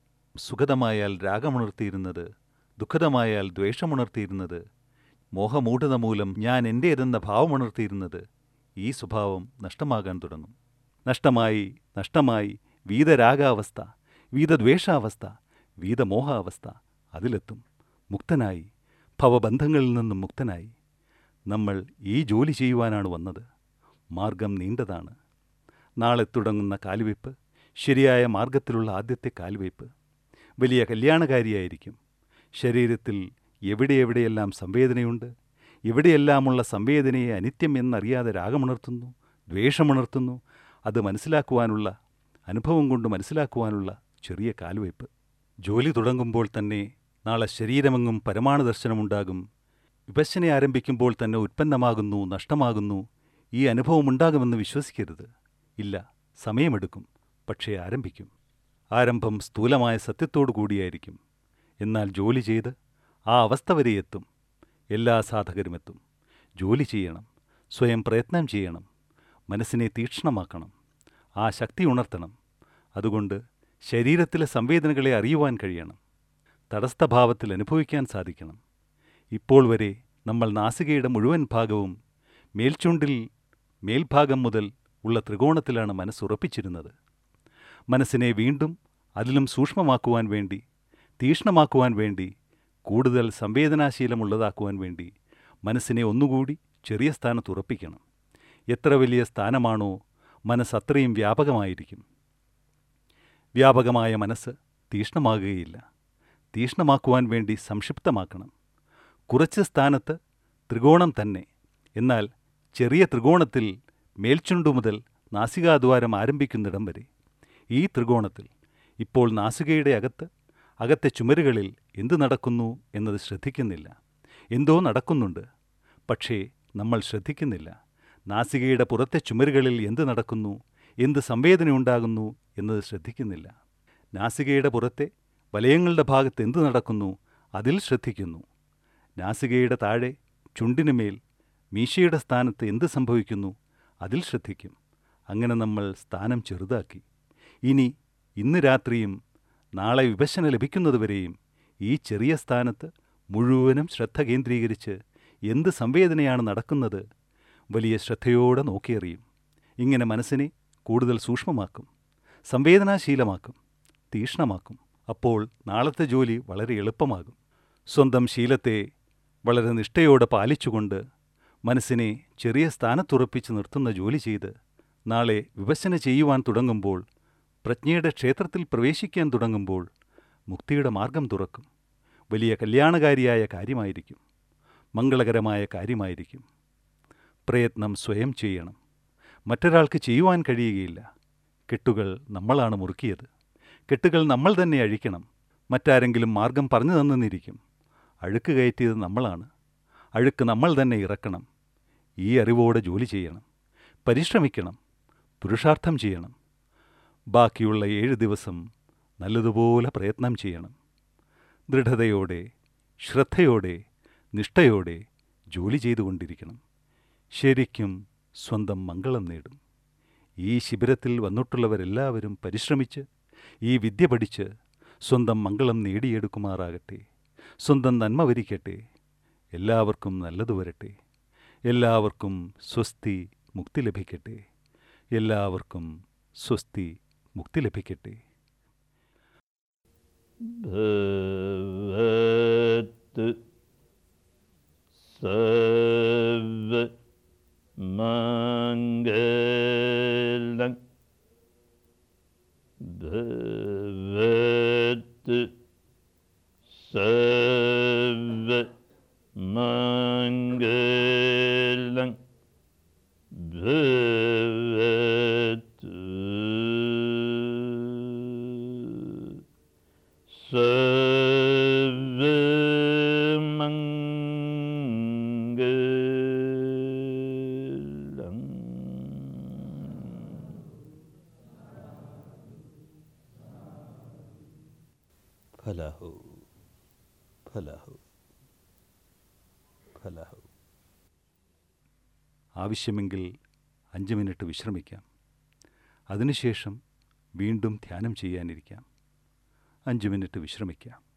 സുഖതമായാൽ രാഗമുണർത്തിയിരുന്നത് ദുഃഖതമായാൽ ദ്വേഷമുണർത്തിയിരുന്നത് മോഹമൂഢത മൂലം ഞാൻ എൻ്റേതെന്ന ഭാവമുണർത്തിയിരുന്നത് ഈ സ്വഭാവം നഷ്ടമാകാൻ തുടങ്ങും നഷ്ടമായി നഷ്ടമായി വീതരാഗാവസ്ഥ വീതദ്വേഷാവസ്ഥ വീതമോഹാവസ്ഥ അതിലെത്തും മുക്തനായി ഭവബന്ധങ്ങളിൽ നിന്നും മുക്തനായി നമ്മൾ ഈ ജോലി ചെയ്യുവാനാണ് വന്നത് മാർഗം നീണ്ടതാണ് നാളെ തുടങ്ങുന്ന കാൽവയ്പ് ശരിയായ മാർഗത്തിലുള്ള ആദ്യത്തെ കാൽവയ്പ് വലിയ കല്യാണകാരിയായിരിക്കും ശരീരത്തിൽ എവിടെ എവിടെയെല്ലാം സംവേദനയുണ്ട് എവിടെയെല്ലാമുള്ള സംവേദനയെ അനിത്യം എന്നറിയാതെ രാഗമുണർത്തുന്നു ദ്വേഷമുണർത്തുന്നു അത് മനസ്സിലാക്കുവാനുള്ള അനുഭവം കൊണ്ട് മനസ്സിലാക്കുവാനുള്ള ചെറിയ കാൽവയ്പ് ജോലി തുടങ്ങുമ്പോൾ തന്നെ നാളെ ശരീരമെങ്ങും പരമാണു ദർശനമുണ്ടാകും വിഭജന ആരംഭിക്കുമ്പോൾ തന്നെ ഉത്പന്നമാകുന്നു നഷ്ടമാകുന്നു ഈ അനുഭവം ഉണ്ടാകുമെന്ന് വിശ്വസിക്കരുത് ഇല്ല സമയമെടുക്കും പക്ഷേ ആരംഭിക്കും ആരംഭം സ്ഥൂലമായ സത്യത്തോടു കൂടിയായിരിക്കും എന്നാൽ ജോലി ചെയ്ത് ആ അവസ്ഥ വരെ എത്തും എല്ലാ സാധകരും എത്തും ജോലി ചെയ്യണം സ്വയം പ്രയത്നം ചെയ്യണം മനസ്സിനെ തീക്ഷ്ണമാക്കണം ആ ശക്തി ഉണർത്തണം അതുകൊണ്ട് ശരീരത്തിലെ സംവേദനകളെ അറിയുവാൻ കഴിയണം തടസ്ഥഭാവത്തിൽ അനുഭവിക്കാൻ സാധിക്കണം ഇപ്പോൾ വരെ നമ്മൾ നാസികയുടെ മുഴുവൻ ഭാഗവും മേൽച്ചുണ്ടിൽ മേൽഭാഗം മുതൽ ഉള്ള ത്രികോണത്തിലാണ് മനസ്സുറപ്പിച്ചിരുന്നത് മനസ്സിനെ വീണ്ടും അതിലും സൂക്ഷ്മമാക്കുവാൻ വേണ്ടി തീക്ഷ്ണമാക്കുവാൻ വേണ്ടി കൂടുതൽ സംവേദനാശീലമുള്ളതാക്കുവാൻ വേണ്ടി മനസ്സിനെ ഒന്നുകൂടി ചെറിയ സ്ഥാനത്ത് ഉറപ്പിക്കണം എത്ര വലിയ സ്ഥാനമാണോ മനസ്സ് അത്രയും വ്യാപകമായിരിക്കും വ്യാപകമായ മനസ്സ് തീക്ഷ്ണമാകുകയില്ല തീക്ഷ്ണമാക്കുവാൻ വേണ്ടി സംക്ഷിപ്തമാക്കണം കുറച്ച് സ്ഥാനത്ത് ത്രികോണം തന്നെ എന്നാൽ ചെറിയ ത്രികോണത്തിൽ മേൽച്ചുണ്ടു മുതൽ നാസികാദ്വാരം ആരംഭിക്കുന്നിടം വരെ ഈ ത്രികോണത്തിൽ ഇപ്പോൾ നാസികയുടെ അകത്ത് അകത്തെ ചുമരുകളിൽ എന്തു നടക്കുന്നു എന്നത് ശ്രദ്ധിക്കുന്നില്ല എന്തോ നടക്കുന്നുണ്ട് പക്ഷേ നമ്മൾ ശ്രദ്ധിക്കുന്നില്ല നാസികയുടെ പുറത്തെ ചുമരുകളിൽ എന്ത് നടക്കുന്നു എന്ത് സംവേദനയുണ്ടാകുന്നു എന്നത് ശ്രദ്ധിക്കുന്നില്ല നാസികയുടെ പുറത്തെ വലയങ്ങളുടെ ഭാഗത്ത് എന്ത് നടക്കുന്നു അതിൽ ശ്രദ്ധിക്കുന്നു നാസികയുടെ താഴെ ചുണ്ടിനുമേൽ മീശയുടെ സ്ഥാനത്ത് എന്ത് സംഭവിക്കുന്നു അതിൽ ശ്രദ്ധിക്കും അങ്ങനെ നമ്മൾ സ്ഥാനം ചെറുതാക്കി ഇനി ഇന്ന് രാത്രിയും നാളെ വിഭജന ലഭിക്കുന്നതുവരെയും ഈ ചെറിയ സ്ഥാനത്ത് മുഴുവനും ശ്രദ്ധ കേന്ദ്രീകരിച്ച് എന്ത് സംവേദനയാണ് നടക്കുന്നത് വലിയ ശ്രദ്ധയോടെ നോക്കിയറിയും ഇങ്ങനെ മനസ്സിനെ കൂടുതൽ സൂക്ഷ്മമാക്കും സംവേദനാശീലമാക്കും തീക്ഷ്ണമാക്കും അപ്പോൾ നാളത്തെ ജോലി വളരെ എളുപ്പമാകും സ്വന്തം ശീലത്തെ വളരെ നിഷ്ഠയോടെ പാലിച്ചുകൊണ്ട് മനസ്സിനെ ചെറിയ സ്ഥാനത്തുറപ്പിച്ച് നിർത്തുന്ന ജോലി ചെയ്ത് നാളെ വിഭജന ചെയ്യുവാൻ തുടങ്ങുമ്പോൾ പ്രജ്ഞയുടെ ക്ഷേത്രത്തിൽ പ്രവേശിക്കാൻ തുടങ്ങുമ്പോൾ മുക്തിയുടെ മാർഗം തുറക്കും വലിയ കല്യാണകാരിയായ കാര്യമായിരിക്കും മംഗളകരമായ കാര്യമായിരിക്കും പ്രയത്നം സ്വയം ചെയ്യണം മറ്റൊരാൾക്ക് ചെയ്യുവാൻ കഴിയുകയില്ല കെട്ടുകൾ നമ്മളാണ് മുറുക്കിയത് കെട്ടുകൾ നമ്മൾ തന്നെ അഴിക്കണം മറ്റാരെങ്കിലും മാർഗം പറഞ്ഞു തന്നെന്നിരിക്കും അഴുക്ക് കയറ്റിയത് നമ്മളാണ് അഴുക്ക് നമ്മൾ തന്നെ ഇറക്കണം ഈ അറിവോടെ ജോലി ചെയ്യണം പരിശ്രമിക്കണം പുരുഷാർത്ഥം ചെയ്യണം ബാക്കിയുള്ള ഏഴ് ദിവസം നല്ലതുപോലെ പ്രയത്നം ചെയ്യണം ദൃഢതയോടെ ശ്രദ്ധയോടെ നിഷ്ഠയോടെ ജോലി ചെയ്തുകൊണ്ടിരിക്കണം ശരിക്കും സ്വന്തം മംഗളം നേടും ഈ ശിബിരത്തിൽ വന്നിട്ടുള്ളവരെല്ലാവരും പരിശ്രമിച്ച് ഈ വിദ്യ പഠിച്ച് സ്വന്തം മംഗളം നേടിയെടുക്കുമാറാകട്ടെ സ്വന്തം നന്മ വരിക്കട്ടെ എല്ലാവർക്കും നല്ലതു വരട്ടെ എല്ലാവർക്കും സ്വസ്തി മുക്തി ലഭിക്കട്ടെ എല്ലാവർക്കും സ്വസ്തി മുക്തി ലഭിക്കട്ടെ भवतु सर्वमङ्गलं भवतु सर्वमङ्गलं भवतु सर्वमङ्गलम् फलहु फलहु फलहु ആവശ്യമെങ്കിൽ അഞ്ച് മിനിറ്റ് വിശ്രമിക്കാം അതിനുശേഷം വീണ്ടും ധ്യാനം ചെയ്യാനിരിക്കാം അഞ്ച് മിനിറ്റ് വിശ്രമിക്കാം